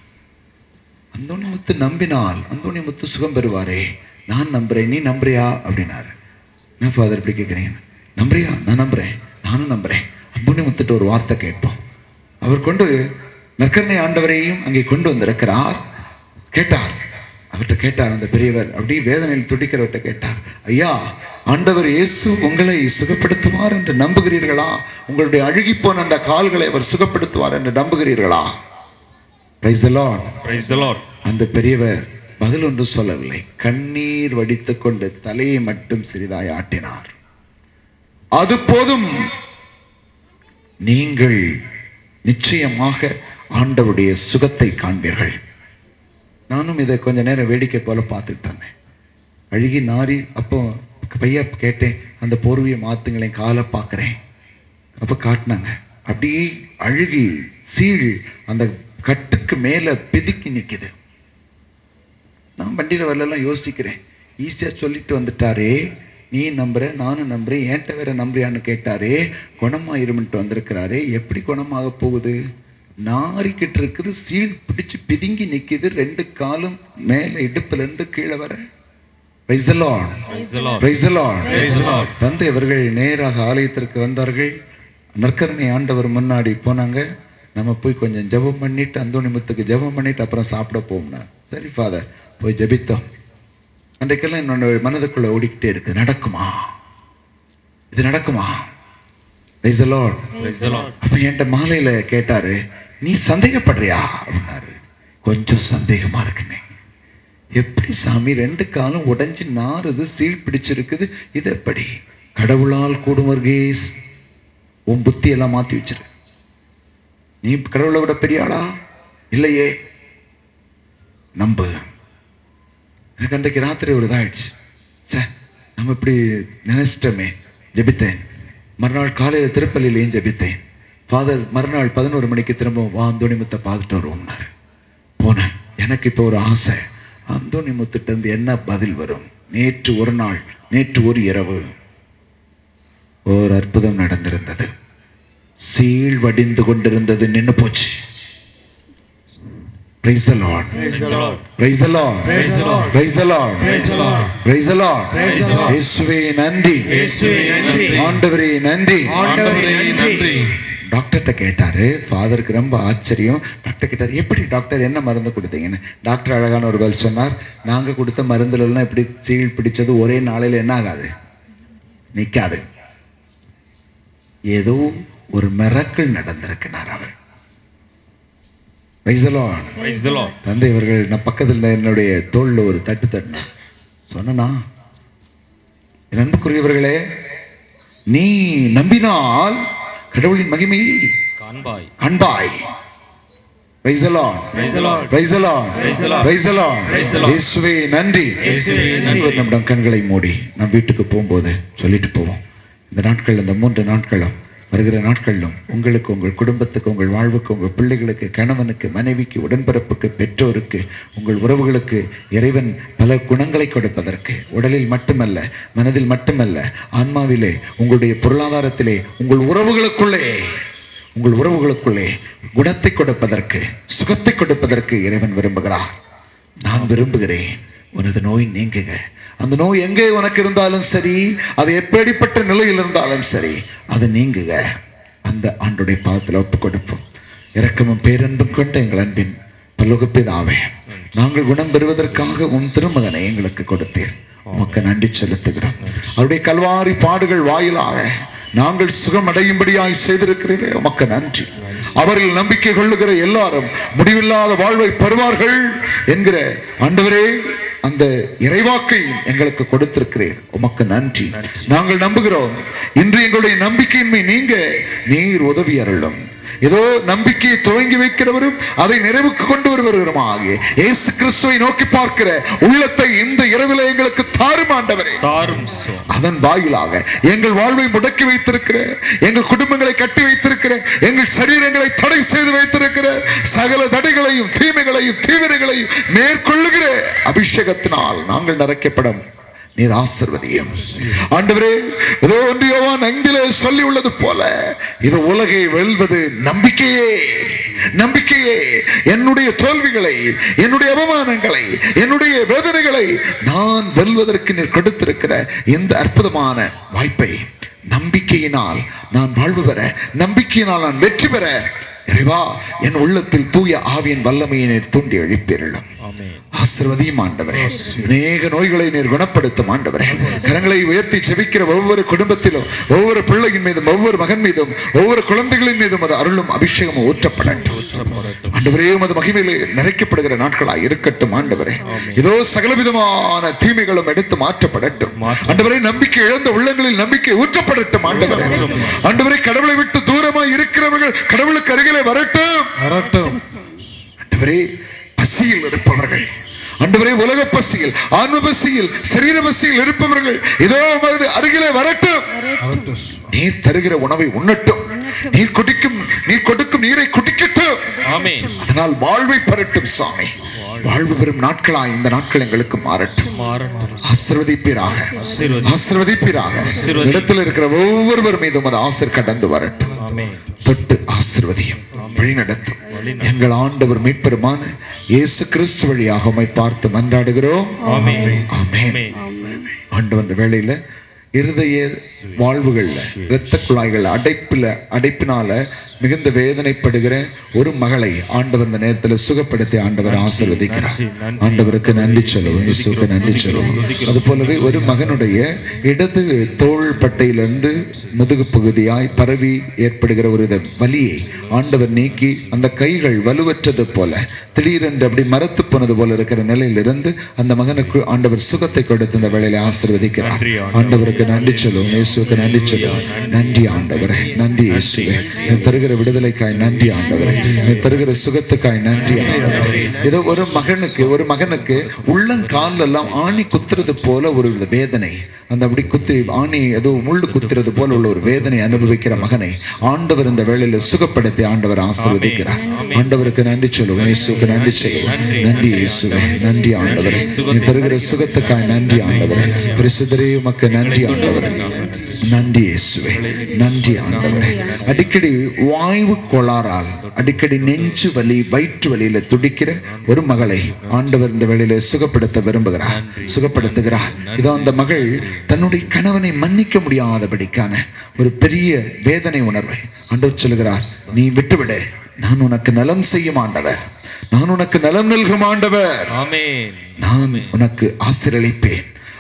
[SPEAKER 2] அந்தோணி முத்து நம்பினால் அந்தோணி முத்து சுகம் பெறுவாரே நான் நம்புறேன் நீ நம்புறியா அப்படின்னாரு நான் ஃபாதர் இப்படி கேட்குறேன் நம்புறியா நான் நம்புறேன் நானும் நம்புறேன் அந்தோணி முத்துட்டு ஒரு வார்த்தை கேட்போம் அவர் கொண்டு நற்கரணை ஆண்டவரையும் அங்கே கொண்டு வந்திருக்கிறார் கேட்டார் அவர்கிட்ட கேட்டார் அந்த பெரியவர் அப்படியே வேதனையில் துடிக்கிறவர்கிட்ட கேட்டார் ஐயா ஆண்டவர் இயேசு உங்களை சுகப்படுத்துவார் என்று நம்புகிறீர்களா உங்களுடைய அழுகிப்போன அந்த கால்களை அவர் சுகப்படுத்துவார் என்று நம்புகிறீர்களா Praise the Lord.
[SPEAKER 4] Praise the Lord.
[SPEAKER 2] அந்த பெரியவர் பதில் ஒன்றும் சொல்லவில்லை கண்ணீர் வடித்துக் கொண்டு தலையை மட்டும் சிறிதாய் ஆட்டினார் அது போதும் நீங்கள் நிச்சயமாக ஆண்டவருடைய சுகத்தை காண்பீர்கள் நானும் இதை கொஞ்ச நேரம் வேடிக்கை போல பார்த்துட்டு இருந்தேன் அழுகி நாரி அப்போ பையா கேட்டேன் அந்த போர்வையை மாத்துங்களேன் காலை பார்க்குறேன் அப்போ காட்டினாங்க அப்படியே அழுகி சீழ் அந்த கட்டுக்கு மேலே பிதுக்கி நிற்குது நான் வண்டியில் வரலாம் யோசிக்கிறேன் ஈஸியாக சொல்லிட்டு வந்துட்டாரே நீ நம்புற நானும் நம்புறேன் ஏன்ட்ட வேற நம்புறியான்னு கேட்டாரே குணமாயிருமென்ட்டு வந்திருக்கிறாரே எப்படி குணமாக போகுது நாரிக்கிட்டு இருக்குது சீழ் பிடிச்சு பிதுங்கி நிக்குது ரெண்டு காலும் மேலே இடுப்புல இருந்து கீழே வர Praise the Lord.
[SPEAKER 4] Praise the Lord.
[SPEAKER 2] Praise the Lord.
[SPEAKER 4] Praise the Lord.
[SPEAKER 2] தந்தை அவர்கள் நேராக ஆலயத்திற்கு வந்தார்கள் நற்கரணை ஆண்டவர் முன்னாடி போனாங்க நம்ம போய் கொஞ்சம் ஜெபம் பண்ணிட்டு அந்தோணி முத்துக்கு ஜெபம் பண்ணிட்டு அப்புறம் சாப்பிட போம்னா சரி ஃபாதர் போய் ஜெபித்தோம் அன்றைக்கெல்லாம் என்னோட மனதுக்குள்ள ஓடிக்கிட்டே இருக்கு நடக்குமா இது நடக்குமா Praise the Lord.
[SPEAKER 4] Praise the Lord.
[SPEAKER 2] அப்ப என்கிட்ட மாலையில கேட்டாரு நீ சந்தேகப்படுறியா அப்படின்னாரு கொஞ்சம் சந்தேகமா இருக்குனே எப்படி சாமி ரெண்டு காலம் உடைஞ்சு நாறுது சீல் பிடிச்சிருக்குது இது எப்படி கடவுளால் கூடும் வருகேஸ் உன் புத்தி எல்லாம் மாத்தி வச்சிரு நீ கடவுளை விட பெரிய ஆளா இல்லையே நம்பு எனக்கு அன்றைக்கு ராத்திரி ஒரு இதாயிடுச்சு சார் நம்ம இப்படி நினைச்சிட்டோமே ஜெபித்தேன் மறுநாள் காலையில் திருப்பள்ளியிலையும் ஜெபித்தேன் ஃபாதர் மறுநாள் பதினோரு மணிக்கு திரும்ப வா அந்தோணிமுத்தை பார்த்துட்டு வருவோம்னாரு போனேன் எனக்கு இப்போ ஒரு ஆசை அந்தோணிமுத்திட்ட இருந்து என்ன பதில் வரும் நேற்று ஒரு நாள் நேற்று ஒரு இரவு ஒரு அற்புதம் நடந்திருந்தது சீழ் வடிந்து கொண்டிருந்தது நின்னு போச்சு Praise the Lord.
[SPEAKER 4] Praise the Lord.
[SPEAKER 2] Praise the Lord.
[SPEAKER 4] Praise the Lord.
[SPEAKER 2] Praise the Lord.
[SPEAKER 4] Praise the Lord.
[SPEAKER 2] Praise the Lord.
[SPEAKER 4] Praise the Lord.
[SPEAKER 2] இயேசுவே நன்றி
[SPEAKER 4] இயேசுவே நன்றி.
[SPEAKER 2] ஆண்டவரே நன்றி
[SPEAKER 4] ஆண்டவரே நன்றி.
[SPEAKER 2] டாக்டர்கிட்ட கேட்டாரு ஃபாதருக்கு ரொம்ப ஆச்சரியம் டாக்டர் கேட்டார் எப்படி டாக்டர் என்ன மருந்து கொடுத்தீங்கன்னு டாக்டர் அழகான ஒரு பதில் சொன்னார் நாங்க கொடுத்த மருந்துல எல்லாம் இப்படி சீழ் பிடிச்சது ஒரே நாளையில என்ன ஆகாது நிக்காது ஏதோ ஒரு மிரக்கல் நடந்திருக்கிறார் அவர் Praise the Lord.
[SPEAKER 5] Praise the Lord.
[SPEAKER 2] தந்தை அவர்கள் நான் பக்கத்தில் என்னுடைய தோளில் ஒரு தட்டு தட்டினா சொன்னா என் அன்புக்குரியவர்களே நீ நம்பினால் கடவுளின் மகிமை
[SPEAKER 5] காண்பாய்
[SPEAKER 2] அன்பாய் Praise the Lord.
[SPEAKER 5] Praise the Lord.
[SPEAKER 2] Praise the Lord.
[SPEAKER 5] Praise the Lord.
[SPEAKER 2] Praise the Lord.
[SPEAKER 5] Praise the Lord.
[SPEAKER 2] இயேசுவே நன்றி
[SPEAKER 5] இயேசுவே நன்றி.
[SPEAKER 2] ஒரு நிமிடம் கண்களை மூடி நாம் வீட்டுக்கு போகும்போது சொல்லிட்டு போவோம் இந்த நாட்கள் இந்த மூன்று நாட்களும் வருகிற நாட்களிலும் உங்களுக்கு உங்கள் குடும்பத்துக்கு உங்கள் வாழ்வுக்கு உங்கள் பிள்ளைகளுக்கு கணவனுக்கு மனைவிக்கு உடன்பிறப்புக்கு பெற்றோருக்கு உங்கள் உறவுகளுக்கு இறைவன் பல குணங்களை கொடுப்பதற்கு உடலில் மட்டுமல்ல மனதில் மட்டுமல்ல ஆன்மாவிலே உங்களுடைய பொருளாதாரத்திலே உங்கள் உறவுகளுக்குள்ளே உங்கள் உறவுகளுக்குள்ளே குணத்தை கொடுப்பதற்கு சுகத்தை கொடுப்பதற்கு இறைவன் விரும்புகிறார் நான் விரும்புகிறேன் உனது நோய் நீங்குக அந்த நோய் எங்கே உனக்கு இருந்தாலும் சரி அது எப்படிப்பட்ட நிலையில் இருந்தாலும் சரி அது நீங்குக அந்த ஆண்டுடைய பாதத்தில் ஒப்பு கொடுப்போம் இரக்கமும் பேரன்பும் கொண்ட எங்கள் அன்பின் பல்லுகப்பிதாவே நாங்கள் குணம் பெறுவதற்காக உன் திருமகனை எங்களுக்கு கொடுத்தீர் உமக்கு நன்றி செலுத்துகிறோம் அவருடைய கல்வாரி பாடுகள் வாயிலாக நாங்கள் சுகமடையும்படியாய் செய்திருக்கிறீரே உமக்கு நன்றி அவரில் நம்பிக்கை கொள்ளுகிற எல்லாரும் முடிவில்லாத வாழ்வை பெறுவார்கள் என்கிற ஆண்டவரே அந்த இறைவாக்கை எங்களுக்கு கொடுத்திருக்கிறீர் உமக்கு நன்றி நாங்கள் நம்புகிறோம் இன்று எங்களுடைய நம்பிக்கையின்மை நீங்க நீர் உதவி அருளும் ஏதோ நம்பிக்கையை துவங்கி வைக்கிறவரும் அதை நிறைவுக்கு கொண்டு வருகிறவருமாகிய இயேசு கிறிஸ்துவை நோக்கி பார்க்கிற உள்ளத்தை இந்த இரவில எங்களுக்கு தாருமாண்டவரே
[SPEAKER 5] தாரும் சுவாமி.
[SPEAKER 2] அதன் வாயிலாக எங்கள் வாழ்வை முடக்கி வைத்திருக்கிற எங்கள் குடும்பங்களை கட்டி வைத்திருக்கிற எங்கள் சரீரங்களை தடை செய்து வைத்திருக்கிற சகல தடைகளையும் தீமைகளையும் தீவிரங்களையும் மேற்கொள்ளுகிற அபிஷேகத்தினால் நாங்கள் நிறைக்கப்படும் நீர் ஆசிர்வதியும் ஆண்டவரே ஏதோ ஒன்றியவான் அங்கிலே சொல்லி உள்ளது போல இது உலகை வெல்வது நம்பிக்கையே நம்பிக்கையே என்னுடைய தோல்விகளை என்னுடைய அவமானங்களை என்னுடைய வேதனைகளை நான் வெல்வதற்கு நீர் கொடுத்திருக்கிற இந்த அற்புதமான வாய்ப்பை நம்பிக்கையினால் நான் வாழ்வு பெற நம்பிக்கையினால் நான் வெற்றி பெற இறைவா என் உள்ளத்தில் தூய ஆவியின் வல்லமையை நீர் தூண்டி எழுப்பியருளும்
[SPEAKER 5] ஆமென்.
[SPEAKER 2] ஆசிர்வதியும் ஆண்டவரே அநேக நோய்களை நீர் குணப்படுத்தும் ஆண்டவரே கரங்களை உயர்த்தி செபிக்கிற ஒவ்வொரு குடும்பத்திலும் ஒவ்வொரு பிள்ளையின் மீதும் ஒவ்வொரு மகன் மீதும் ஒவ்வொரு குழந்தைகளின் மீதும் அது அருளும் அபிஷேகம் ஊற்றப்படட்டும் ஆண்டவரே உமது மகிமையிலே நிறைக்கப்படுகிற நாட்களாய் இருக்கட்டும் ஆண்டவரே இதோ சகலவிதமான தீமைகளும் எடுத்து மாற்றப்படட்டும் ஆண்டவரே நம்பிக்கை இழந்த உள்ளங்களில் நம்பிக்கை ஊற்றப்படட்டும் ஆண்டவரே ஆண்டவரே கடவுளை விட்டு தூரமாய் இருக்கிறவர்கள் கடவுளுக்கு அருகிலே வரட்டும்
[SPEAKER 4] வரட்டும்
[SPEAKER 2] ஆண்டவரே பசியில் இருப்பவர்கள் ஆண்டவரே உலக பசியில் ஆன்ம பசியில் சரீர பசியில் இருப்பவர்கள் இதோ உமது அருகிலே வரட்டும்
[SPEAKER 4] வரட்டும்
[SPEAKER 2] நீர் தருகிற உணவை உண்ணட்டும் நீர் குடிக்கும் நீர் கொடுக்கும் நீரை குடிக்கட்டும்
[SPEAKER 5] ஆமென்.
[SPEAKER 2] அதனால் வாழ்வை பெறட்டும் சுவாமி வாழ்வு பெறும் நாட்களாய் இந்த நாட்கள் எங்களுக்கு மாறட்டும்
[SPEAKER 5] மாறட்டும்.
[SPEAKER 2] ஆசிர்வதிப்பீராக
[SPEAKER 5] ஆசீர்வதி.
[SPEAKER 2] ஆசிர்வதிப்பீராக
[SPEAKER 5] ஆசீர்வதி.
[SPEAKER 2] இடத்தில் இருக்கிற ஒவ்வொருவர் மீதும் அது ஆசிர் கடந்து வரட்டும்
[SPEAKER 5] ஆமென்.
[SPEAKER 2] தொட்டு ஆசிர்வதியும் வழிநடத்தும் எங்கள் ஆண்டவர் மீட்பெருமான இயேசு கிறிஸ்து வழியாக உம்மை பார்த்து மன்றாடுகிறோம்
[SPEAKER 5] ஆமென்.
[SPEAKER 2] ஆமென்
[SPEAKER 5] ஆமென்.
[SPEAKER 2] ஆண்டவர் அந்த வேளையில இருதய வாழ்வுகள்ல இரத்த குழாய்கள் அடைப்புல அடைப்பினால மிகுந்த வேதனைப்படுகிற ஒரு மகளை ஆண்டவர் இந்த நேரத்தில் சுகப்படுத்தி ஆண்டவர் ஆசீர்வதிக்கிறார்
[SPEAKER 5] நன்றி.
[SPEAKER 2] ஆண்டவருக்கு நன்றி சொல்லுவோம் இயேசுவுக்கு நன்றி சொல்லுவோம் அது போலவே ஒரு மகனுடைய இடது தோள் பட்டையிலிருந்து முதுகு பகுதியாய் பரவி ஏற்படுகிற ஒரு வித வலியை ஆண்டவர் நீக்கி அந்த கைகள் வலுவற்றது போல திடீரென்று அப்படி மரத்து போனது போல இருக்கிற நிலையிலிருந்து அந்த மகனுக்கு ஆண்டவர் சுகத்தை கொடுத்து இந்த வேளையில ஆசீர்வதிக்கிறார்
[SPEAKER 5] நன்றி ஆண்டவரே.
[SPEAKER 2] ஆண்டவருக்கு நன்றி சொல்லுவோம் இயேசுவுக்கு நன்றி சொல்லுவோம் நன்றி ஆண்டவரே நன்றி இயேசுவே நீ தருகிற விடுதலைக்காய் நன்றி ஆண்டவரே நீ தருகிற சுகத்துக்காய் நன்றி ஆண்டவரே ஏதோ ஒரு மகனுக்கு ஒரு மகனுக்கு உள்ளங்கால் எல்லாம் ஆணி குத்துறது போல ஒரு வித வேதனை அந்த அப்படி குத்தி ஆணி ஏதோ முள்ளு குத்துறது போல உள்ள ஒரு வேதனை அனுபவிக்கிற மகனை ஆண்டவர் இந்த வேளையில சுகப்படுத்தி ஆண்டவர் ஆசீர்வதிக்கிறார் ஆண்டவருக்கு நன்றி சொல்லுவோம் இயேசுவுக்கு நன்றி சொல்லுவோம் நன்றி இயேசுவே நன்றி ஆண்டவரே நீ தருகிற சுகத்துக்காய் நன்றி ஆண்டவரே பரிசுத்தரே உமக்கு நன்றி ஆண்டவரே நன்றி இயேசுவே நன்றி ஆண்டவரே அடிக்கடி வாய்வு கோளாறால் அடிக்கடி நெஞ்சு வலி வயிற்று வலியில துடிக்கிற ஒரு மகளை ஆண்டவர் இந்த வேளையில சுகப்படுத்த விரும்புகிறார் சுகப்படுத்துகிறார் இதோ அந்த மகள் தன்னுடைய கணவனை மன்னிக்க முடியாதபடிக்கான ஒரு பெரிய வேதனை உணர்வை ஆண்டவர் சொல்லுகிறார் நீ விட்டுவிடு நான் உனக்கு நலம் செய்யும் ஆண்டவர் நான் உனக்கு நலம் நல்கும் ஆண்டவர்
[SPEAKER 5] ஆமென்.
[SPEAKER 2] நான் உனக்கு ஆசிரியளிப்பேன்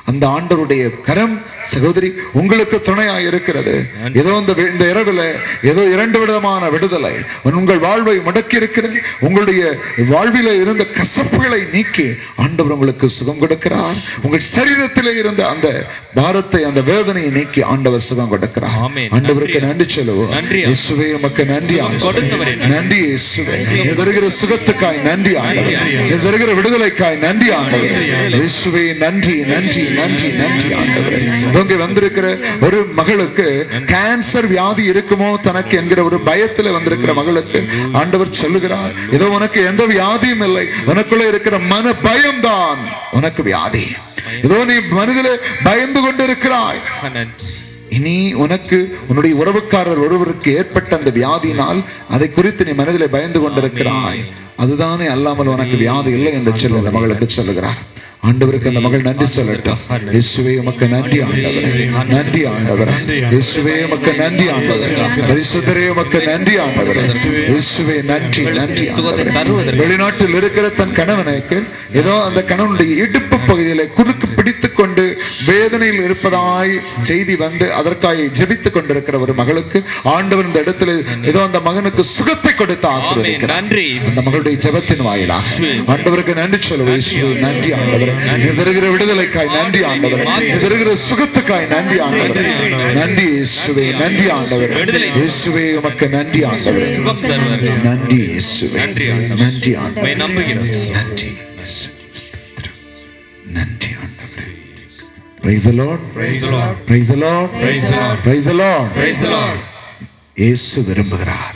[SPEAKER 2] அந்த ஆண்டவருடைய கரம் சகோதரி உங்களுக்கு துணையாக இருக்கிறது ஏதோ இந்த வி- இந்த இரவுல ஏதோ இரண்டு விதமான விடுதலை உங்கள் வாழ்வை முடக்கி இருக்கிற உங்களுடைய வாழ்வில இருந்த கசப்புகளை நீக்கி ஆண்டவர் உங்களுக்கு சுகம் கொடுக்கிறார் உங்கள் சரீரத்திலே இருந்த அந்த பாரத்தை அந்த வேதனையை நீக்கி ஆண்டவர் சுகம் கொடுக்கிறார்
[SPEAKER 5] ஆமென்.
[SPEAKER 2] ஆண்டவருக்கு
[SPEAKER 5] நன்றி.
[SPEAKER 2] நன்றி சொல்லுவோம்
[SPEAKER 5] நன்றி.
[SPEAKER 2] இயேசுவே உமக்கு நன்றி
[SPEAKER 5] சுகம்
[SPEAKER 2] ஆண்டவரே.
[SPEAKER 5] கொடுத்தவரே, நன்றி.
[SPEAKER 2] நன்றி இயேசுவே நீ தருகிற சுகத்துக்காய் நன்றி ஆண்டவரே நீ தருகிற விடுதலைக்காய் நன்றி ஆண்டவரே இயேசுவே நன்றி நன்றி நன்றி நன்றி ஆண்டவரே இங்க வந்திருக்கிற ஒரு மகளுக்கு கேன்சர் வியாதி இருக்குமோ தனக்கு என்கிற ஒரு பயத்துல வந்திருக்கிற மகளுக்கு ஆண்டவர் சொல்லுகிறார் ஏதோ உனக்கு எந்த வியாதியும் இல்லை உனக்குள்ள இருக்கிற மன பயம்தான் உனக்கு வியாதி ஏதோ நீ மனதிலே பயந்து கொண்டிருக்கிறாய்
[SPEAKER 5] நன்றி
[SPEAKER 2] இனி உனக்கு உன்னுடைய உறவுக்காரர் ஒருவருக்கு ஏற்பட்ட அந்த வியாதியினால் அதை குறித்து நீ மனதிலே பயந்து கொண்டிருக்கிறாய் அதுதானே அல்லாமல் உனக்கு வியாதி இல்லை என்று சொல்லி அந்த மகளுக்கு சொல்லுகிறார் ஆண்டவருக்கு அந்த மகள் நன்றி சொல்லட்டும் இயேசுவே உமக்கு நன்றி ஆண்டவரே நன்றி ஆண்டவரே இயேசுவே உமக்கு நன்றி ஆண்டவரே பரிசுத்தரே உமக்கு நன்றி ஆண்டவரே இயேசுவே நன்றி நன்றி
[SPEAKER 5] சுகத்தை
[SPEAKER 2] ஆண்டவரே.
[SPEAKER 5] தருவதற்கு.
[SPEAKER 2] வெளிநாட்டில் இருக்கிற தன் கணவனுக்கு ஏதோ அந்த கணவனுடைய இடுப்பு பகுதியில குறுக்கு பிடித்துக் கொண்டு வேதனையில் இருப்பதாய் செய்தி வந்து அதற்காக ஜெபித்துக் கொண்டிருக்கிற ஒரு மகளுக்கு ஆண்டவர் இந்த இடத்துல ஏதோ அந்த மகனுக்கு சுகத்தை கொடுத்து
[SPEAKER 5] ஆமென்
[SPEAKER 2] ஆசீர்வதிக்கிறார்
[SPEAKER 5] நன்றி
[SPEAKER 2] அந்த மகளுடைய ஜெபத்தின் வாயிலாக ஆண்டவருக்கு நன்றி சொல்லுவோம் இயேசுவே நன்றி ஆண்டவரே நீ தருகிற விடுதலைக்காய் நன்றி ஆண்டவரே நீ தருகிற சுகத்துக்காய் நன்றி ஆண்டவரே நன்றி இயேசுவே நன்றி ஆண்டவரே இயேசுவே உமக்கு நன்றி ஆண்டவரே
[SPEAKER 5] சுகம் தருவார்கள்
[SPEAKER 2] நன்றி இயேசுவே
[SPEAKER 5] நன்றி ஆண்டவரே.
[SPEAKER 2] நன்றி
[SPEAKER 5] உம்மை
[SPEAKER 2] ஆண்டவரே
[SPEAKER 5] நம்புகிறோம்
[SPEAKER 2] நன்றி இயேசுவே. ஸ்தோத்திரம். நன்றி ஆண்டவரே Praise the Lord. Praise the Lord. Praise the Lord. Praise the Lord. Praise the Lord.
[SPEAKER 4] Praise the Lord.
[SPEAKER 2] இயேசு விரும்புகிறார்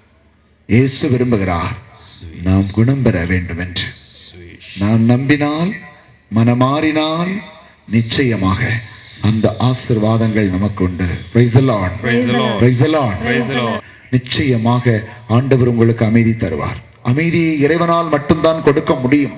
[SPEAKER 2] இயேசு விரும்புகிறார் நாம் குணம் பெற வேண்டும் என்று நாம் நம்பினால் மனமாறினால் நிச்சயமாக அந்த ஆசிர்வாதங்கள் நமக்கு உண்டு Praise the Lord.
[SPEAKER 5] Praise the Lord.
[SPEAKER 2] Praise the Lord.
[SPEAKER 5] Praise the Lord.
[SPEAKER 2] நிச்சயமாக ஆண்டவர் உங்களுக்கு அமைதி தருவார் அமைதியை இறைவனால் மட்டும்தான் கொடுக்க முடியும்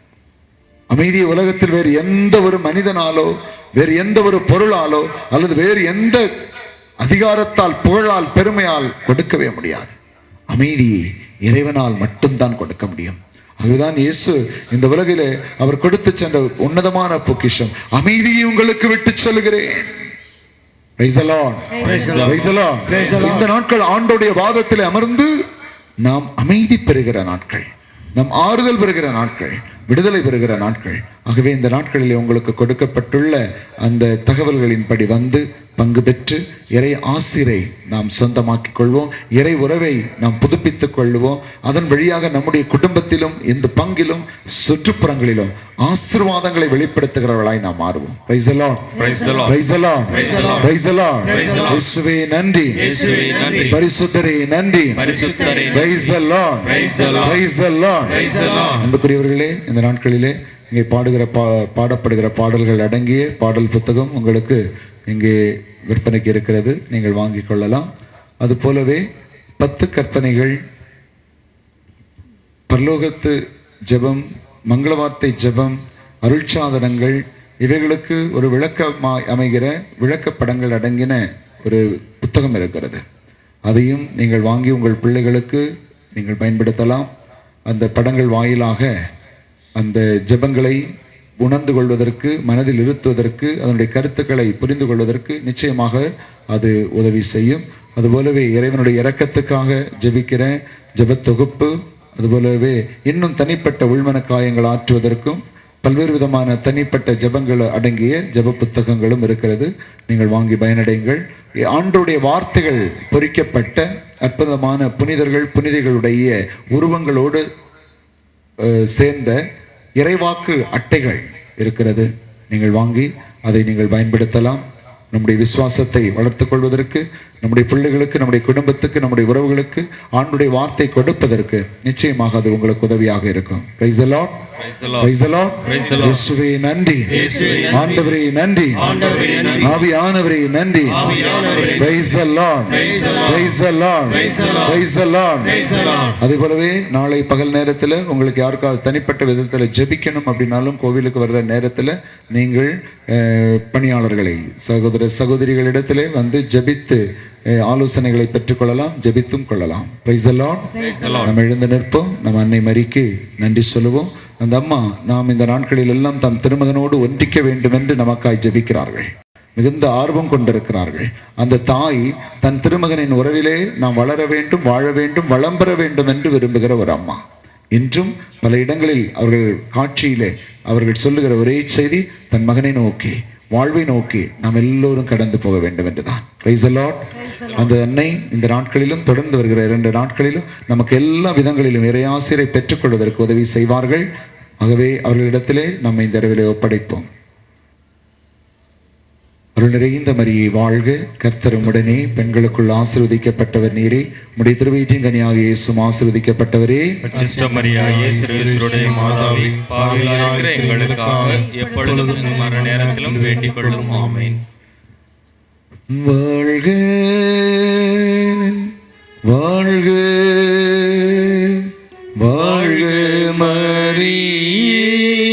[SPEAKER 2] அமைதியை உலகத்தில் வேறு எந்த ஒரு மனிதனாலோ வேறு எந்த ஒரு பொருளாலோ அல்லது வேறு எந்த அதிகாரத்தால் புகழால் பெருமையால் கொடுக்கவே முடியாது அமைதியை இறைவனால் மட்டும்தான் கொடுக்க முடியும் ஆகவேதான் இயேசு இந்த உலகிலே அவர் கொடுத்து சென்ற உன்னதமான பொக்கிஷம் அமைதியை உங்களுக்கு விட்டு சொல்லுகிறேன் Praise the Lord.
[SPEAKER 4] Praise the Lord.
[SPEAKER 2] Praise the Lord.
[SPEAKER 4] Praise the Lord.
[SPEAKER 2] இந்த நாட்கள் ஆண்டோடைய வாதத்தில் அமர்ந்து நாம் அமைதி பெறுகிற நாட்கள் நாம் ஆறுதல் பெறுகிற நாட்கள் விடுதலை பெறுகிற நாட்கள் ஆகவே இந்த நாட்களிலே உங்களுக்கு கொடுக்கப்பட்டுள்ள அந்த தகவல்களின்படி வந்து பங்கு பெற்று இறை ஆசிரை நாம் சொந்தமாக்கிக் கொள்வோம் இறை உறவை நாம் புதுப்பித்துக் கொள்வோம் அதன் வழியாக நம்முடைய குடும்பத்திலும் இந்த பங்கிலும் சுற்றுப்புறங்களிலும் ஆசீர்வாதங்களை வெளிப்படுத்துகிறவர்களாய் நாம் மாறுவோம் Praise the Lord.
[SPEAKER 5] Praise the Lord.
[SPEAKER 2] Praise the Lord.
[SPEAKER 5] Praise the Lord.
[SPEAKER 2] Praise the Lord.
[SPEAKER 5] Praise the Lord.
[SPEAKER 2] இயேசுவே நன்றி
[SPEAKER 5] இயேசுவே நன்றி.
[SPEAKER 2] பரிசுத்தரே நன்றி
[SPEAKER 5] பரிசுத்தரே நன்றி.
[SPEAKER 2] Praise the Lord.
[SPEAKER 5] Praise the Lord.
[SPEAKER 2] Praise the Lord.
[SPEAKER 5] Praise the Lord.
[SPEAKER 2] அன்புக்குரியவர்களே இந்த நாட்களிலே இங்கே பாடுகிற பா பாடப்படுகிற பாடல்கள் அடங்கிய பாடல் புத்தகம் உங்களுக்கு இங்கே விற்பனைக்கு இருக்கிறது நீங்கள் வாங்கிக் கொள்ளலாம் அது போலவே பத்து கற்பனைகள் பரலோகத்து ஜெபம் மங்கள வார்த்தை ஜெபம் அருட்சாதனங்கள் இவைகளுக்கு ஒரு விளக்கமாய் அமைகிற விளக்கப்படங்கள் அடங்கின ஒரு புத்தகம் இருக்கிறது அதையும் நீங்கள் வாங்கி உங்கள் பிள்ளைகளுக்கு நீங்கள் பயன்படுத்தலாம் அந்த படங்கள் வாயிலாக அந்த ஜெபங்களை உணர்ந்து கொள்வதற்கு மனதில் இருத்துவதற்கு அதனுடைய கருத்துக்களை புரிந்து கொள்வதற்கு நிச்சயமாக அது உதவி செய்யும் அதுபோலவே இறைவனுடைய இரக்கத்துக்காக ஜெபிக்கிற ஜெபத் தொகுப்பு அதுபோலவே இன்னும் தனிப்பட்ட உள்மன காயங்கள் ஆற்றுவதற்கும் பல்வேறு விதமான தனிப்பட்ட ஜெபங்கள் அடங்கிய ஜெப புத்தகங்களும் இருக்கிறது நீங்கள் வாங்கி பயனடையுங்கள் ஆண்டோடைய வார்த்தைகள் பொறிக்கப்பட்ட அற்புதமான புனிதர்கள் புனிதைகளுடைய உருவங்களோடு அஹ், சேர்ந்த இறைவாக்கு அட்டைகள் இருக்கிறது நீங்கள் வாங்கி அதை நீங்கள் பயன்படுத்தலாம் நம்முடைய விசுவாசத்தை வளர்த்துக் கொள்வதற்கு நம்முடைய பிள்ளைகளுக்கு நம்முடைய குடும்பத்துக்கு நம்முடைய உறவுகளுக்கு ஆண்டுடைய வார்த்தை கொடுப்பதற்கு நிச்சயமாக அது உங்களுக்கு உதவியாக இருக்கும் Praise the Lord.
[SPEAKER 5] Praise the Lord.
[SPEAKER 2] Praise the Lord.
[SPEAKER 5] Praise the Lord.
[SPEAKER 2] இயேசுவே நன்றி
[SPEAKER 5] இயேசுவே நன்றி.
[SPEAKER 2] ஆண்டவரே நன்றி
[SPEAKER 5] ஆண்டவரே நன்றி.
[SPEAKER 2] ஆவியானவரே நன்றி
[SPEAKER 5] ஆவியானவரே நன்றி.
[SPEAKER 2] Praise the Lord.
[SPEAKER 5] Praise the Lord.
[SPEAKER 2] Praise the Lord.
[SPEAKER 5] Praise the Lord.
[SPEAKER 2] Praise the Lord.
[SPEAKER 5] Praise the Lord.
[SPEAKER 2] அதே போலவே நாளை பகல் நேரத்தில் உங்களுக்கு யாருக்காவது தனிப்பட்ட விதத்தில் ஜெபிக்கணும் அப்படின்னாலும் கோவிலுக்கு வர்ற நேரத்தில் நீங்கள் அஹ், பணியாளர்களை சகோதர சகோதரிகளிடத்திலே வந்து ஜெபித்து அஹ், ஆலோசனைகளை பெற்றுக்கொள்ளலாம் ஜெபித்தும் கொள்ளலாம் Praise the Lord.
[SPEAKER 5] Praise the Lord.
[SPEAKER 2] நம்ம எழுந்து நிற்போம் நம்ம அன்னை மரிக்கு நன்றி சொல்லுவோம் அந்த அம்மா நாம் இந்த நாட்களில் எல்லாம் தம் திருமகனோடு ஒன்றிக்க வேண்டும் என்று நமக்காய் ஜெபிக்கிறார்கள் மிகுந்த ஆர்வம் கொண்டிருக்கிறார்கள் அந்த தாய் தன் திருமகனின் உறவிலே நாம் வளர வேண்டும் வாழ வேண்டும் வளம் பெற வேண்டும் என்று விரும்புகிற ஒரு அம்மா இன்றும் பல இடங்களில் அவர்கள் காட்சியிலே அவர்கள் சொல்லுகிற ஒரே செய்தி தன் மகனை நோக்கி வாழ்வை நோக்கி நாம் எல்லோரும் கடந்து போக வேண்டும் என்றுதான் Praise the Lord. அந்த அன்னை இந்த நாட்களிலும் தொடர்ந்து வருகிற இரண்டு நாட்களிலும் நமக்கு எல்லா விதங்களிலும் இறையாசிரை பெற்றுக்கொள்வதற்கு உதவி செய்வார்கள் ஆகவே அவர்களிடத்திலே நம்ம இந்த இரவிலே ஒப்படைப்போம் அருள் நிறைந்த மரியை வாழ்க கர்த்தரும் உடனே பெண்களுக்குள் ஆசீர்வதிக்கப்பட்டவர் நீரே உடைய திருவயிற்றின் கனியாக இயேசும் ஆசீர்வதிக்கப்பட்டவரே
[SPEAKER 5] அச்சிஷ்ட மரியாயே சிறுசுடைய மாதாவே பாவிகளாகிற எங்களுக்காக எப்பொழுதும் மரண நேரத்திலும் வேண்டிக் கொள்ளும் ஆமேன்
[SPEAKER 2] வாழ்க வாழ்க வாழ்க மரியே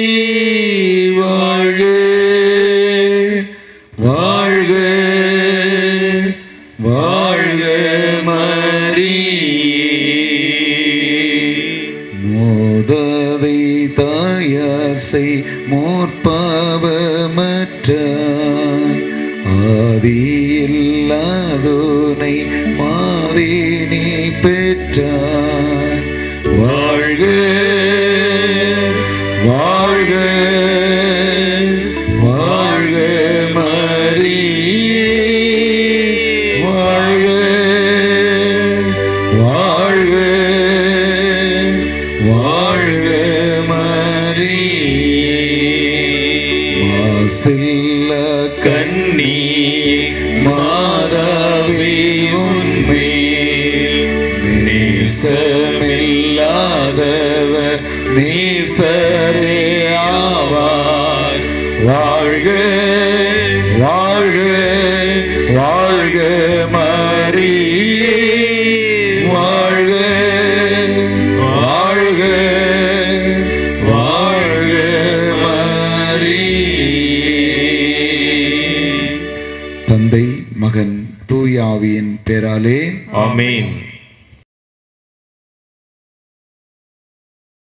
[SPEAKER 2] வாழ்க வாழ்க வாழ்க மரியே மோததை தாயாசை மோற்பவமற்ற ஆதியில்லாதோனை மாதினி பெற்றாய் வாழ்க வாழ்க வாழ்க மரியே வாழ்க வாழ்க வாழ்க மரியே மாசில்ல கண்ணியே மாதாவே உண்மை நேசமில்லாதவ நேசரே ஆவார் வாழ்க வாழ்க வாழ்க மரியே வாழ்க வாழ்க வாழ்க மரியே தந்தை மகன் தூயாவியின் பேராலே
[SPEAKER 5] ஆமேன்